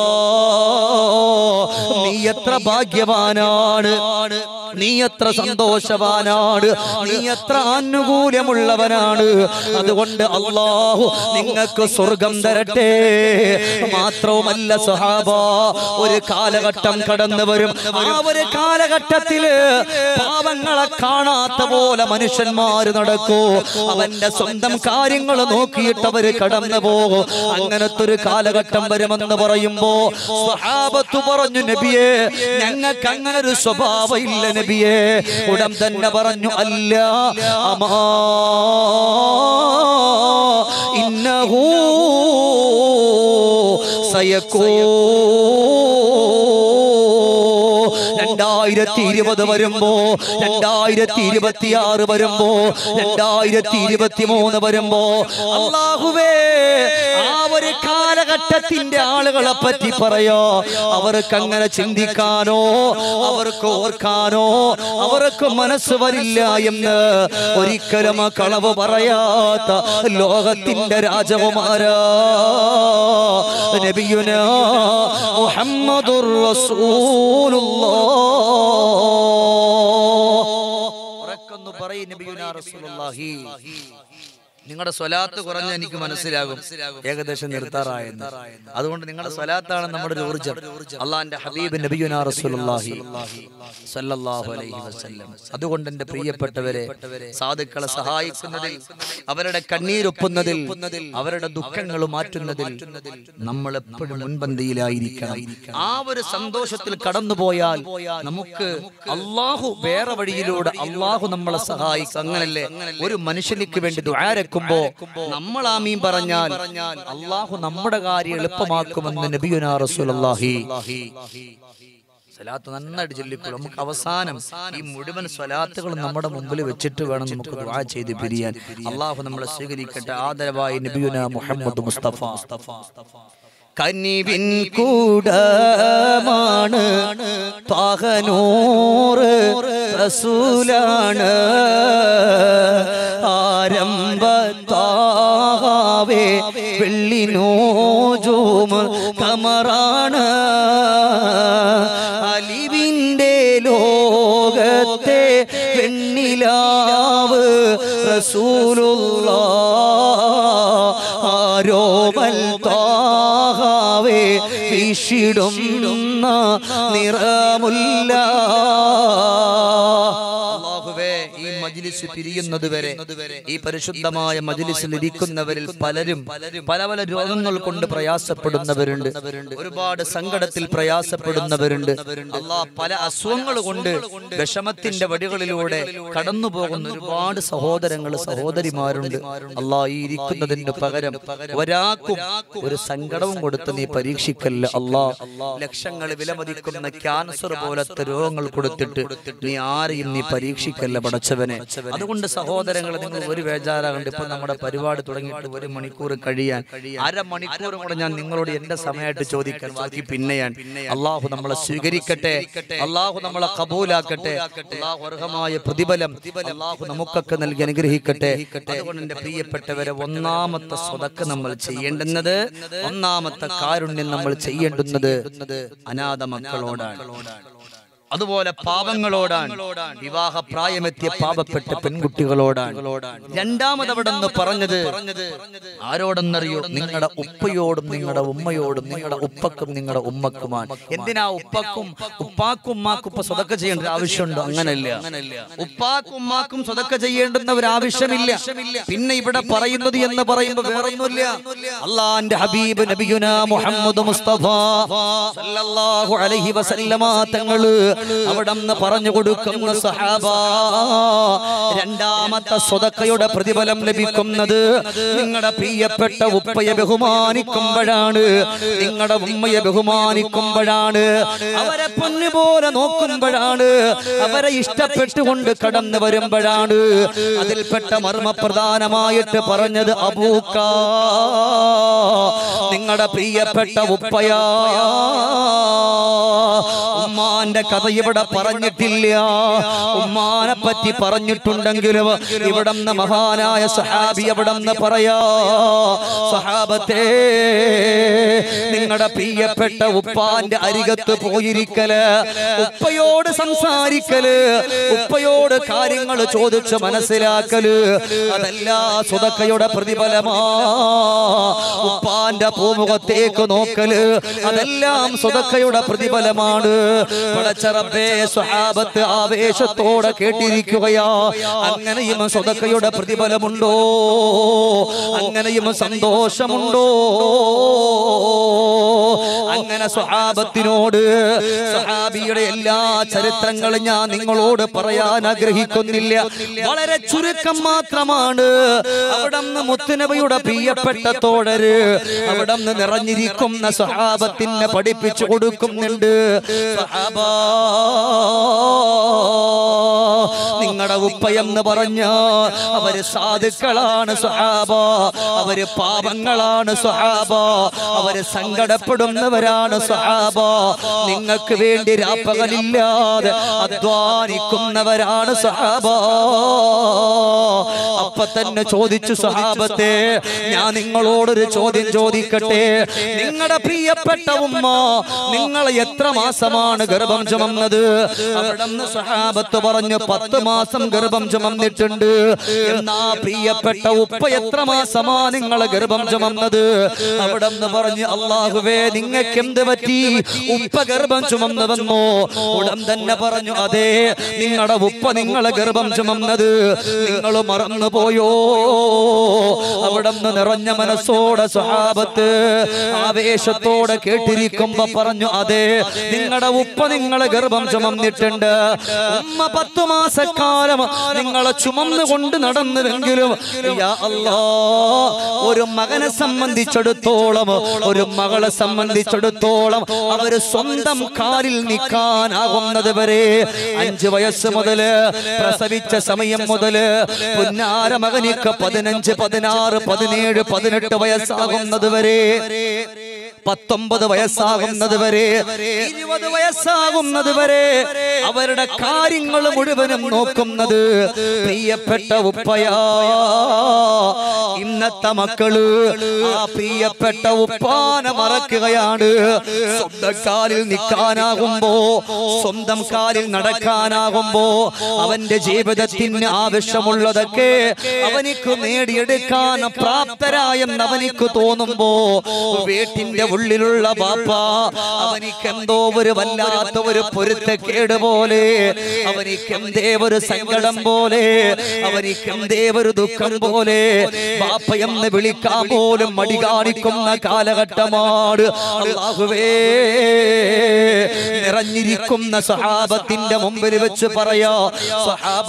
നീ എത്ര ഭാഗ്യവാനാണ് നീ എത്ര സന്തോഷവാനാണ് നീ എത്ര ആനുകൂല്യമുള്ളവനാണ് അതുകൊണ്ട് അള്ളാഹു നിങ്ങൾക്ക് സ്വർഗം തരട്ടെ മാത്രവുമല്ല സഹാബ ഒരു കാലഘട്ടം കടന്നു വരും ആ ഒരു കാലഘട്ടത്തില് പാവങ്ങളെ കാണാത്ത പോലെ മനുഷ്യന്മാര് നടക്കൂ അവന്റെ സ്വന്തം കാര്യങ്ങൾ നോക്കിയിട്ട് അവര് കടന്നു പോകും അങ്ങനത്തെ ഒരു കാലഘട്ടം വരുമെന്ന് പറയുമ്പോ സ്വഹാബത്ത് പറഞ്ഞു നബിയെ ഞങ്ങൾക്ക് അങ്ങനെ ഒരു സ്വഭാവം ഇല്ല നബിയെ ഉടൻ തന്നെ പറഞ്ഞു അല്ല അമാ ഇന്നഹൂ സയക്കൂ രണ്ടായിരത്തി ഇരുപത് വരുമ്പോ രണ്ടായിരത്തി ഇരുപത്തി ആറ് വരുമ്പോ രണ്ടായിരത്തി ഇരുപത്തി മൂന്ന് വരുമ്പോ അള്ളാഹുവേ ആ ഒരു കാലഘട്ടത്തിന്റെ ആളുകളെ പറ്റി പറയോ അവർക്ക് അങ്ങനെ ചിന്തിക്കാനോ അവർക്ക് ഓർക്കാനോ അവർക്ക് മനസ്സ് വരില്ല എന്ന് ഒരിക്കലും ആ കളവ് പറയാത്ത ലോകത്തിന്റെ രാജകുമാരാ നബിയുന മുഹമ്മദുർ റസൂലുള്ളാഹ് ഉറക്കൊന്നു പറയ് നബിയുനാ റസൂലുള്ളാഹി നിങ്ങളുടെ സ്വലാത്ത് കുറഞ്ഞ എനിക്ക് മനസ്സിലാകും ഏകദേശം നിർത്താറായെന്ന് അതുകൊണ്ട് നിങ്ങളുടെ സ്വലാത്താണ് നമ്മുടെ ഒരു ഊർജ്ജം അള്ളാന്റെ ഹബീബ് നബിയുനാ റസൂലുള്ളാഹി സല്ലല്ലാഹു അലൈഹി വസല്ലം അതുകൊണ്ട് എന്റെ പ്രിയപ്പെട്ടവരെ സാധുക്കളെ സഹായിക്കുന്നതിൽ അവരുടെ കണ്ണീരൊപ്പുന്നതിൽ അവരുടെ ദുഃഖങ്ങൾ മാറ്റുന്നതിൽ നമ്മൾ എപ്പോഴും മുൻപന്തിയിലായിരിക്കണം ആ ഒരു സന്തോഷത്തിൽ കടന്നുപോയാൽ നമുക്ക് അള്ളാഹു വേറെ വഴിയിലൂടെ അള്ളാഹു നമ്മളെ സഹായിക്കും അങ്ങനല്ലേ ഒരു മനുഷ്യനിക്ക് വേണ്ടി ദ്വാരക്കുമ്പോ നമ്മൾ ആമീൻ പറഞ്ഞാൽ അള്ളാഹു നമ്മുടെ കാര്യം എളുപ്പമാക്കുമെന്ന് നബിയുനാ റസൂലുള്ളാഹി സ്വലാത്ത് നന്നായിട്ട് ചൊല്ലിക്കൊള്ളും നമുക്ക് അവസാനം ഈ മുഴുവൻ സ്വലാത്തുകളും നമ്മുടെ മുമ്പിൽ വെച്ചിട്ട് വേണം നമുക്ക് ദുആ ചെയ്ത് പിരിയാൻ അള്ളാഹു നമ്മളെ സ്വീകരിക്കട്ടെ ആദരവായി നബിയുന മുഹമ്മദ് മുസ്തഫ കനിവിൻ കൂടമാണ് പാകനൂറ് റസൂലാണ് ആരംഭത്താവേ വെള്ളിനോജൂമ് കമറാണ് അലിവിൻ്റെ റസൂലുള്ള ആരോമൽ താഹാവേ വീശിടുന്ന നിറമുല്ല അല്ലാഹുവേ ഈ മജ്ലിസ് പിരിയുന്നത് വരെ ഈ പരിശുദ്ധമായ മജ്ലിസിൽ ഇരിക്കുന്നവരിൽ പലരും പല പല രോഗങ്ങൾ കൊണ്ട് പ്രയാസപ്പെടുന്നവരുണ്ട് ഒരുപാട് സങ്കടത്തിൽ പ്രയാസപ്പെടുന്നവരുണ്ട് അല്ലാ പല അസുഖങ്ങൾ കൊണ്ട് വിഷമത്തിന്റെ വടികളിലൂടെ കടന്നു പോകുന്ന ഒരുപാട് സഹോദരങ്ങൾ സഹോദരിമാരുണ്ട് അല്ലാ ഈ ഇരിക്കുന്നതിന് പകരം ഒരാൾക്കും ഒരു സങ്കടവും കൊടുത്ത് നീ പരീക്ഷിക്കല്ല അല്ലാ ലക്ഷങ്ങൾ വിലമതിക്കുന്ന ക്യാൻസർ പോലത്തെ രോഗങ്ങൾ കൊടുത്തിട്ട് നീ ആരെയും നീ പരീക്ഷിക്കല്ല പടച്ചവനെ അതുകൊണ്ട് സഹോദരങ്ങളെ നിങ്ങൾ ഒരു വേജാറാകണ്ട ഇപ്പൊ നമ്മുടെ പരിപാടി തുടങ്ങിയിട്ട് ഒരു മണിക്കൂർ കഴിയാൻ അരമണിക്കൂറും കൂടെ ഞാൻ നിങ്ങളോട് എന്റെ സമയമായിട്ട് ചോദിക്കാൻ ബാക്കി പിന്നെയാണ് അള്ളാഹു നമ്മളെ സ്വീകരിക്കട്ടെ അള്ളാഹു നമ്മളെ കബൂലാക്കട്ടെ അള്ളാഹു അർഹമായ പ്രതിഫലം അള്ളാഹു നമുക്കൊക്കെ നൽകി അനുഗ്രഹിക്കട്ടെ അതുകൊണ്ട് എന്റെ പ്രിയപ്പെട്ടവരെ ഒന്നാമത്തെ സ്വതക്ക് നമ്മൾ ചെയ്യേണ്ടുന്നത് ഒന്നാമത്തെ കാരുണ്യം നമ്മൾ ചെയ്യേണ്ടുന്നത് അനാഥ മക്കളോടാണ് അതുപോലെ പാവങ്ങളോടാണ് വിവാഹ പ്രായമെത്തിയ പാവപ്പെട്ട പെൺകുട്ടികളോടാണ് രണ്ടാമത് അവിടെ നിന്ന് പറഞ്ഞത് ആരോടെന്നറിയോ നിങ്ങളുടെ ഉപ്പയോടും നിങ്ങളുടെ ഉമ്മയോടും നിങ്ങളുടെ ഉപ്പക്കും നിങ്ങളുടെ ഉമ്മക്കുമാണ് എന്തിനാ ഉപ്പക്കും ഉപ്പാക്കും ഉമ്മാക്കും ഇപ്പൊ സ്വതക്ക ചെയ്യേണ്ട ഒരു ആവശ്യമുണ്ടോ അങ്ങനല്ല ഉപ്പാക്കും ഉമ്മാക്കും സ്വതക്ക ചെയ്യേണ്ടുന്ന ഒരു ആവശ്യമില്ല പിന്നെ ഇവിടെ പറയുന്നത് എന്ന് പറയുമ്പോൾ വേറൊന്നുമില്ല അള്ളാന്റെ ഹബീബ് നബിയുന മുഹമ്മദ് മുസ്തഫ സല്ലല്ലാഹു അലൈഹി വസല്ലമ തങ്ങള് അവിടന്ന് പറഞ്ഞു കൊടുക്കുന്ന സഹാബ രണ്ടാമത്തെ സ്വതക്കയുടെ പ്രതിഫലം ലഭിക്കുന്നത് നിങ്ങളുടെ പ്രിയപ്പെട്ട ഉപ്പയെ ബഹുമാനിക്കുമ്പോഴാണ് നിങ്ങളുടെ ഉമ്മയെ ബഹുമാനിക്കുമ്പോഴാണ് അവരെ പൊന്നുപോലെ നോക്കുമ്പോഴാണ് അവരെ ഇഷ്ടപ്പെട്ടുകൊണ്ട് കടന്നു വരുമ്പോഴാണ് അതിൽപ്പെട്ട മർമ്മപ്രധാനമായിട്ട് പറഞ്ഞത് അബൂക്ക നിങ്ങളുടെ പ്രിയപ്പെട്ട ഉപ്പയാ ഉമ്മാന്റെ കഥ ഇവിടെ പറഞ്ഞിട്ടില്ല ഉമ്മാനെ പറ്റി പറഞ്ഞിട്ടുണ്ടെങ്കിലും ഇവിടന്ന് മഹാനായ സഹാബി എവിടന്ന് പറയാ സഹാബത്തെ നിങ്ങളുടെ പ്രിയപ്പെട്ട ഉപ്പാന്റെ അരികത്ത് പോയിരിക്കല് ഉപ്പയോട് സംസാരിക്കല് ഉപ്പയോട് കാര്യങ്ങൾ ചോദിച്ച് മനസ്സിലാക്കല് അതല്ല സുതക്കയുടെ പ്രതിഫലമാ ഉപ്പാന്റെ പൂമുഖത്തേക്ക് നോക്കല് അതെല്ലാം സുതക്കയുടെ പ്രതിഫലമാണ് പടച്ചറബേ സ്വഹാബത്ത് ആവേശത്തോടെ കേട്ടിരിക്കുകയാ അങ്ങനെയും സ്വതക്കയുടെ പ്രതിഫലമുണ്ടോ അങ്ങനെയും സന്തോഷമുണ്ടോ അങ്ങനെ സ്വഹാബത്തിനോട് സ്വഹാബിയുടെ എല്ലാ ചരിത്രങ്ങളും ഞാൻ നിങ്ങളോട് പറയാൻ ആഗ്രഹിക്കുന്നില്ല വളരെ ചുരുക്കം മാത്രമാണ് അവിടന്ന് മുത്തുനബിയുടെ പ്രിയപ്പെട്ട തോഴര് അവിടന്ന് നിറഞ്ഞിരിക്കുന്ന സ്വഹാബത്തിനെ പഠിപ്പിച്ചു കൊടുക്കുന്നുണ്ട് സ്വഹാബാ നിങ്ങളുടെ ഉപ്പയെന്ന് പറഞ്ഞ അവര് സാധുക്കളാണ് സ്വഹാബ അവര് പാപങ്ങളാണ് സ്വഹാബ അവര് സങ്കടപ്പെടുന്നവരാണ് സ്വഹാബ നിങ്ങൾക്ക് വേണ്ടി രാപ്പകലില്ലാതെ അധ്വാനിക്കുന്നവരാണ് സ്വഹാബ അപ്പൊ തന്നെ ചോദിച്ചു സ്വഹാബത്തെ ഞാൻ നിങ്ങളോടൊരു ചോദ്യം ചോദിക്കട്ടെ നിങ്ങളുടെ പ്രിയപ്പെട്ട ഉമ്മ നിങ്ങൾ എത്ര മാസമാണ് ഗർഭം ചുമന്നത് അവിടുന്ന് സ്വഹാബത്ത് പറഞ്ഞു പത്ത് മാസം ഗർഭം ചുമന്നിട്ടുണ്ട് എന്നാ പ്രിയപ്പെട്ട ഉപ്പ എത്ര മാസമാ നിങ്ങളെ ഗർഭം ചുമന്നത് അവിടെന്ന് പറഞ്ഞു അള്ളാഹുവേ നിങ്ങൾക്ക് എന്ത് പറ്റി ഉപ്പ ഗർഭം ചുമന്നുവെന്നോ ഉടൻ തന്നെ പറഞ്ഞു അതെ നിങ്ങളുടെ ഉപ്പ നിങ്ങളെ ഗർഭം ചുമന്നത് നിങ്ങൾ മറന്നു പോയോ അവിടെന്ന് നിറഞ്ഞ മനസ്സോടെ സ്വഹാബത്ത് ആവേശത്തോടെ കേട്ടിരിക്കുമ്പോ പറഞ്ഞു അതെ നിങ്ങളുടെ ഉപ്പ നിങ്ങളെ ഗർഭം ചുമന്നിട്ടുണ്ട് ഉമ്മ പത്തു മാസക്കാലം നിങ്ങളെ ചുമന്നുകൊണ്ട് നടന്നുവെങ്കിലും യാ അല്ലാ, ഒരു മകനെ സംബന്ധിച്ചിടത്തോളം ഒരു മകളെ സംബന്ധിച്ചിടത്തോളം അവര് സ്വന്തം കാലിൽ നിൽക്കാനാകുന്നത് വരെ അഞ്ചു വയസ്സ് മുതല് പ്രസവിച്ച സമയം മുതല് പുന്നാര മകനിക്ക് പതിനഞ്ച് പതിനാറ് പതിനേഴ് പതിനെട്ട് വയസ്സാകുന്നത് വരെ പത്തൊമ്പത് വയസ്സാകുന്നത് വരെ ഇരുപത് വയസ്സാകുന്നത് വരെ അവരുടെ കാര്യങ്ങൾ മുഴുവനും നോക്കുന്നത് പ്രിയപ്പെട്ട ഉപ്പയാ ഇന്നത്തെ മക്കള് ആ പ്രിയപ്പെട്ട ഉപ്പാനെ മറക്കുകയാണ് സ്വന്തം കാലിൽ നിൽക്കാനാകുമ്പോ സ്വന്തം കാലിൽ നടക്കാനാകുമ്പോ അവന്റെ ജീവിതത്തിന് ആവശ്യമുള്ളതൊക്കെ അവനിക്ക് നേടിയെടുക്കാൻ പ്രാപ്തരായെന്ന് അവനിക്ക് തോന്നുമ്പോ വീട്ടിന്റെ ഉള്ളിലുള്ള ബാപ്പ അവനിക്ക് എന്തോ ഒരു വല്ലാത്ത ഒരു പൊരുത്തക്കേട് പോലെ അവനിക്ക് എന്തേ ഒരു സങ്കടം പോലെ അവനിക്ക് എന്തേ ഒരു ദുഃഖം പോലെ ബാപ്പ എന്ന് വിളിക്കാൻ പോലും മടി കാണിക്കുന്ന കാലഘട്ടമാണ് അല്ലാഹുവേ നിറഞ്ഞിരിക്കുന്ന സഹാബത്തിന്റെ മുമ്പിൽ വെച്ച് പറയാ സഹാബ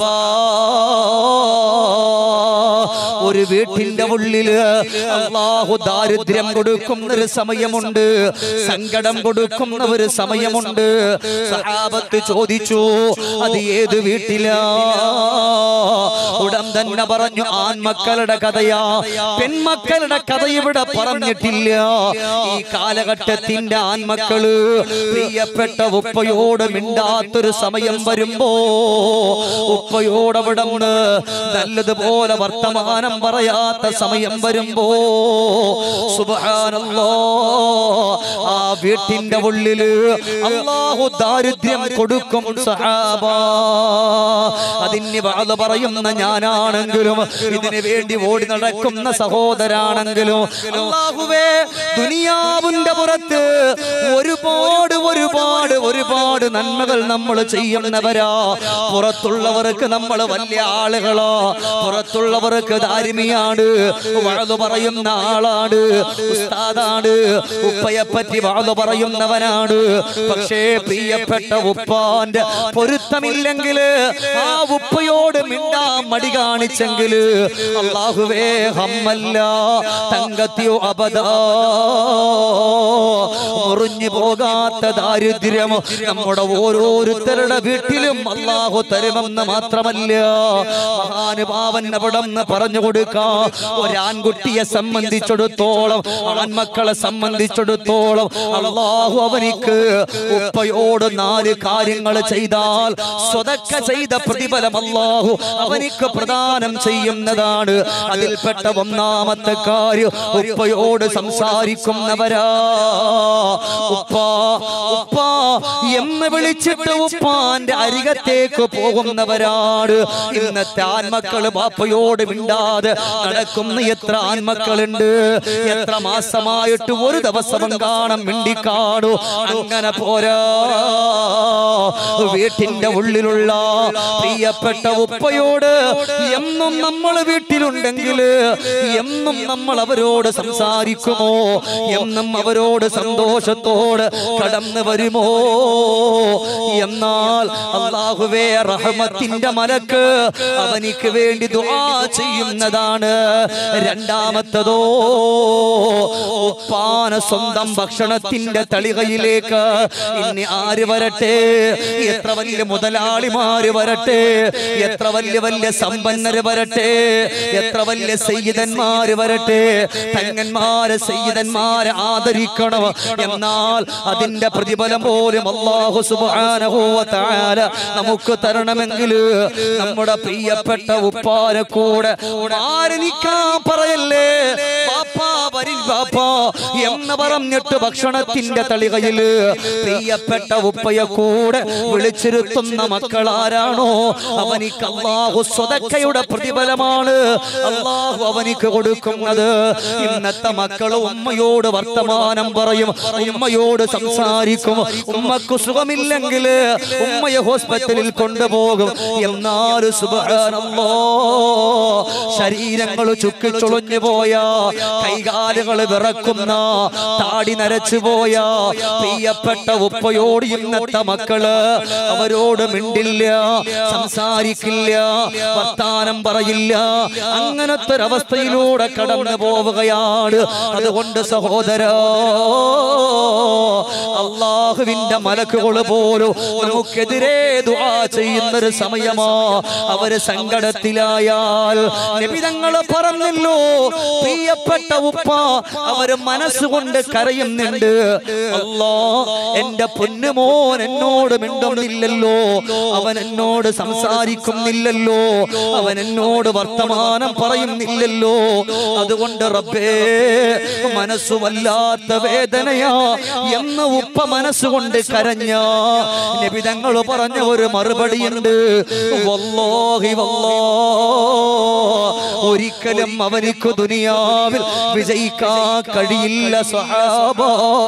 ഒരു വീട്ടിന്റെ ഉള്ളില് അള്ളാഹു ദാരിദ്ര്യം കൊടുക്കുന്ന ഒരു സമയമുണ്ട് സങ്കടം കൊടുക്കുന്ന ഒരു സമയമുണ്ട് സഹാബത്ത് ചോദിച്ചു അത് ഏത് വീട്ടിലാ ഉടൻ തന്നെ പറഞ്ഞു ആൺമക്കളുടെ കഥയാ പെൺമക്കളുടെ കഥ ഇവിടെ പറഞ്ഞിട്ടില്ല ഈ കാലഘട്ടത്തിന്റെ ആൺമക്കള് പ്രിയപ്പെട്ട ഉപ്പയോട് മിണ്ടാത്തൊരു സമയം വരുമ്പോ ഉപ്പയോട് അവിടെ നിന്ന് നല്ലതുപോലെ വർത്തമാനം പറയാത്ത സമയം വരുമ്പോ സുബ്ഹാനല്ലോ ആ വീട്ടിന്റെ ഉള്ളില് അള്ളാഹു ദാരിദ്ര്യം കൊടുക്കും സഹാബ അതിന് വാത് പറയുന്ന ഞാനാണെങ്കിലും ഇതിനു വേണ്ടി ഓടി നടക്കുന്ന സഹോദരാണെങ്കിലും അള്ളാഹുവേ ദുനിയാവിന്റെ പുറത്ത് ഒരുപാട് ഒരുപാട് ഒരുപാട് നന്മകൾ നമ്മൾ ചെയ്യുന്നവരാ പുറത്തുള്ളവർക്ക് നമ്മൾ വലിയ ആളുകളോ പുറത്തുള്ളവർക്ക് ദാരിമിയാണ് വാഴു പറയുന്ന ആളാണ് ഉസ്താദാണ് ഉപ്പയെ പറ്റി വാഴു പറയുന്നവനാണ് പക്ഷേ പ്രിയപ്പെട്ട ഉപ്പാന്റെ പൊരുത്തമില്ലെങ്കിൽ ആ ഉപ്പയോട് മിണ്ടാൻ മടി കാണിച്ചെങ്കിൽ അള്ളാഹുവേ ഹമ്മല്ല തങ്കത്തിയോ അബദാ മുറിഞ്ഞു പോകാത്ത ദാരിദ്ര്യം നമ്മുടെ ഓരോരുത്തരുടെ വീട്ടിലും അള്ളാഹു തരുമെന്ന് മാത്രമല്ല മഹാനുഭാവൻ അവിടെ നിന്ന് പറഞ്ഞു കൊടുക്കാം ഒരാൺകുട്ടിയെ സംബന്ധിച്ചിടത്തോളം ആൺമക്കളെ സംബന്ധിച്ചിടത്തോളം അള്ളാഹു അവനിക്ക് ഉപ്പയോട് നാല് കാര്യങ്ങൾ ചെയ്താൽ സ്വതക്ക ചെയ്ത പ്രതിഫലം അള്ളാഹു അവനിക്ക് പ്രദാനം ചെയ്യുന്നതാണ് അതിൽപ്പെട്ട ഒന്നാമത്തെ കാര്യം ഉപ്പയോട് സംസാരിക്കുന്നവരാ ഉപ്പ ഉപ്പ എന്ന് വിളിച്ചിട്ട് ഉപ്പാന്റെ അരികത്തേക്ക് പോകുന്നവരാണ് ഇന്നത്തെ ആൺമക്കള് ബാപ്പയോട് മിണ്ടാതെ നടക്കുന്ന എത്ര ആൺമക്കളുണ്ട് എത്ര മാസമായിട്ട് ഒരു ദിവസം കാണും മിണ്ടിക്കാണു അങ്ങനെ പോരാ വീട്ടിന്റെ ഉള്ളിലുള്ള പ്രിയപ്പെട്ട ഉപ്പയോട് എന്നും നമ്മൾ വീട്ടിലുണ്ടെങ്കിൽ എന്നും നമ്മൾ അവരോട് സംസാരിക്കുമോ എന്നും അവരോട് സന്തോഷത്തോട് കടന്നു വരുമോ എന്നാൽ അള്ളാഹുവേ റഹ്മത്തിന്റെ മലക്ക് അവനിക്ക് വേണ്ടി ദുആ ചെയ്യുന്നതാണ് രണ്ടാമത്തതോ ഉപ്പാന സ്വന്തം ഭക്ഷണത്തിന്റെ തളികയിലേക്ക് ഇനി ആര് വരട്ടെ എത്ര വലിയ മുതലാളിമാര് വരട്ടെ എത്ര വലിയ വലിയ സമ്പന്നര് വരട്ടെ എത്ര വലിയ സയ്യിദന്മാര് വരട്ടെ തങ്ങന്മാര് സയ്യിദന്മാരെ ആദരിക്കണം എന്നാൽ അതിന്റെ പ്രതിഫലം പോലും അള്ളാഹു സുബ്ഹാനഹു വ തആല നമുക്ക് തരണമെങ്കിൽ നമ്മുടെ പ്രിയപ്പെട്ട ഉപ്പാരെ കൂടെ മാറി നിൽക്കാൻ പറയല്ലേ ബാപ്പാ വരി ബാപ്പാ എന്ന് പറഞ്ഞിട്ട് ഭക്ഷണത്തിന്റെ തളികയില് പ്രിയപ്പെട്ട ഉപ്പയെ കൂടെ വിളിച്ചിരുത്തുന്ന മക്കളാരാണോ അവനിക്ക് അള്ളാഹു സ്വതക്കയുടെ പ്രതിഫലമാണ് അള്ളാഹു അവനിക്ക് കൊടുക്കുന്നത് ഇന്നത്തെ മക്കള് ഉമ്മയോട് വർത്തമാനം പറയും ഉമ്മയോട് സംസാരിക്കും ഉമ്മക്ക് സുഖമില്ലെങ്കിൽ ഉമ്മയെ ഹോസ്പിറ്റലിൽ കൊണ്ടുപോകും എന്നാലും സുബഹാനല്ലോ ശരീരങ്ങൾ ചുക്കിച്ചുളഞ്ഞു പോയ കൈകാലുകൾ വിറക്കുന്ന താടി നരച്ചു പോയ പ്രിയപ്പെട്ട ഉപ്പയോട് ഇന്നത്തെ മക്കള് അവരോട് മിണ്ടില്ല സംസാരിക്കില്ല വർത്താനം പറയില്ല അങ്ങനത്തെ ഒരവസ്ഥയിലൂടെ കടന്നു പോവുകയാണ് അതുകൊണ്ട് സഹോദര അള്ളാഹുവിന്റെ മലക്കുകൾ പോലും നമുക്കെതിരെ ദുആ ചെയ്യുന്നൊരു സമയമാ അവര് സങ്കടത്തിലായാൽ നബിതങ്ങൾ പറഞ്ഞല്ലോ പ്രിയപ്പെട്ട ഉപ്പ അവര് മനസ്സുകൊണ്ട് കരയുന്നുണ്ട് അല്ലാ എന്റെ പൊന്നുമോൻ എന്നോട് മിണ്ടുന്നില്ലല്ലോ അവൻ എന്നോട് സംസാരിക്കുന്നില്ലല്ലോ അവൻ എന്നോട് വർത്തമാനം പറയുന്നില്ലല്ലോ അതുകൊണ്ട് റബ്ബേ മനസ്സു വല്ലാത്ത വേദനയാ എന്ന് ഉപ്പ മനസ്സുകൊണ്ട് കരഞ്ഞ നബിതങ്ങൾ പറഞ്ഞ ഒരു മറുപടിയുണ്ട് വല്ലാഹി വല്ലാ ഒരിക്കലും അവനിക്ക് ദുനിയാവിൽ വിജയിക്കാൻ കഴിയില്ല സഹാബ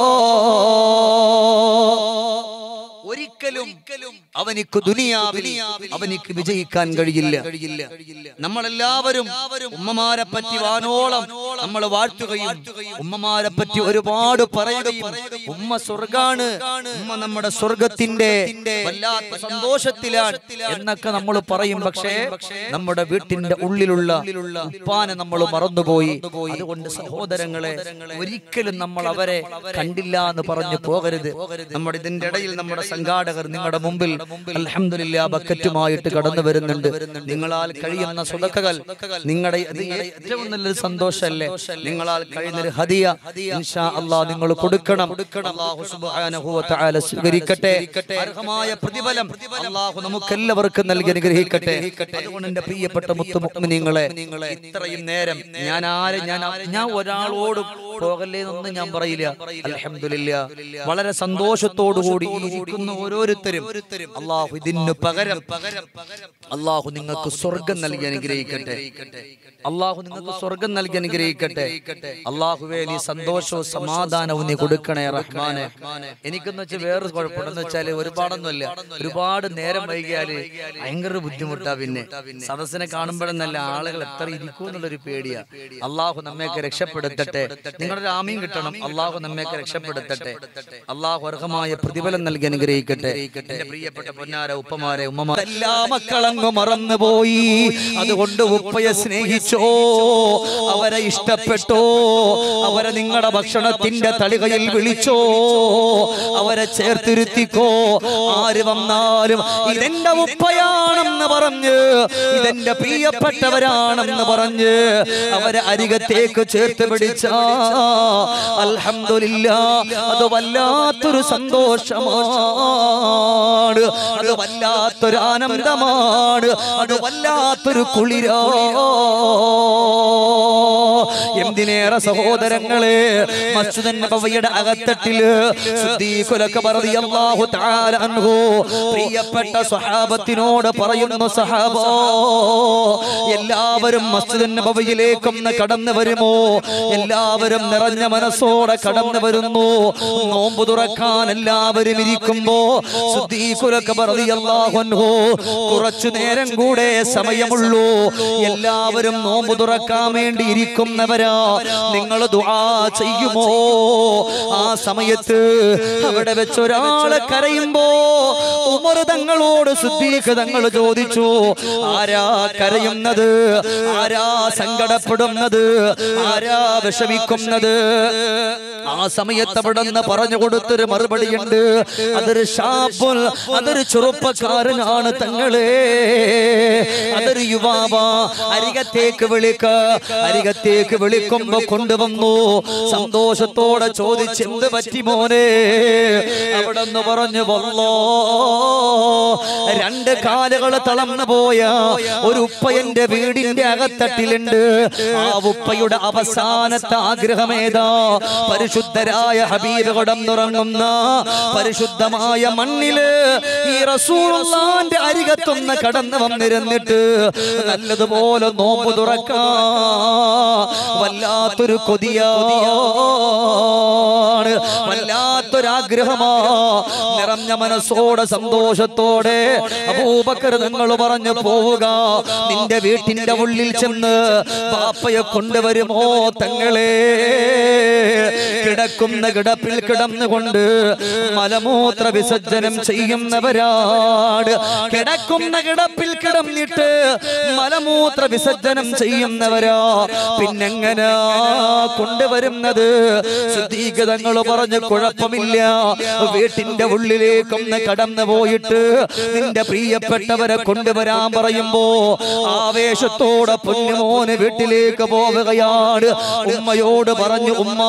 ഒരിക്കലും അവനിക്ക് ദുനിയാവിൽ അവനിക്ക് വിജയിക്കാൻ കഴിയില്ല നമ്മളെല്ലാവരും ഉമ്മമാരെ പറ്റി വാനോളം നമ്മൾ വാഴ്ത്തുകയും ഉമ്മമാരെ പറ്റി ഒരുപാട് പറയുകയും ഉമ്മ സ്വർഗാണ് ഉമ്മ നമ്മുടെ സ്വർഗത്തിന്റെ വല്ലാത്ത സന്തോഷത്തിലാണ് എന്നൊക്കെ നമ്മൾ പറയും പക്ഷേ നമ്മുടെ വീട്ടിന്റെ ഉള്ളിലുള്ള ഉപ്പാനെ നമ്മൾ മറന്നുപോയി അതുകൊണ്ട് സഹോദരങ്ങളെ ഒരിക്കലും നമ്മൾ അവരെ കണ്ടില്ല എന്ന് പറഞ്ഞു പോകരുത് നമ്മുടെ ഇതിന്റെ ഇടയിൽ നമ്മുടെ സംഘാടകർ നിങ്ങളുടെ മുമ്പിൽ അൽഹംദുലില്ലാ ബക്കറ്റുമായിട്ട് കടന്നു വരുന്നുണ്ട് നിങ്ങളാൽ കഴിയുന്ന സ്വതക്കകൾ നിങ്ങളുടെ ഇത് ഏറ്റവും നല്ലൊരു സന്തോഷമല്ലേ നിങ്ങളാൽ കഴിയുന്ന ഒരു ഹദിയ ഇൻഷാ അല്ലാഹ് നിങ്ങൾ കൊടുക്കണം അല്ലാഹു സുബ്ഹാനഹു വ തആല സ്വീകരിക്കട്ടെ അർഹമായ പ്രതിഫലം അല്ലാഹു നമുക്കെല്ലാവർക്കും നൽകി അനുഗ്രഹിക്കട്ടെ അതുകൊണ്ട് എന്റെ പ്രിയപ്പെട്ട മുത്തുമുഗ്മിനീങ്ങളെ ഇത്രയും നേരം ഞാൻ ആരെ ഞാൻ ഞാൻ ഒരാളോടും പോകല്ലേ എന്നൊന്നും ഞാൻ പറയില്ല അൽഹംദുലില്ലാ വളരെ സന്തോഷത്തോടു കൂടി ഈ ഇരിക്കുന്ന ഓരോരുത്തരും അള്ളാഹു ഇതിന് പകരം അള്ളാഹു നിങ്ങൾക്ക് സ്വർഗം നൽകി അനുഗ്രഹിക്കട്ടെ അള്ളാഹു നിങ്ങൾക്ക് സ്വർഗം നൽകി അനുഗ്രഹിക്കട്ടെ അള്ളാഹുവേ നീ സന്തോഷവും സമാധാനവും നീ കൊടുക്കണേ റഹ്മാനെ എനിക്കെന്ന് വെച്ചാൽ വേറൊരു കുഴപ്പമുണ്ടെന്ന് വെച്ചാല് ഒരുപാടൊന്നുമല്ല ഒരുപാട് നേരം വൈകിയാല് ഭയങ്കര ബുദ്ധിമുട്ടാ പിന്നെ സദസ്സിനെ കാണുമ്പോഴെന്നല്ല ആളുകൾ എത്ര ഇരിക്കും എന്നുള്ളൊരു പേടിയാ അള്ളാഹു നമ്മയൊക്കെ രക്ഷപ്പെടുത്തട്ടെ നിങ്ങളുടെ ആമയും കിട്ടണം അള്ളാഹു നമ്മയൊക്കെ രക്ഷപ്പെടുത്തട്ടെ അള്ളാഹു അർഹമായ പ്രതിഫലം നൽകി അനുഗ്രഹിക്കട്ടെ എന്റെ പ്രിയപ്പെട്ട പൊന്നാര ഉപ്പമാരെ ഉമ്മമാരെ എല്ലാ മക്കളങ്ങ് മറന്നുപോയി അതുകൊണ്ട് ഉപ്പയെ സ്നേഹിച്ചോ അവരെ ഇഷ്ടപ്പെട്ടോ അവരെ നിങ്ങളുടെ ഭക്ഷണത്തിന്റെ തളികയിൽ വിളിച്ചോ അവരെ ചേർത്തിരുത്തിക്കോ ആര് വന്നാലും ഇതെന്റെ ഉപ്പയാണെന്ന് പറഞ്ഞ് ഇതെന്റെ പ്രിയപ്പെട്ടവരാണെന്ന് പറഞ്ഞ് അവരെ അരികത്തേക്ക് ചേർത്ത് പിടിച്ച അൽഹംദുലില്ലാ അത് വല്ലാത്തൊരു സന്തോഷമാണ് അത് വല്ലാത്തൊരു ആനന്ദമാണ് അത് വല്ലാത്തൊരു കുളിരോ എന്തിനേറെ സഹോദരങ്ങളെ മസ്ജിദ് നബവിയുടെ അകത്തട്ടില് സിദ്ദീഖുലൊക്കെ റളിയല്ലാഹു തആല അൻഹു പ്രിയപ്പെട്ട സ്വഹാബത്തിനോട് പറയുന്നു സഹാബ എല്ലാവരും മസ്ജിദ് നബവിയിലേക്കൊന്ന് കടന്നു വരുമോ എല്ലാവരും നിറഞ്ഞ മനസ്സോടെ കടന്നു വരുന്നു നോമ്പ് തുറക്കാൻ എല്ലാവരും ഇരിക്കുമ്പോ സിദ്ദീഖുലൊക്കെ റളിയല്ലാഹു അൻഹു കുറച്ചു നേരം കൂടെ സമയമുള്ളൂ എല്ലാവരും നോമ്പ് തുറക്കാൻ വേണ്ടി ഇരിക്കുന്നവരാ നിങ്ങൾ ദുആ ചെയ്യുമോ ആ സമയത്ത് അവിടെ വെച്ച് ഒരാളെ കരയുമ്പോ ഉമർ തങ്ങളോട് സിദ്ദീഖ് തങ്ങൾ ചോദിച്ചു ആരാ കരയുന്നത് ആരാ സങ്കടപ്പെടുന്നത് ആരാ വിഷമിക്കുന്നത് ആ സമയത്ത് അവിടെ നിന്ന് പറഞ്ഞു കൊടുത്തൊരു മറുപടിയുണ്ട് അതൊരു ഷാബുൽ അതൊരു ചെറുപ്പക്കാരനാണ് തങ്ങളെ അതൊരു യുവാവ അരികത്തേക്ക് വിളിക്ക അരികത്തേക്ക് വിളിക്കുമ്പോ കൊണ്ടുവന്നു സന്തോഷത്തോടെ ചോദിച്ച് എന്ത് പറ്റി മോനെ അവിടെ നിന്ന് പറഞ്ഞു വന്നോ രണ്ട് കാലുകൾ തളർന്നു പോയ ഒരു ഉപ്പ എന്റെ വീടിന്റെ അകത്തട്ടിലുണ്ട് ആ ഉപ്പയുടെ അവസാനത്തെ ആഗ്രഹമേതാ പരിശുദ്ധരായ ഹബീബ് കടന്നുറങ്ങുന്ന പരിശുദ്ധമായ മണ്ണില് ഈ റസൂലുള്ളാന്റെ അരികത്തൊന്ന് കടന്നു വന്നിരുന്നിട്ട് നല്ലതുപോലെ നോമ്പ് തുറക്കാ വല്ലാത്തൊരു കൊതിയാണ് വല്ലാത്തൊരാഗ്രഹമാ നിറഞ്ഞ മനസ്സോടെ സന്തോഷത്തോടെ അബൂബക്കർ നിങ്ങൾ പറഞ്ഞു പോവുക നിന്റെ വീട്ടിന്റെ ഉള്ളിൽ ചെന്ന് പാപ്പയെ കൊണ്ടുവരുമോ തങ്ങളെ കിടക്കുന്ന കിടപ്പിൽ കിടന്നുകൊണ്ട് മലമൂത്ര വിസർജനം ചെയ്യുന്നവരാണ് കിടക്കുന്ന കിടപ്പിൽ കിടന്നിട്ട് മലമൂത്ര വിസർജനം ചെയ്യുന്നവരാ പിന്നെങ്ങനാ കൊണ്ടുവരുന്നത് ശുദ്ധീകതങ്ങൾ പറഞ്ഞു കുഴപ്പമില്ല വീട്ടിന്റെ ഉള്ളിലേക്കൊന്ന് കടന്നു പോയിട്ട് നിന്റെ പ്രിയപ്പെട്ടവരെ കൊണ്ടുവരാൻ പറയുമ്പോ ആവേശത്തോടെ പൊന്നുമോന് വീട്ടിലേക്ക് പോവുകയാണ് ഉമ്മയോട് പറഞ്ഞു ഉമ്മ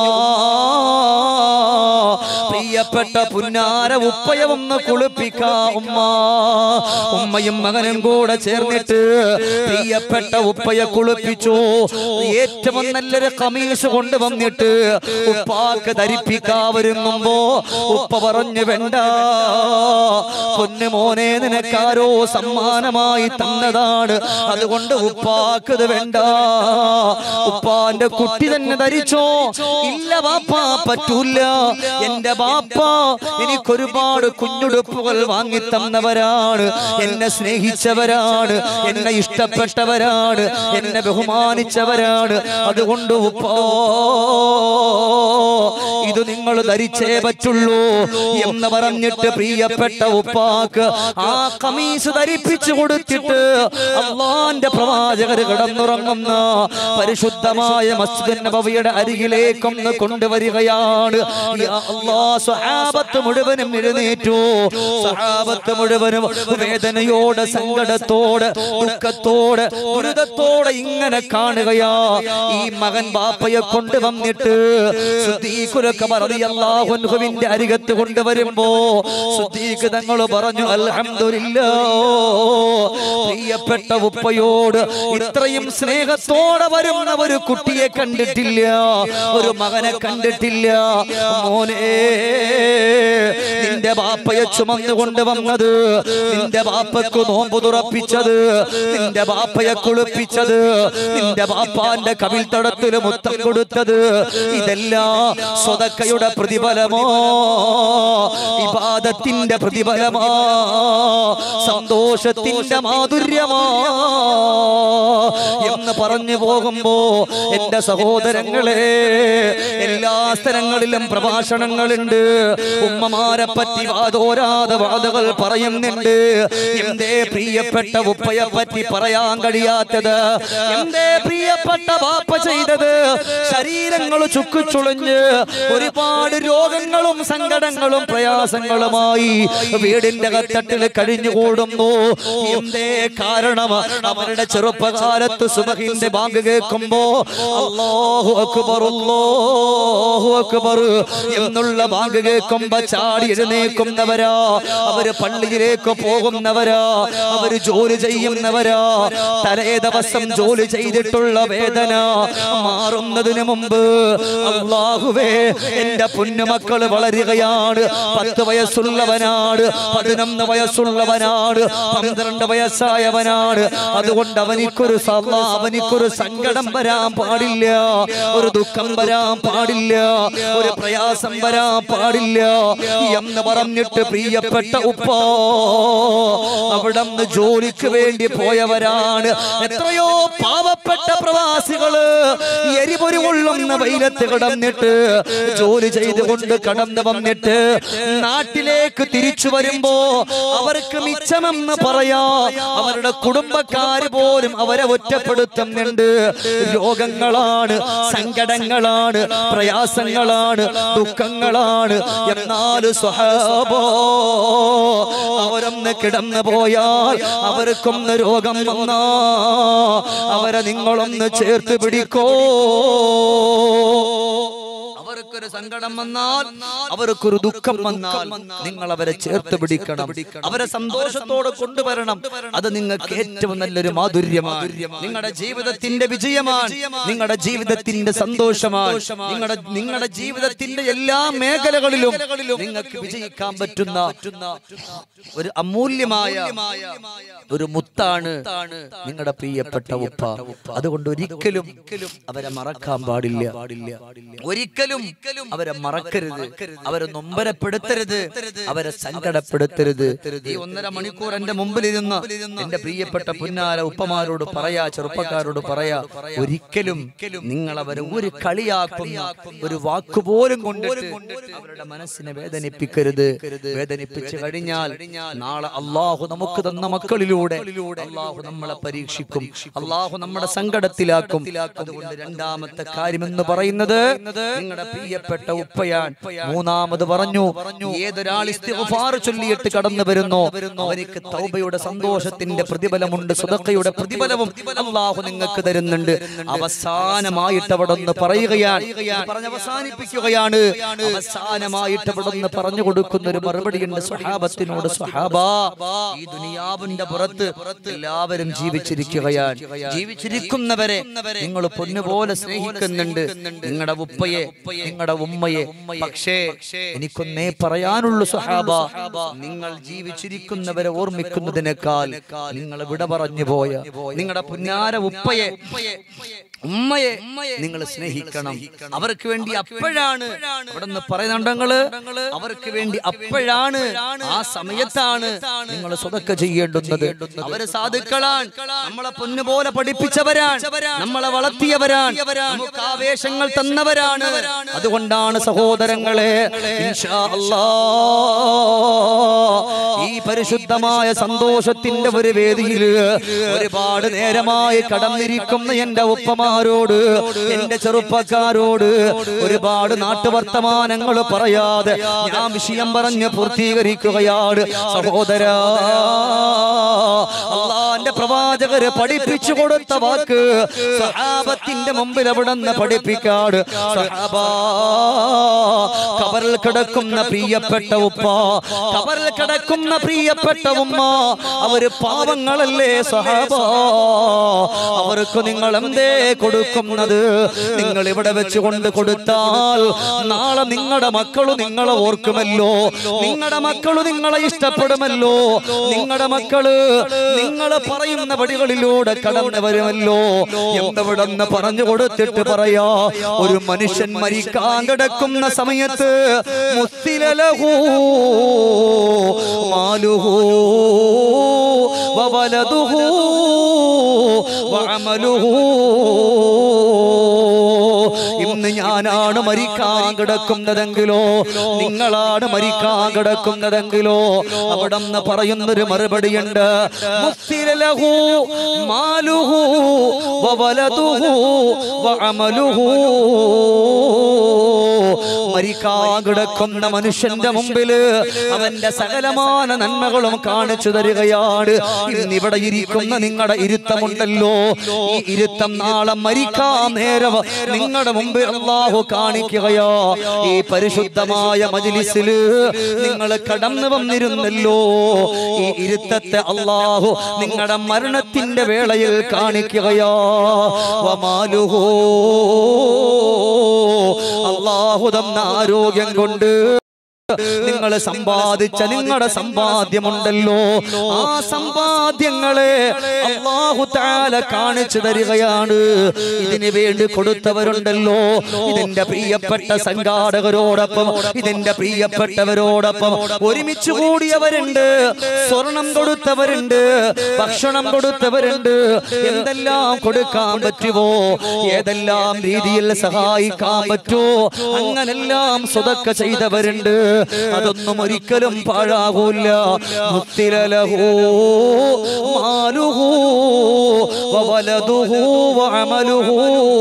പ്രിയപ്പെട്ട പുന്നാര ഉപ്പയെ ഒന്ന് കുളിപ്പിക്കാ ഉമ്മ ഉമ്മയും മകനും കൂടെ ചേർന്നിട്ട് പ്രിയപ്പെട്ട ഉപ്പയെ കുളിപ്പിച്ചു ഏറ്റവും നല്ലൊരു കമീസ് കൊണ്ടുവന്നിട്ട് ഉപ്പാക്ക് ധരിപ്പിക്കാ വരുമ്പോ ഉപ്പ പറഞ്ഞു വേണ്ട പൊന്നു മോനെ നിനക്കാരോ സമ്മാനമായി തന്നതാണ് അതുകൊണ്ട് ഉപ്പാക്കത് വേണ്ട ഉപ്പാന്റെ കുട്ടി തന്നെ ധരിച്ചോ ഇല്ല ബാപ്പ പറ്റൂല എന്റെ ബാപ്പ എനിക്കൊരുപാട് കുഞ്ഞുടുപ്പുകൾ വാങ്ങി തന്നവരാണ് എന്നെ സ്നേഹിച്ചവരാണ് എന്നെ ഇഷ്ടപ്പെട്ടവരാണ് എന്നെ ബഹുമാനിച്ചവരാണ് അതുകൊണ്ട് ഉപ്പോ ഇത് നിങ്ങൾ ധരിച്ചേ പറ്റുള്ളൂ എന്ന് പറഞ്ഞിട്ട് പ്രിയപ്പെട്ട ഉപ്പാക്ക് ആ കമീസ് ധരിപ്പിച്ചു കൊടുത്തിട്ട് അള്ളാന്റെ പ്രവാചകർ കിടന്നുറങ്ങുന്ന പരിശുദ്ധമായ മസ്ജിദ് നബവിയുടെ അരികിലേക്കൊന്ന് കൊണ്ടുവരികയാണ് യാ അല്ലാ, സ്വഹാബത്ത് മുഴുവനും എഴുന്നേറ്റു സ്വഹാബത്ത് മുഴുവനും വേദനയോടെ സങ്കടത്തോടെ ദുഃഖത്തോടെ ദുരിതത്തോടെ ഇങ്ങനെ കാണുകയാ ഈ മകൻ ബാപ്പയെ കൊണ്ടുവന്നിട്ട് സുദ്ദീഖുലൊക്കെ അള്ളാഹുവിന്റെ അരികത്ത് കൊണ്ടുവരുമ്പോ സുദ്ദീഖ് തങ്ങൾ പറഞ്ഞു അൽഹംദുലില്ലാ പ്രിയപ്പെട്ട ഉപ്പയോട് ഇത്രയും സ്നേഹത്തോടെ വരുന്ന ഒരു കുട്ടിയെ കണ്ടിട്ടില്ല ഒരു മകനെ കണ്ടിട്ടില്ല മോനെ നിന്റെ ബാപ്പയെ ചുമന്നു കൊണ്ടുവന്നത് നിന്റെ ബാപ്പക്ക് നോമ്പ് തുറപ്പിച്ചത് നിന്റെ ബാപ്പയെ കുളിപ്പിച്ചത് നിന്റെ ബാപ്പാന്റെ കവിൽ തടത്തിൽ മുത്തം കൊടുത്തത് ഇതെല്ലാം സ്വതക്കയുടെ പ്രതിഫലമോ ഇബാദത്തിന്റെ പ്രതിഫലമോ സന്തോഷത്തിന്റെ മാധുര്യമോ എന്ന് പറഞ്ഞു പോകുമ്പോ എന്റെ സഹോദരങ്ങളെ എല്ലാ സ്ഥലങ്ങളിലും പ്രഭാഷണങ്ങളുണ്ട് ഉമ്മമാരെ പറ്റി വാതോരാതെ വാതകൾ പറയുന്നുണ്ട് എന്തേ പ്രിയപ്പെട്ട ഉപ്പയെ പറ്റി പറയാൻ കഴിയാത്തത് എന്തേ പ്രിയപ്പെട്ട ബാപ്പ ചെയ്തത് ശരീരങ്ങൾ ചുക്കുചുളിഞ്ഞ് ഒരുപാട് രോഗങ്ങളും സങ്കടങ്ങളും പ്രയാസങ്ങളുമായി വീടിന്റെ കത്തട്ടിൽ കഴിഞ്ഞുകൂടുന്നു എന്തേ കാരണം അവരുടെ ചെറുപ്പകാലത്ത് സുബഹിന്റെ ബാങ്ക് കേൾക്കുമ്പോ അല്ലാഹു അക്ബർ അല്ലാഹു അക്ബർ എന്നുള്ള ബാങ്ക് കേൾക്കുമ്പോ ചാടി എഴുന്നേക്കുന്നവരാ അവര് പള്ളിയിലേക്ക് പോകുന്നവരാ അവര് ജോലി ചെയ്യുന്നവരാ തലേ ദിവസം ജോലി ചെയ്തിട്ടുള്ള വേദന മാറുന്നതിന് മുമ്പ് അള്ളാഹുവേ എന്റെ പൊന്നുമക്കൾ വളരുകയാണ് പത്ത് വയസ്സുള്ളവനാണ് പതിനൊന്ന് വയസ്സുള്ളവനാണ് പന്ത്രണ്ട് വയസ്സായവനാണ് അതുകൊണ്ട് അവനിക്കൊരു സല്ലാ അവനിക്കൊരു സങ്കടം വരാൻ പാടില്ല ഒരു ദുഃഖം വരാൻ പാടില്ല ഒരു പ്രയാസം വരാൻ പാടില്ല എന്ന് പറഞ്ഞിട്ട് പ്രിയപ്പെട്ട ഉപ്പ അവിടെ നിന്ന് ജോലിക്ക് വേണ്ടി പോയവരാണ് എത്രയോ പാവപ്പെട്ട പ്രവാസികള് എരിപൊരി കൊള്ളുന്ന വെയിലത്ത് കിടന്നിട്ട് ജോലി ചെയ്തുകൊണ്ട് കടന്നു വന്നിട്ട് നാട്ടിലേക്ക് തിരിച്ചു വരുമ്പോ അവർക്ക് മിച്ചമെന്ന് പറയാ അവരുടെ കുടുംബക്കാര് പോലും അവരെ ഒറ്റപ്പെടുത്തുന്നുണ്ട് രോഗങ്ങളാണ് സങ്കടങ്ങളാണ് പ്രയാസങ്ങളാണ് ദുഃഖങ്ങളാണ് എന്നാൽ സ്വഹാബോ അവരൊന്ന് കിടന്നു പോയാൽ അവർക്കൊന്ന് രോഗം വന്നാ അവരെ നിങ്ങളൊന്ന് ചേർത്ത് പിടിക്കോ അവർക്കൊരു സങ്കടം വന്നാൽ അവർക്കൊരു ദുഃഖം വന്നാൽ നിങ്ങൾ അവരെ ചേർത്ത് പിടിക്കണം അവരെ സന്തോഷത്തോടെ കൊണ്ടുവരണം അത് നിങ്ങൾക്ക് ഏറ്റവും നല്ലൊരു മാധുര്യമാണ് നിങ്ങളുടെ ജീവിതത്തിന്റെ വിജയമാണ് നിങ്ങളുടെ ജീവിതത്തിന്റെ സന്തോഷമാണ് നിങ്ങളുടെ നിങ്ങളുടെ ജീവിതത്തിന്റെ എല്ലാ മേഖലകളിലും നിങ്ങൾക്ക് വിജയിക്കാൻ പറ്റുന്ന ഒരു അമൂല്യമായ ഒരു മുത്താണ് നിങ്ങളുടെ പ്രിയപ്പെട്ട ഉപ്പ അതുകൊണ്ട് ഒരിക്കലും അവരെ മറക്കാൻ പാടില്ല ഒരിക്കലും അവരെ മറക്കരുത് അവരെ നൊമ്പരപ്പെടുത്തരുത് അവരെ സങ്കടപ്പെടുത്തരുത് ഈ ഒന്നര മണിക്കൂർ എന്റെ മുമ്പിലിരുന്ന് എന്റെ പ്രിയപ്പെട്ട പുന്നാര ഉപ്പമാരോട് പറയാ ചെറുപ്പക്കാരോട് പറയാ ഒരിക്കലും നിങ്ങൾ അവരെ ഒരു കളിയാക്കുന്ന ഒരു വാക്കുപോലും കൊണ്ടിട്ട് അവരുടെ മനസ്സിനെ വേദനിപ്പിക്കരുത് വേദനിപ്പിച്ചു കഴിഞ്ഞാൽ നാളെ അള്ളാഹു നമുക്ക് തന്ന മക്കളിലൂടെ അള്ളാഹു നമ്മളെ പരീക്ഷിക്കും അള്ളാഹു നമ്മുടെ സങ്കടത്തിലാക്കും അതുകൊണ്ട് രണ്ടാമത്തെ കാര്യം എന്ന് പറയുന്നത് നിങ്ങളുടെ പ്രിയപ്പെട്ട ഉപ്പയാൻ മൂന്നാമത് പറഞ്ഞു ഏതൊരാൾ ഇസ്തിഗ്ഫാർ ചൊല്ലിയിട്ട് കടന്നു വരുന്നോ അവർക്ക് തൗബയുടെ സന്തോഷത്തിന്റെ പ്രതിഫലമുണ്ട് സുദഖയുടെ പ്രതിഫലവും അള്ളാഹു നിങ്ങൾക്ക് തരുന്നുണ്ട് അവസാനമായിട്ട് അവിടെ ഒന്ന് പറയുകയാണ് പറഞ്ഞ് അവസാനിപ്പിക്കുകയാണ് അവസാനമായിട്ട് അവിടെ ഒന്ന് പറഞ്ഞു കൊടുക്കുന്ന ഒരു മറുപടിയുണ്ട് സ്വഹാബത്തിനോട് സ്വഹാബ ഈ ദുനിയാവിന്റെ പുറത്ത് എല്ലാവരും ജീവിച്ചിരിക്കുകയാണ് ജീവിച്ചിരിക്കുന്നവരെ നിങ്ങൾ പൊന്നുപോലെ സ്നേഹിക്കുന്നുണ്ട് നിങ്ങളുടെ ഉപ്പയെ നിങ്ങളുടെ ഉമ്മയെ പക്ഷേ എനിക്കൊന്നേ പറയാനുള്ളൂ സ്വഹാബ നിങ്ങൾ ജീവിച്ചിരിക്കുന്നവരെ ഓർമ്മിക്കുന്നതിനേക്കാൾ നിങ്ങൾ വിട പറഞ്ഞു പോയ നിങ്ങളുടെ പുന്നാര ഉപ്പയെ ഉമ്മയെ നിങ്ങൾ സ്നേഹിക്കണം അവർക്ക് വേണ്ടി അപ്പോഴാണ് അവിടെ നിന്ന് പറയുന്നുണ്ടെങ്കില് അവർക്ക് വേണ്ടി അപ്പോഴാണ് ആ സമയത്താണ് നിങ്ങൾ സ്വതക്ക ചെയ്യേണ്ടുന്നത് അവര് സാധുക്കളാൻ നമ്മളെ പൊന്നുപോലെ പഠിപ്പിച്ചവരാണ് നമ്മളെ വളർത്തിയവരാണ് നമുക്ക് ആവേശങ്ങൾ തന്നവരാണ് അതുകൊണ്ടാണ് സഹോദരങ്ങളെ ഇൻഷാ അല്ലാ ഈ പരിശുദ്ധമായ സന്തോഷത്തിന്റെ ഒരു വേദിയിൽ ഒരുപാട് നേരമായി കടന്നിരിക്കുന്ന എന്റെ ഉപ്പമാരോട് എന്റെ ചെറുപ്പക്കാരോട് ഒരുപാട് നാട്ടുവർത്തമാനങ്ങൾ പറയാതെ ഞാൻ വിഷയം പറഞ്ഞ് പൂർത്തീകരിക്കുകയാണ് സഹോദര അള്ളാന്റെ പ്രവാചകര് പഠിപ്പിച്ചു കൊടുത്ത വാക്ക് സഹാബത്തിന്റെ മുമ്പിൽ അവിടെ നിന്ന് പഠിപ്പിക്കാട് സഹാബ കബറിൽ കിടക്കുന്ന പ്രിയപ്പെട്ട ഉപ്പ കബറിൽ കിടക്കുന്ന പ്രിയപ്പെട്ട ഉമ്മ അവര് പാവങ്ങളല്ലേ സഹാബ അവർക്ക് നിങ്ങൾ എന്തേ കൊടുക്കുന്നത് നിങ്ങൾ ഇവിടെ വെച്ചുകൊണ്ട് കൊടുത്താൽ നാളെ നിങ്ങളുടെ മക്കള് നിങ്ങളെ ഓർക്കുമല്ലോ നിങ്ങളുടെ മക്കള് നിങ്ങളെ ഇഷ്ടപ്പെടുമല്ലോ നിങ്ങളുടെ മക്കള് നിങ്ങൾ പറയുന്ന വഴികളിലൂടെ കടന്നു വരുമല്ലോ എന്തെവിടെന്ന് പറഞ്ഞു കൊടുത്തിട്ട് പറയാ ഒരു മനുഷ്യൻ മരിക്കാൻ കിടക്കുന്ന സമയത്ത് മുസ്തിലലഹൂ മാലുഹൂ വവലതുഹൂ വഅമലുഹൂ ഇന്ന് ഞാനാണ് മരിക്കാൻ കിടക്കുന്നതെങ്കിലോ നിങ്ങളാണ് മരിക്കാൻ കിടക്കുന്നതെങ്കിലോ അവിടെ നിന്ന് പറയുന്നൊരു മറുപടിയുണ്ട് മുസ്തിലലഹു മാലുഹു വവലതുഹു വഅമലുഹു മരിക്കാൻ കിടക്കുന്ന മനുഷ്യന്റെ മുമ്പില് അവന്റെ സകലമാന നന്മകളും കാണിച്ചു തരികയാണ് ഇന്നിവിടെ ഇരിക്കുന്ന നിങ്ങളുടെ ഇരുത്തമുണ്ടല്ലോ ഈ ഇരുത്തം നാളെ മരിക്കാൻ നേരം നിങ്ങളുടെ മുമ്പിൽ അള്ളാഹു കാണിക്കുകയോ ഈ പരിശുദ്ധമായ മജിലിസില് നിങ്ങൾ കടന്നു വന്നിരുന്നല്ലോ ഈ ഇരുത്തത്തെ അള്ളാഹു നിങ്ങളുടെ മരണത്തിന്റെ വേളയിൽ കാണിക്കുകയോ വമാലുഹോ അള്ളാഹു തന്ന ആരോഗ്യം കൊണ്ട് നിങ്ങൾ സമ്പാദിച്ച നിങ്ങളുടെ സമ്പാദ്യമുണ്ടല്ലോ ആ സമ്പാദ്യങ്ങളെ അള്ളാഹു താല കാണിച്ചു തരികയാണ് ഇതിന് വേണ്ടി കൊടുത്തവരുണ്ടല്ലോ ഇതിന്റെ പ്രിയപ്പെട്ട സംഘാടകരോടൊപ്പം ഇതിന്റെ പ്രിയപ്പെട്ടവരോടൊപ്പം ഒരുമിച്ച് കൂടിയവരുണ്ട് സ്വർണം കൊടുത്തവരുണ്ട് ഭക്ഷണം കൊടുത്തവരുണ്ട് എന്തെല്ലാം കൊടുക്കാൻ പറ്റുമോ ഏതെല്ലാം രീതിയിൽ സഹായിക്കാൻ പറ്റുമോ അങ്ങനെല്ലാം സ്വതക്ക ചെയ്തവരുണ്ട് അതൊന്നും ഒരിക്കലും പാഴാകൂല മുത്തിലലഹൂ മാലുഹൂ വവലതുഹൂ വഅമലുഹൂ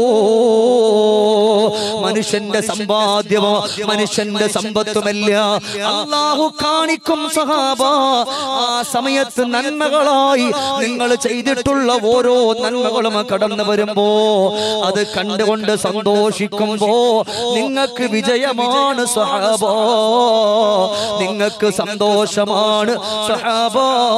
മനുഷ്യന്റെ സമ്പാദ്യമോ മനുഷ്യന്റെ സമ്പത്തുമല്ല അള്ളാഹു കാണിക്കും സഹാബ ആ സമയത്ത് നന്മകളായി നിങ്ങൾ ചെയ്തിട്ടുള്ള ഓരോ നന്മകളും കടന്നു വരുമ്പോ അത് കണ്ടുകൊണ്ട് സന്തോഷിക്കുമ്പോ നിങ്ങൾക്ക് വിജയമാണ് സഹാബ നിങ്ങൾക്ക് സന്തോഷമാണ് സഹാബ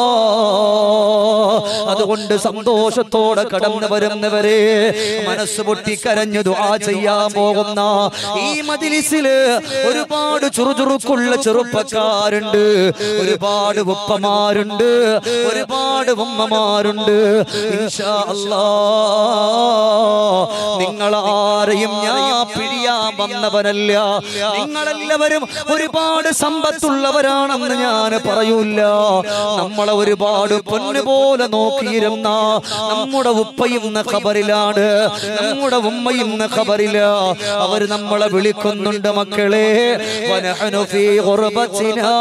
അതുകൊണ്ട് സന്തോഷത്തോടെ കടന്നു വരുന്നവരെ മനസ്സ് പൊട്ടി കരഞ്ഞു ദുആ ചെയ്യാൻ പോകുന്ന പോകുന്ന ഈ മജിലിസില് ഒരുപാട് ചുറുചുറുക്കുള്ള ചെറുപ്പക്കാരുണ്ട് ഒരുപാട് ഉപ്പമാരുണ്ട് ഒരുപാട് ഉമ്മമാരുണ്ട് ഇൻഷാ അല്ലാ നിങ്ങളാരെയും ഞാൻ പിരിയാൻ വന്നവനല്ല നിങ്ങളെല്ലാവരും ഒരുപാട് സമ്പത്തുള്ളവരാണെന്ന് ഞാൻ പറയൂല നമ്മളെ ഒരുപാട് പൊന്നുപോലെ നോക്കിയിരുന്ന നമ്മുടെ ഉപ്പയും ഖബറിലാണ് നമ്മുടെ ഉമ്മയും ഖബറില അവർ നമ്മളെ വിളിക്കുന്നുണ്ട് മക്കളെ വനഹനു ഫീ ഖുർബത്തിനാ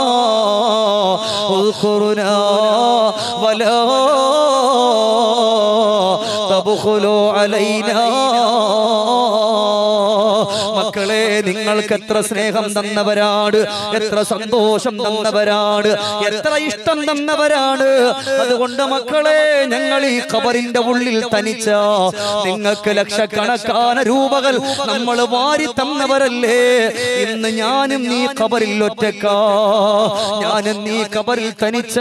ഉദ്ഖുറുനാ വലാ തബ്ഖുലു അലൈനാ മക്കളെ നിങ്ങൾക്ക് എത്ര സ്നേഹം തന്നവരാണ് എത്ര സന്തോഷം തന്നവരാണ് എത്ര ഇഷ്ടം തന്നവരാണ് അതുകൊണ്ട് മക്കളെ ഞങ്ങൾ ഈ ഖബറിന്റെ ഉള്ളിൽ തനിച്ച നിങ്ങൾക്ക് ലക്ഷക്കണക്കാന രൂപകൾ നമ്മൾ വാരി തന്നവരല്ലേ ഇന്ന് ഞാനും നീ ഖബറിൽ ഒറ്റക്കാ ഞാനും നീ ഖബറിൽ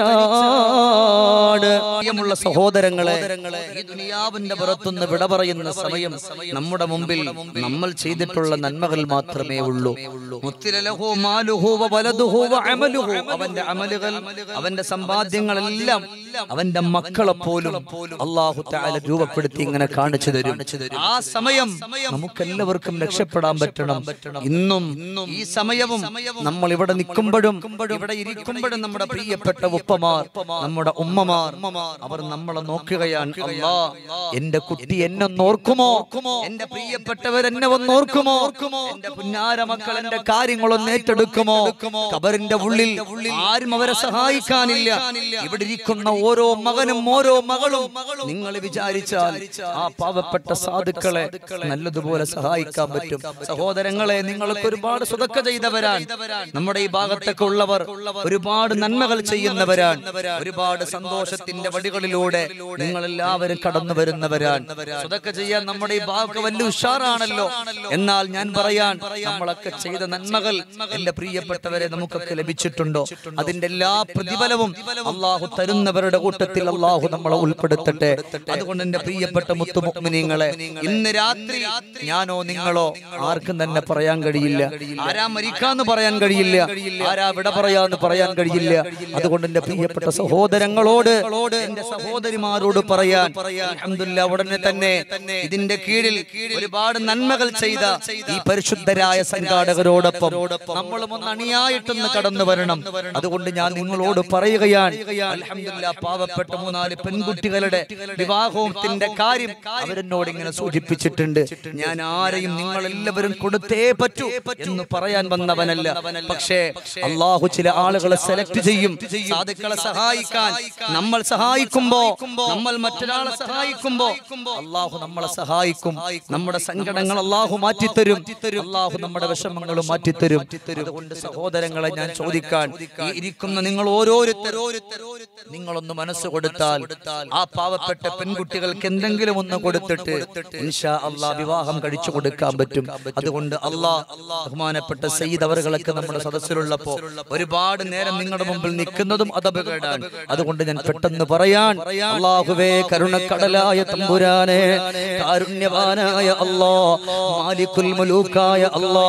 തനിച്ചാണ് പ്രിയമുള്ള സഹോദരങ്ങളെ ഈ ദുനിയാവിന്റെ പുറത്തുനിന്ന് വിട പറയുന്ന സമയം നമ്മുടെ മുമ്പിൽ നമ്മൾ ചെയ്തിട്ടുള്ള നന്മകൾ മാത്രമേ ഉള്ളൂ മുത്തിലലഹു മാലുഹു വ വലതുഹു വ അമലുഹു. അവന്റെ അമലുകൾ അവന്റെ സമ്പാദ്യങ്ങളെല്ലാം അവന്റെ മക്കളെ പോലും അള്ളാഹു തആല രൂപപ്പെടുത്തി ഇങ്ങനെ കാണിച്ചു തരും ആ സമയം നമുക്കെല്ലാവർക്കും രക്ഷപ്പെടാൻ പറ്റണം ഇന്നും ഈ സമയവും നമ്മൾ ഇവിടെ നിൽക്കുമ്പോഴും ഇവിടെ ഇരിക്കുമ്പോഴും നമ്മുടെ പ്രിയപ്പെട്ട ഉപ്പമാർ നമ്മുടെ ഉമ്മമാർ അവർ നമ്മളെ നോക്കുകയാണ് അല്ലാ എന്റെ കുട്ടി എന്നെ ഒന്ന് ഓർക്കുമോ എന്റെ പ്രിയപ്പെട്ടവർ എന്നെ ഒന്ന് ഓർക്കുമോ എന്റെ പുന്നാര മക്കൾ എന്റെ കാര്യങ്ങളൊന്ന് ഏറ്റെടുക്കുമോ കബറിന്റെ ഉള്ളിൽ ആരും അവരെ സഹായിക്കാനില്ല ഇവിടെ ഇരിക്കുന്ന ഓരോ മകനും ഓരോ മകളും നിങ്ങൾ വിചാരിച്ചാൽ ആ പാവപ്പെട്ട സാധുക്കളെ നല്ലതുപോലെ സഹായിക്കാൻ പറ്റും സഹോദരങ്ങളെ നിങ്ങൾക്ക് ഒരുപാട് സുതക്ക ചെയ്തവരാൻ നമ്മുടെ ഈ ഭാഗത്തൊക്കെ ഉള്ളവർ ഒരുപാട് നന്മകൾ ചെയ്യുന്നവരാൻ ഒരുപാട് സന്തോഷത്തിന്റെ വഴികളിലൂടെ നിങ്ങൾ എല്ലാവരും കടന്നു വരുന്നവരാൻ സുതക്ക ചെയ്യാൻ നമ്മുടെ ഈ ഭാഗത്ത് വലിയ ഉഷാറാണല്ലോ എന്നാൽ ഞാൻ പറയാൻ നമ്മളൊക്കെ ചെയ്ത നന്മകൾ എന്റെ പ്രിയപ്പെട്ടവരെ നമുക്കൊക്കെ ലഭിച്ചിട്ടുണ്ടോ അതിന്റെ എല്ലാ പ്രതിഫലവും അള്ളാഹു തരുന്നവരുടെ കൂട്ടത്തിൽ അള്ളാഹു നമ്മളെ ഉൾപ്പെടുത്തട്ടെ അതുകൊണ്ട് എന്റെ പ്രിയപ്പെട്ട മുത്തുമുക്മിനീങ്ങളെ ഇന്ന് രാത്രി ഞാനോ നിങ്ങളോ ആർക്കും തന്നെ പറയാൻ കഴിയില്ല ആരാ മരിക്കാന്ന് പറയാൻ കഴിയില്ല ആരാ വിട പറയാന്ന് പറയാൻ കഴിയില്ല അതുകൊണ്ട് എന്റെ പ്രിയപ്പെട്ട സഹോദരങ്ങളോട് എന്റെ സഹോദരിമാരോട് പറയാൻ അൽഹംദുലില്ലാ ഉടനെ തന്നെ ഇതിന്റെ കീഴിൽ ഒരുപാട് നന്മകൾ ചെയ്ത ഈ പരിശുദ്ധരായ സംഘാടകരോടൊപ്പം നമ്മളും ഒന്ന് അണിയായിട്ടൊന്ന് കടന്നു വരണം അതുകൊണ്ട് ഞാൻ നിങ്ങളോട് പറയുകയാണ് അൽഹംദുലില്ലാ പാവപ്പെട്ട മൂന്നാല് പെൺകുട്ടികളുടെ വിവാഹത്തിന്റെ കാര്യം അവരെന്നോട് ഇങ്ങനെ സൂചിപ്പിച്ചിട്ടുണ്ട് ഞാൻ ആരെയും നിങ്ങൾ എല്ലാവരും കൊടുത്തേ പറ്റൂ എന്ന് പറയാൻ വന്നവനല്ല പക്ഷേ അള്ളാഹു ചില ആളുകളെ സെലക്ട് ചെയ്യും സാധുക്കളെ സഹായിക്കാൻ നമ്മൾ സഹായിക്കുമ്പോ നമ്മൾ മറ്റൊരാളെ സഹായിക്കുമ്പോ അള്ളാഹു നമ്മളെ സഹായിക്കും നമ്മുടെ സങ്കടങ്ങൾ അള്ളാഹു മാറ്റിത്തരും അള്ളാഹു നമ്മുടെ വിഷമങ്ങൾ മാറ്റിത്തരും അതുകൊണ്ട് സഹോദരങ്ങളെ ഞാൻ ചോദിക്കാൻ ഈ ഇരിക്കുന്ന നിങ്ങൾ ഓരോരുത്തരും നിങ്ങളൊന്ന് മനസ്സ് കൊടുത്താൽ ആ പാവപ്പെട്ട പെൺകുട്ടികൾക്ക് എന്തെങ്കിലും ഒന്ന് കൊടുത്തിട്ട് ഇൻഷാ അള്ളാ വിവാഹം കഴിച്ചു കൊടുക്കാൻ പറ്റും അതുകൊണ്ട് അള്ളാ ബഹുമാനപ്പെട്ട സയ്യിദ് അവറുകളൊക്കെ നമ്മുടെ സദസ്സിലുള്ളപ്പോ ഒരുപാട് നേരം നിങ്ങളുടെ മുമ്പിൽ നിൽക്കുന്നതും അതപകടാണ് അതുകൊണ്ട് ഞാൻ പെട്ടെന്ന് പറയാൻ അള്ളാഹുവേ കരുണക്കടലായ തമ്പുരാനെ കാരുണ്യവാനായ അല്ലാ മാലിക്കുൽ മുലൂക്കായ അല്ലാ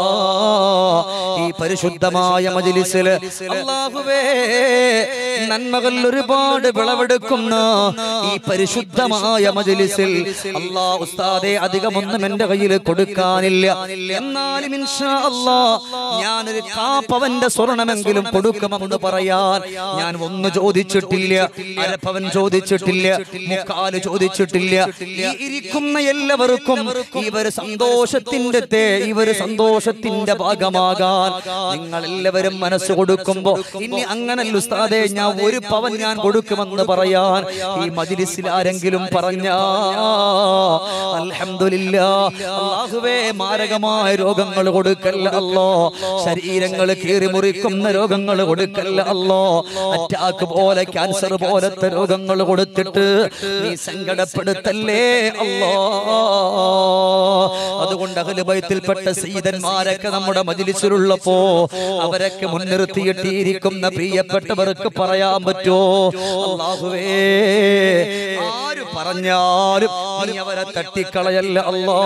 ഈ പരിശുദ്ധമായ മജ്ലിസിൽ അള്ളാഹുവേ നന്മകൾ ഒരുപാട് വിളവെടുക്കുന്ന ഈ പരിശുദ്ധമായ മജ്ലിസിൽ അല്ലാ ഉസ്താദെ അധികമൊന്നും എന്റെ കയ്യിൽ കൊടുക്കാനില്ല എന്നാലും ഇൻഷാ അല്ലാ ഞാനൊരു കാപ്പവന്റെ സ്വർണമെങ്കിലും കൊടുക്കുമെന്ന് പറയാൻ ഞാൻ ഒന്ന് ചോദിച്ചിട്ടില്ല അരപ്പവൻ ചോദിച്ചിട്ടില്ല മുക്കാല് ചോദിച്ചിട്ടില്ല ഈ ഇരിക്കുന്ന എല്ലാവർക്കും ഇവര് സന്തോഷത്തിന്റെ തേ ഇവര് സന്തോഷത്തിന്റെ ഭാഗമാകാൻ നിങ്ങൾ എല്ലാവരും മനസ്സ് കൊടുക്കുമ്പോ ഇനി അങ്ങനല്ല ഉസ്താദെ ഞാൻ ഒരു പവൻ ഞാൻ കൊടുക്കുമെന്ന് പറയാൻ ഈ മജിലിസിൽ ആരെങ്കിലും പറഞ്ഞ അൽഹംദുലില്ലാ അല്ലാഹുവേ മാരകമായ രോഗങ്ങൾ കൊടുക്കല്ല അല്ലോ ശരീരങ്ങൾ കീറി മുറിക്കുന്ന രോഗങ്ങൾ കൊടുക്കല്ല അല്ലോ അറ്റാക്ക് പോലെ ക്യാൻസർ പോലത്തെ രോഗങ്ങൾ കൊടുത്തിട്ട് നീ സങ്കടപ്പെടുത്തല്ലേ അല്ലോ അതുകൊണ്ട് അഖിലബൈത്തിൽപ്പെട്ട സീതന്മാരൊക്കെ നമ്മുടെ മജിലിസിലുള്ളപ്പോ അവരൊക്കെ മുൻനിർത്തിയിട്ടിരിക്കുന്ന പ്രിയപ്പെട്ടവർക്ക് പറയാൻ പറ്റോ അള്ളാഹുവേ ആര് പറഞ്ഞാലും നീ അവരെ തട്ടിക്കളയല്ല അല്ലാ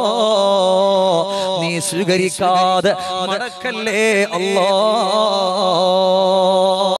നീ സ്വീകരിക്കാതെ മടക്കല്ലേ അല്ലാ